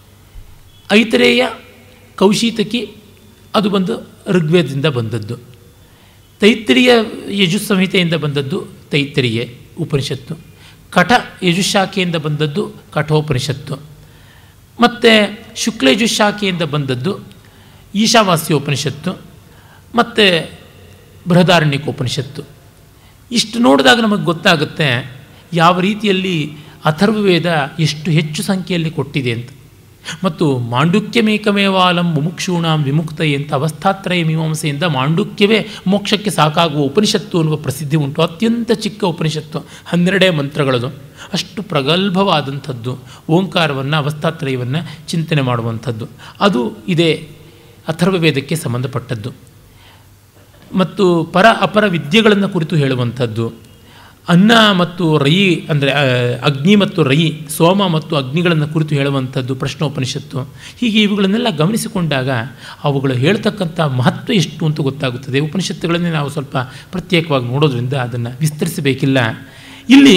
ಐತರೇಯ ಕೌಶೀತಕಿ ಅದು ಬಂದು ಋಗ್ವೇದದಿಂದ ಬಂದದ್ದು ತೈತ್ರಿಯ ಯಜುಸ್ಸಂಹಿತೆಯಿಂದ ಬಂದದ್ದು ತೈತ್ರಿಯೆ ಉಪನಿಷತ್ತು ಕಠ ಯಜುಶಾಖೆಯಿಂದ ಬಂದದ್ದು ಕಠೋಪನಿಷತ್ತು ಮತ್ತು ಶುಕ್ಲ ಯಜುಶಾಖೆಯಿಂದ ಬಂದದ್ದು ಈಶಾವಾಸ್ಯ ಉಪನಿಷತ್ತು ಮತ್ತು ಬೃಹದಾರಣ್ಯಕೋಪನಿಷತ್ತು ಇಷ್ಟು ನೋಡಿದಾಗ ನಮಗೆ ಗೊತ್ತಾಗುತ್ತೆ ಯಾವ ರೀತಿಯಲ್ಲಿ ಅಥರ್ವವೇದ ಎಷ್ಟು ಹೆಚ್ಚು ಸಂಖ್ಯೆಯಲ್ಲಿ ಕೊಟ್ಟಿದೆ ಅಂತ ಮತ್ತು ಮಾಂಡುಕ್ಯಮೇಕಮೇವಾಲಂ ಮುಮುಕ್ಷೂಣಾಂ ವಿಮುಕ್ತಯೆ ಅಂತ ಅವಸ್ಥಾತ್ರಯ ಮೀಮಾಂಸೆಯಿಂದ ಮಾಂಡುಕ್ಯವೇ ಮೋಕ್ಷಕ್ಕೆ ಸಾಕಾಗುವ ಉಪನಿಷತ್ತು ಅನ್ನುವ ಪ್ರಸಿದ್ಧಿ ಉಂಟು ಅತ್ಯಂತ ಚಿಕ್ಕ ಉಪನಿಷತ್ತು ಹನ್ನೆರಡೇ ಮಂತ್ರಗಳದು ಅಷ್ಟು ಪ್ರಗಲ್ಭವಾದಂಥದ್ದು ಓಂಕಾರವನ್ನು ಅವಸ್ಥಾತ್ರಯವನ್ನು ಚಿಂತನೆ ಮಾಡುವಂಥದ್ದು ಅದು ಇದೇ ಅಥರ್ವವೇದಕ್ಕೆ ಸಂಬಂಧಪಟ್ಟದ್ದು ಮತ್ತು ಪರ ಅಪರ ವಿದ್ಯೆಗಳನ್ನು ಕುರಿತು ಹೇಳುವಂಥದ್ದು ಅನ್ನ ಮತ್ತು ರಯಿ ಅಂದರೆ ಅಗ್ನಿ ಮತ್ತು ರಯಿ ಸೋಮ ಮತ್ತು ಅಗ್ನಿಗಳನ್ನು ಕುರಿತು ಹೇಳುವಂಥದ್ದು ಪ್ರಶ್ನೋಪನಿಷತ್ತು ಹೀಗೆ ಇವುಗಳನ್ನೆಲ್ಲ ಗಮನಿಸಿಕೊಂಡಾಗ ಅವುಗಳು ಹೇಳ್ತಕ್ಕಂಥ ಮಹತ್ವ ಎಷ್ಟು ಅಂತ ಗೊತ್ತಾಗುತ್ತದೆ ಉಪನಿಷತ್ತುಗಳನ್ನೇ ನಾವು ಸ್ವಲ್ಪ ಪ್ರತ್ಯೇಕವಾಗಿ ನೋಡೋದ್ರಿಂದ ಅದನ್ನು ವಿಸ್ತರಿಸಬೇಕಿಲ್ಲ ಇಲ್ಲಿ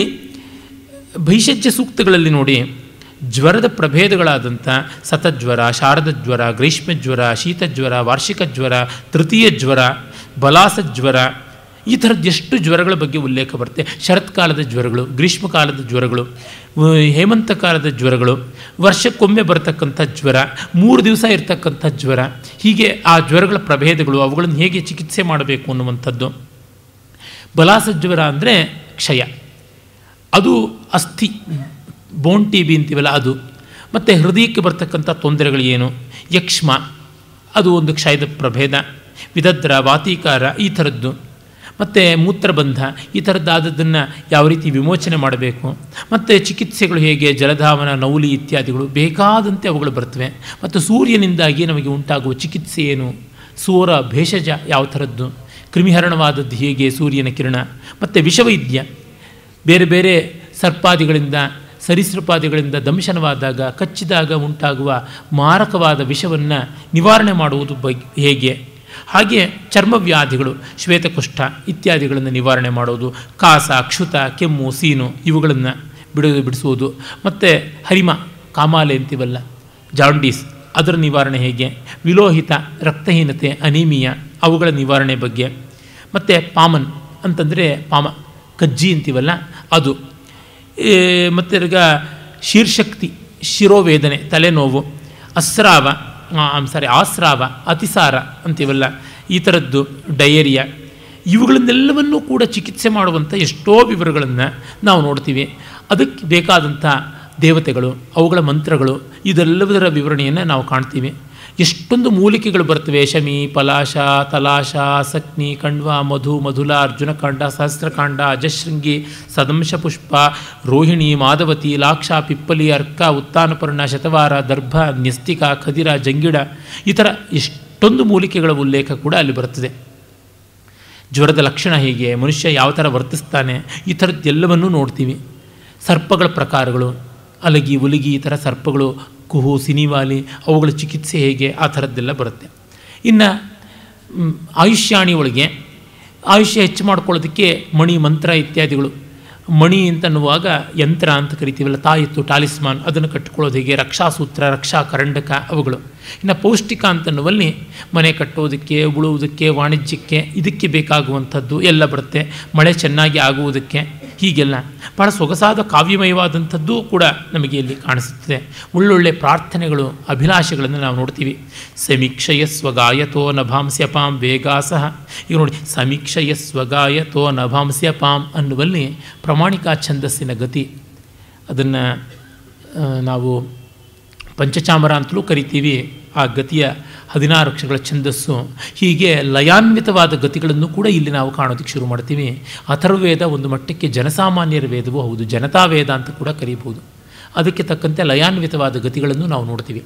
ಭೈಷಜ್ಯ ಸೂಕ್ತಗಳಲ್ಲಿ ನೋಡಿ ಜ್ವರದ ಪ್ರಭೇದಗಳಾದಂಥ ಸತಜ್ವರ ಶಾರದ ಜ್ವರ ಗ್ರೀಷ್ಮ ಜ್ವರ ಶೀತಜ್ವರ ವಾರ್ಷಿಕ ಜ್ವರ ತೃತೀಯ ಜ್ವರ ಬಲಾಸ ಜ್ವರ ಈ ಥರದ್ದು ಎಷ್ಟು ಜ್ವರಗಳ ಬಗ್ಗೆ ಉಲ್ಲೇಖ ಬರುತ್ತೆ ಶರತ್ಕಾಲದ ಜ್ವರಗಳು ಗ್ರೀಷ್ಮಕಾಲದ ಜ್ವರಗಳು ಹೇಮಂತ ಕಾಲದ ಜ್ವರಗಳು ವರ್ಷಕ್ಕೊಮ್ಮೆ ಬರತಕ್ಕಂಥ ಜ್ವರ ಮೂರು ದಿವಸ ಇರತಕ್ಕಂಥ ಜ್ವರ ಹೀಗೆ ಆ ಜ್ವರಗಳ ಪ್ರಭೇದಗಳು ಅವುಗಳನ್ನು ಹೇಗೆ ಚಿಕಿತ್ಸೆ ಮಾಡಬೇಕು ಅನ್ನುವಂಥದ್ದು ಬಲಾಸ ಜ್ವರ ಅಂದರೆ ಕ್ಷಯ ಅದು ಅಸ್ಥಿ ಬೋನ್ ಟಿ ಬಿ ಅಂತೀವಲ್ಲ ಅದು ಮತ್ತು ಹೃದಯಕ್ಕೆ ಬರ್ತಕ್ಕಂಥ ತೊಂದರೆಗಳು ಏನು ಯಕ್ಷ್ಮ ಅದು ಒಂದು ಕ್ಷಯದ ಪ್ರಭೇದ ವಿದದ್ರ ವಾತೀಕಾರ ಈ ಥರದ್ದು ಮತ್ತು ಮೂತ್ರಬಂಧ ಈ ಥರದ್ದಾದದ್ದನ್ನು ಯಾವ ರೀತಿ ವಿಮೋಚನೆ ಮಾಡಬೇಕು ಮತ್ತು ಚಿಕಿತ್ಸೆಗಳು ಹೇಗೆ ಜಲಧಾವನ ನೌಲಿ ಇತ್ಯಾದಿಗಳು ಬೇಕಾದಂತೆ ಅವುಗಳು ಬರ್ತವೆ ಮತ್ತು ಸೂರ್ಯನಿಂದಾಗಿ ನಮಗೆ ಉಂಟಾಗುವ ಚಿಕಿತ್ಸೆ ಏನು ಸೂರ ಭೇಷಜ ಯಾವ ಥರದ್ದು ಕ್ರಿಮಿಹರಣವಾದದ್ದು ಹೇಗೆ ಸೂರ್ಯನ ಕಿರಣ ಮತ್ತು ವಿಷವೈದ್ಯ ಬೇರೆ ಬೇರೆ ಸರ್ಪಾದಿಗಳಿಂದ ಸರೀಸೃಪಾದಿಗಳಿಂದ ದಂಶನವಾದಾಗ ಕಚ್ಚಿದಾಗ ಉಂಟಾಗುವ ಮಾರಕವಾದ ವಿಷವನ್ನು ನಿವಾರಣೆ ಮಾಡುವುದು ಬಗ್ಗೆ ಹೇಗೆ ಹಾಗೆ ಚರ್ಮವ್ಯಾಧಿಗಳು ಶ್ವೇತಕುಷ್ಠ ಇತ್ಯಾದಿಗಳನ್ನು ನಿವಾರಣೆ ಮಾಡೋದು ಕಾಸ ಕ್ಷುತ ಕೆಮ್ಮು ಸೀನು ಇವುಗಳನ್ನು ಬಿಡು ಬಿಡಿಸುವುದು ಮತ್ತು ಹರಿಮ ಕಾಮಾಲೆ ಅಂತೀವಲ್ಲ ಜಾಂಡೀಸ್ ಅದರ ನಿವಾರಣೆ ಹೇಗೆ ವಿಲೋಹಿತ ರಕ್ತಹೀನತೆ ಅನೀಮಿಯಾ ಅವುಗಳ ನಿವಾರಣೆ ಬಗ್ಗೆ ಮತ್ತು ಪಾಮನ್ ಅಂತಂದರೆ ಪಾಮ ಕಜ್ಜಿ ಅಂತೀವಲ್ಲ ಅದು ಮತ್ತು ಈಗ ಶೀರ್ಷಕ್ತಿ ಶಿರೋವೇದನೆ ತಲೆನೋವು ಅಸ್ರಾವ ಸಾರಿ ಆಸ್ರಾವ ಅತಿಸಾರ ಅಂತೀವಲ್ಲ ಈ ಥರದ್ದು ಡಯೇರಿಯಾ ಇವುಗಳನ್ನೆಲ್ಲವನ್ನೂ ಕೂಡ ಚಿಕಿತ್ಸೆ ಮಾಡುವಂಥ ಎಷ್ಟೋ ವಿವರಗಳನ್ನು ನಾವು ನೋಡ್ತೀವಿ ಅದಕ್ಕೆ ಬೇಕಾದಂಥ ದೇವತೆಗಳು ಅವುಗಳ ಮಂತ್ರಗಳು ಇದೆಲ್ಲದರ ವಿವರಣೆಯನ್ನು ನಾವು ಕಾಣ್ತೀವಿ ಎಷ್ಟೊಂದು ಮೂಲಿಕೆಗಳು ಬರ್ತವೆ ಶಮಿ ಪಲಾಶ ತಲಾಶ ಸಕ್ನಿ ಕಣ್ವ ಮಧು ಮಧುಲ ಅರ್ಜುನಕಾಂಡ ಸಹಸ್ರಕಾಂಡ ಅಜಶೃಂಗಿ ಸದಂಶ ಪುಷ್ಪ ರೋಹಿಣಿ ಮಾಧವತಿ ಲಾಕ್ಷ ಪಿಪ್ಪಲಿ ಅರ್ಕ ಉತ್ತಾನಪರ್ಣ ಶತವಾರ ದರ್ಭ ನ್ಯಸ್ತಿಕ ಖದಿರ ಜಂಗಿಡ ಈ ಥರ ಎಷ್ಟೊಂದು ಮೂಲಿಕೆಗಳ ಉಲ್ಲೇಖ ಕೂಡ ಅಲ್ಲಿ ಬರ್ತದೆ ಜ್ವರದ ಲಕ್ಷಣ ಹೇಗೆ ಮನುಷ್ಯ ಯಾವ ಥರ ವರ್ತಿಸ್ತಾನೆ ಈ ಥರದ್ದೆಲ್ಲವನ್ನೂ ನೋಡ್ತೀವಿ ಸರ್ಪಗಳ ಪ್ರಕಾರಗಳು ಅಲಗಿ ಉಲಗಿ ಈ ಥರ ಸರ್ಪಗಳು ಕುಹು ಸಿನಿವಾಲಿ ಅವುಗಳ ಚಿಕಿತ್ಸೆ ಹೇಗೆ ಆ ಥರದ್ದೆಲ್ಲ ಬರುತ್ತೆ ಇನ್ನು ಆಯುಷ್ಯಾಣಿ ಒಳಗೆ ಆಯುಷ್ಯ ಹೆಚ್ಚು ಮಾಡ್ಕೊಳ್ಳೋದಕ್ಕೆ ಮಣಿ ಮಂತ್ರ ಇತ್ಯಾದಿಗಳು ಮಣಿ ಅಂತನ್ನುವಾಗ ಯಂತ್ರ ಅಂತ ಕರಿತೀವಲ್ಲ ತಾಯಿತ್ತು ಟಾಲಿಸ್ಮಾನ್ ಅದನ್ನು ಕಟ್ಟಿಕೊಳ್ಳೋದು ಹೇಗೆ ರಕ್ಷಾಸೂತ್ರ ರಕ್ಷಾ ಕರಂಡಕ ಅವುಗಳು ಇನ್ನು ಪೌಷ್ಟಿಕ ಅಂತನ್ನುವಲ್ಲಿ ಮನೆ ಕಟ್ಟೋದಕ್ಕೆ ಉಳುವುದಕ್ಕೆ ವಾಣಿಜ್ಯಕ್ಕೆ ಇದಕ್ಕೆ ಬೇಕಾಗುವಂಥದ್ದು ಎಲ್ಲ ಬರುತ್ತೆ ಮಳೆ ಚೆನ್ನಾಗಿ ಆಗುವುದಕ್ಕೆ ಹೀಗೆಲ್ಲ ಭಾಳ ಸೊಗಸಾದ ಕಾವ್ಯಮಯವಾದಂಥದ್ದೂ ಕೂಡ ನಮಗೆ ಇಲ್ಲಿ ಕಾಣಿಸುತ್ತದೆ ಒಳ್ಳೊಳ್ಳೆ ಪ್ರಾರ್ಥನೆಗಳು ಅಭಿಲಾಷೆಗಳನ್ನು ನಾವು ನೋಡ್ತೀವಿ ಸಮೀಕ್ಷಯ ಸ್ವಗಾಯತೋ ನಭಾಂಸ್ಯಪಾಂ ವೇಗಾಸಹ ಈಗ ನೋಡಿ ಸಮೀಕ್ಷಯ ಸ್ವಗಾಯತೋ ನಭಾಂಸ್ಯಪಾಂ ಅನ್ನುವಲ್ಲಿ ಪ್ರಮಾಣಿಕಾ ಛಂದಸ್ಸಿನ ಗತಿ ಅದನ್ನು ನಾವು ಪಂಚಚಾಮರ ಅಂತಲೂ ಕರಿತೀವಿ ಆ ಗತಿಯ ಹದಿನಾರು ಅಕ್ಷರಗಳ ಛಂದಸ್ಸು ಹೀಗೆ ಲಯಾನ್ವಿತವಾದ ಗತಿಗಳನ್ನು ಕೂಡ ಇಲ್ಲಿ ನಾವು ಕಾಣೋದಕ್ಕೆ ಶುರು ಮಾಡ್ತೀವಿ ಅಥರ್ವೇದ ಒಂದು ಮಟ್ಟಕ್ಕೆ ಜನಸಾಮಾನ್ಯರ ವೇದವೂ ಹೌದು ಜನತಾ ವೇದ ಅಂತ ಕೂಡ ಕರೀಬೋದು ಅದಕ್ಕೆ ತಕ್ಕಂತೆ ಲಯಾನ್ವಿತವಾದ ಗತಿಗಳನ್ನು ನಾವು ನೋಡ್ತೀವಿ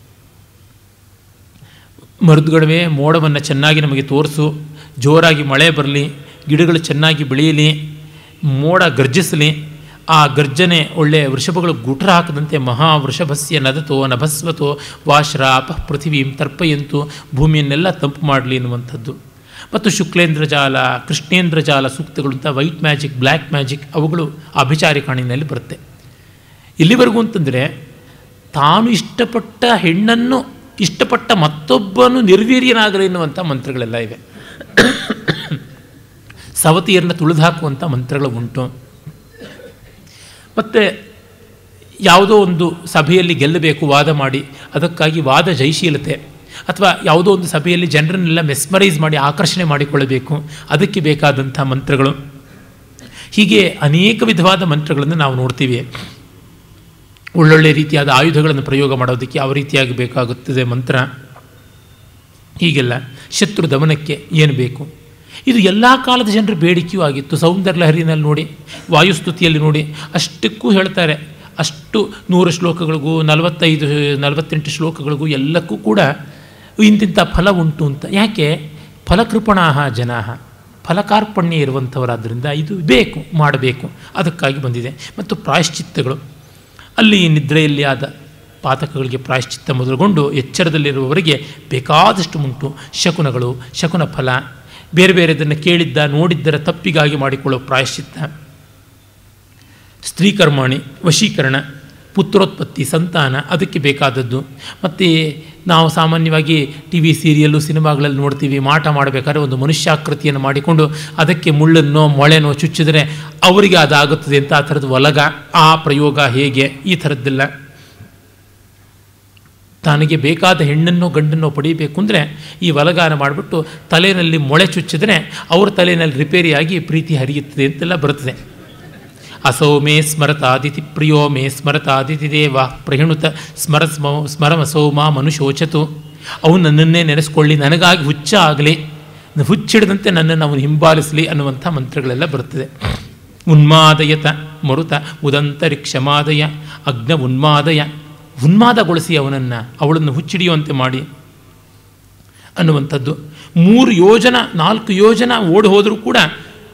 ಮರುದುಗಡವೆ ಮೋಡವನ್ನು ಚೆನ್ನಾಗಿ ನಮಗೆ ತೋರಿಸು ಜೋರಾಗಿ ಮಳೆ ಬರಲಿ ಗಿಡಗಳು ಚೆನ್ನಾಗಿ ಬೆಳೆಯಲಿ ಮೋಡ ಗರ್ಜಿಸಲಿ ಆ ಗರ್ಜನೆ ಒಳ್ಳೆಯ ವೃಷಭಗಳು ಗುಟ್ರ ಹಾಕದಂತೆ ಮಹಾವೃಷಭಸ್ಯ ನದತೋ ನಭಸ್ವತೋ ವಾಶ್ರಾಪ ಪೃಥಿವೀಂ ತರ್ಪಯಂತು ಭೂಮಿಯನ್ನೆಲ್ಲ ತಂಪು ಮಾಡಲಿ ಎನ್ನುವಂಥದ್ದು ಮತ್ತು ಶುಕ್ಲೇಂದ್ರ ಜಾಲ ಕೃಷ್ಣೇಂದ್ರ ಜಾಲ ಸೂಕ್ತಗಳು ಅಂತ ವೈಟ್ ಮ್ಯಾಜಿಕ್ ಬ್ಲ್ಯಾಕ್ ಮ್ಯಾಜಿಕ್ ಅವುಗಳು ಅಭಿಚಾರಿ ಕಾಣಿನಲ್ಲಿ ಬರುತ್ತೆ ಇಲ್ಲಿವರೆಗೂ ಅಂತಂದರೆ ತಾನು ಇಷ್ಟಪಟ್ಟ ಹೆಣ್ಣನ್ನು ಇಷ್ಟಪಟ್ಟ ಮತ್ತೊಬ್ಬನು ನಿರ್ವೀರ್ಯನಾಗಲಿ ಎನ್ನುವಂಥ ಮಂತ್ರಗಳೆಲ್ಲ ಇವೆ ಸವತಿಯರನ್ನ ತುಳಿದು ಹಾಕುವಂಥ ಮಂತ್ರಗಳು ಉಂಟು ಮತ್ತು ಯಾವುದೋ ಒಂದು ಸಭೆಯಲ್ಲಿ ಗೆಲ್ಲಬೇಕು ವಾದ ಮಾಡಿ ಅದಕ್ಕಾಗಿ ವಾದ ಜಯಶೀಲತೆ ಅಥವಾ ಯಾವುದೋ ಒಂದು ಸಭೆಯಲ್ಲಿ ಜನರನ್ನೆಲ್ಲ ಮೆಸ್ಮರೈಸ್ ಮಾಡಿ ಆಕರ್ಷಣೆ ಮಾಡಿಕೊಳ್ಳಬೇಕು ಅದಕ್ಕೆ ಬೇಕಾದಂಥ ಮಂತ್ರಗಳು ಹೀಗೆ ಅನೇಕ ವಿಧವಾದ ಮಂತ್ರಗಳನ್ನು ನಾವು ನೋಡ್ತೀವಿ ಒಳ್ಳೊಳ್ಳೆ ರೀತಿಯಾದ ಆಯುಧಗಳನ್ನು ಪ್ರಯೋಗ ಮಾಡೋದಕ್ಕೆ ಯಾವ ರೀತಿಯಾಗಿ ಬೇಕಾಗುತ್ತದೆ ಮಂತ್ರ ಹೀಗೆಲ್ಲ ಶತ್ರು ದಮನಕ್ಕೆ ಏನು ಬೇಕು ಇದು ಎಲ್ಲ ಕಾಲದ ಜನರ ಬೇಡಿಕೆಯೂ ಆಗಿತ್ತು ಸೌಂದರ್ಯ ಲಹರಿನಲ್ಲಿ ನೋಡಿ ವಾಯುಸ್ತುತಿಯಲ್ಲಿ ನೋಡಿ ಅಷ್ಟಕ್ಕೂ ಹೇಳ್ತಾರೆ ಅಷ್ಟು ನೂರು ಶ್ಲೋಕಗಳಿಗೂ ನಲವತ್ತೈದು ನಲವತ್ತೆಂಟು ಶ್ಲೋಕಗಳಿಗೂ ಎಲ್ಲಕ್ಕೂ ಕೂಡ ಇಂತಿಂಥ ಫಲ ಉಂಟು ಅಂತ ಯಾಕೆ ಫಲಕೃಪಣಾಹ ಜನಾಹ ಫಲಕಾರ್ಪಣ್ಯ ಇರುವಂಥವರಾದ್ದರಿಂದ ಇದು ಬೇಕು ಮಾಡಬೇಕು ಅದಕ್ಕಾಗಿ ಬಂದಿದೆ ಮತ್ತು ಪ್ರಾಯಶ್ಚಿತ್ತಗಳು ಅಲ್ಲಿ ನಿದ್ರೆಯಲ್ಲಿ ಆದ ಪಾತಕಗಳಿಗೆ ಪ್ರಾಯಶ್ಚಿತ್ತ ಮೊದಲುಗೊಂಡು ಎಚ್ಚರದಲ್ಲಿರುವವರಿಗೆ ಬೇಕಾದಷ್ಟು ಉಂಟು ಶಕುನಗಳು ಶಕುನ ಫಲ ಬೇರೆ ಬೇರೆದನ್ನು ಕೇಳಿದ್ದ ನೋಡಿದ್ದರ ತಪ್ಪಿಗಾಗಿ ಮಾಡಿಕೊಳ್ಳೋ ಪ್ರಾಯಶ್ಚಿತ್ತ ಸ್ತ್ರೀಕರ್ಮಾಣಿ ವಶೀಕರಣ ಪುತ್ರೋತ್ಪತ್ತಿ ಸಂತಾನ ಅದಕ್ಕೆ ಬೇಕಾದದ್ದು ಮತ್ತು ನಾವು ಸಾಮಾನ್ಯವಾಗಿ ಟಿ ವಿ ಸೀರಿಯಲ್ಲು ಸಿನಿಮಾಗಳಲ್ಲಿ ನೋಡ್ತೀವಿ ಮಾಟ ಮಾಡಬೇಕಾದ್ರೆ ಒಂದು ಮನುಷ್ಯಾಕೃತಿಯನ್ನು ಮಾಡಿಕೊಂಡು ಅದಕ್ಕೆ ಮುಳ್ಳನ್ನೋ ಮೊಳೆನೋ ಚುಚ್ಚಿದರೆ ಅವರಿಗೆ ಅದಾಗುತ್ತದೆ ಅಂತ ಆ ಥರದ್ದು ಒಲಗ ಆ ಪ್ರಯೋಗ ಹೇಗೆ ಈ ಥರದ್ದೆಲ್ಲ ತನಗೆ ಬೇಕಾದ ಹೆಣ್ಣನ್ನು ಗಂಡನ್ನು ಪಡೀಬೇಕು ಅಂದರೆ ಈ ಒಲಗಾನ ಮಾಡಿಬಿಟ್ಟು ತಲೆಯಲ್ಲಿ ಮೊಳೆ ಚುಚ್ಚಿದ್ರೆ ಅವ್ರ ತಲೆಯಲ್ಲಿ ರಿಪೇರಿಯಾಗಿ ಪ್ರೀತಿ ಹರಿಯುತ್ತದೆ ಅಂತೆಲ್ಲ ಬರುತ್ತದೆ ಅಸೌ ಮೇ ಸ್ಮರತಾದಿತಿ ಪ್ರಿಯೋ ಮೇ ಸ್ಮರತಾದಿತಿ ದೇವ ಪ್ರಹಿಣುತ ಸ್ಮರ ಸ್ಮ ಸ್ಮರಮಸೌ ಮಾ ಮನುಶೋಚತು ಅವನು ನನ್ನನ್ನೇ ನೆನೆಸ್ಕೊಳ್ಳಿ ನನಗಾಗಿ ಹುಚ್ಚ ಆಗಲಿ ಹುಚ್ಚಿಡದಂತೆ ನನ್ನನ್ನು ಅವನು ಹಿಂಬಾಲಿಸಲಿ ಅನ್ನುವಂಥ ಮಂತ್ರಗಳೆಲ್ಲ ಬರುತ್ತದೆ ಉನ್ಮಾದಯತ ಮರುತ ಉದಂತರಿಕ್ಷಮಾದಯ ಅಗ್ನ ಉನ್ಮಾದಯ ಉನ್ಮಾದಗೊಳಿಸಿ ಅವನನ್ನು ಅವಳನ್ನು ಹುಚ್ಚಿಡಿಯುವಂತೆ ಮಾಡಿ ಅನ್ನುವಂಥದ್ದು ಮೂರು ಯೋಜನ ನಾಲ್ಕು ಯೋಜನ ಓಡಿ ಹೋದರೂ ಕೂಡ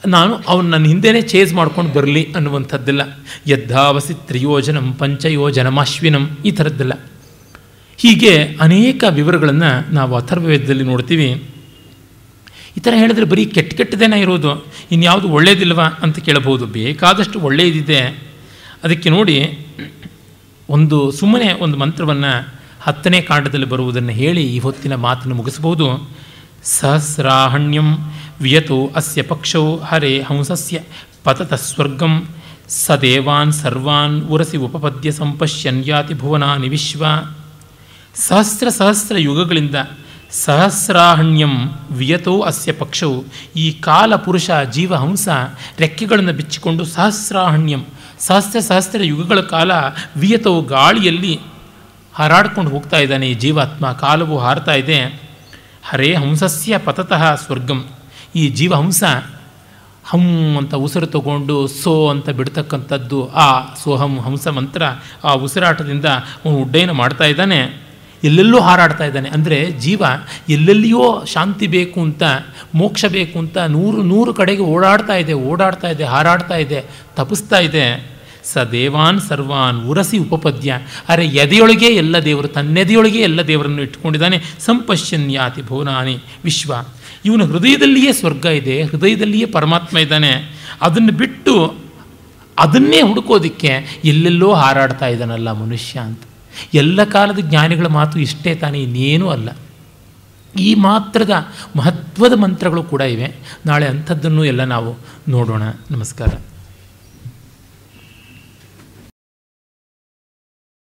ನಾನು ಅವನು ನನ್ನ ಹಿಂದೆನೇ ಚೇಸ್ ಮಾಡ್ಕೊಂಡು ಬರಲಿ ಅನ್ನುವಂಥದ್ದೆಲ್ಲ ಯದ್ಧಾವಸಿ ತ್ರಿಯೋಜನಂ ಪಂಚಯೋಜನಮಾಶ್ವಿನಂ ಈ ಥರದ್ದೆಲ್ಲ ಹೀಗೆ ಅನೇಕ ವಿವರಗಳನ್ನು ನಾವು ಅಥರ್ವವೇದದಲ್ಲಿ ನೋಡ್ತೀವಿ ಈ ಥರ ಹೇಳಿದ್ರೆ ಬರೀ ಕೆಟ್ಟ ಕೆಟ್ಟದೇನ ಇರೋದು ಇನ್ಯಾವುದು ಒಳ್ಳೇದಿಲ್ವಾ ಅಂತ ಕೇಳಬಹುದು ಬೇಕಾದಷ್ಟು ಒಳ್ಳೆಯದಿದೆ ಅದಕ್ಕೆ ನೋಡಿ ಒಂದು ಸುಮ್ಮನೆ ಒಂದು ಮಂತ್ರವನ್ನು ಹತ್ತನೇ ಕಾಂಡದಲ್ಲಿ ಬರುವುದನ್ನು ಹೇಳಿ ಈ ಹೊತ್ತಿನ ಮಾತನ್ನು ಮುಗಿಸಬಹುದು ಸಹಸ್ರಾಹಣ್ಯಂ ವಿಯತು ಅಸ್ಯ ಪಕ್ಷೌ ಹರೇ ಹಂಸಸ್ಯ ಪತತ ಸ್ವರ್ಗಂ ಸ ದೇವಾನ್ ಸರ್ವಾನ್ ಉರಸಿ ಉಪಪದ್ಯ ಸಂಪಶ್ಯನ್ ಯಾತಿ ಭುವನಾನಿ ವಿಶ್ವ ಸಹಸ್ರ ಸಹಸ್ರ ಯುಗಗಳಿಂದ ಸಹಸ್ರಾಹಣ್ಯಂ ವಿಯತೋ ಅಸ್ಯ ಪಕ್ಷವು ಈ ಕಾಲ ಪುರುಷ ಜೀವಹಂಸ ರೆಕ್ಕೆಗಳನ್ನು ಬಿಚ್ಚಿಕೊಂಡು ಸಹಸ್ರಾಹಣ್ಯಂ ಸಹಸ್ರ ಸಹಸ್ರ ಯುಗಗಳ ಕಾಲ ವಿಯತವು ಗಾಳಿಯಲ್ಲಿ ಹಾರಾಡ್ಕೊಂಡು ಹೋಗ್ತಾ ಇದ್ದಾನೆ ಈ ಜೀವಾತ್ಮ ಕಾಲವು ಹಾರ್ತಾ ಇದೆ ಹರೇ ಹಂಸಸ್ಯ ಪತತಃ ಸ್ವರ್ಗಂ ಈ ಜೀವಹಂಸ ಹಂ ಅಂತ ಉಸಿರು ತಗೊಂಡು ಸೋ ಅಂತ ಬಿಡ್ತಕ್ಕಂಥದ್ದು ಆ ಸೋಹಂ ಹಂಸ ಮಂತ್ರ ಆ ಉಸಿರಾಟದಿಂದ ಅವನು ಉಡ್ಡಯನ ಮಾಡ್ತಾ ಇದ್ದಾನೆ ಎಲ್ಲೆಲ್ಲೂ ಹಾರಾಡ್ತಾ ಇದ್ದಾನೆ ಅಂದರೆ ಜೀವ ಎಲ್ಲೆಲ್ಲಿಯೋ ಶಾಂತಿ ಬೇಕು ಅಂತ ಮೋಕ್ಷ ಬೇಕು ಅಂತ ನೂರು ನೂರು ಕಡೆಗೆ ಓಡಾಡ್ತಾ ಇದೆ ಓಡಾಡ್ತಾ ಇದೆ ಹಾರಾಡ್ತಾ ಇದೆ ತಪಿಸ್ತಾ ಇದೆ ಸ ದೇವಾನ್ ಸರ್ವಾನ್ ಉರಸಿ ಉಪಪದ್ಯ ಅರೆ ಎದೆಯೊಳಗೆ ಎಲ್ಲ ದೇವರು ತನ್ನೆದೆಯೊಳಗೆ ಎಲ್ಲ ದೇವರನ್ನು ಇಟ್ಕೊಂಡಿದ್ದಾನೆ ಸಂಪಶ್ಯನ್ ಯಾತಿ ಭುವನಾನಿ ವಿಶ್ವ ಇವನ ಹೃದಯದಲ್ಲಿಯೇ ಸ್ವರ್ಗ ಇದೆ ಹೃದಯದಲ್ಲಿಯೇ ಪರಮಾತ್ಮ ಇದ್ದಾನೆ ಅದನ್ನು ಬಿಟ್ಟು ಅದನ್ನೇ ಹುಡುಕೋದಿಕ್ಕೆ ಎಲ್ಲೆಲ್ಲೋ ಹಾರಾಡ್ತಾ ಇದ್ದಾನಲ್ಲ ಮನುಷ್ಯ ಅಂತ ಎಲ್ಲ ಕಾಲದ ಜ್ಞಾನಿಗಳ ಮಾತು ಇಷ್ಟೇ ತಾನೇ ಇನ್ನೇನೂ ಅಲ್ಲ ಈ ಮಾತ್ರದ ಮಹತ್ವದ ಮಂತ್ರಗಳು ಕೂಡ ಇವೆ ನಾಳೆ ಅಂಥದ್ದನ್ನು ಎಲ್ಲ ನಾವು ನೋಡೋಣ ನಮಸ್ಕಾರ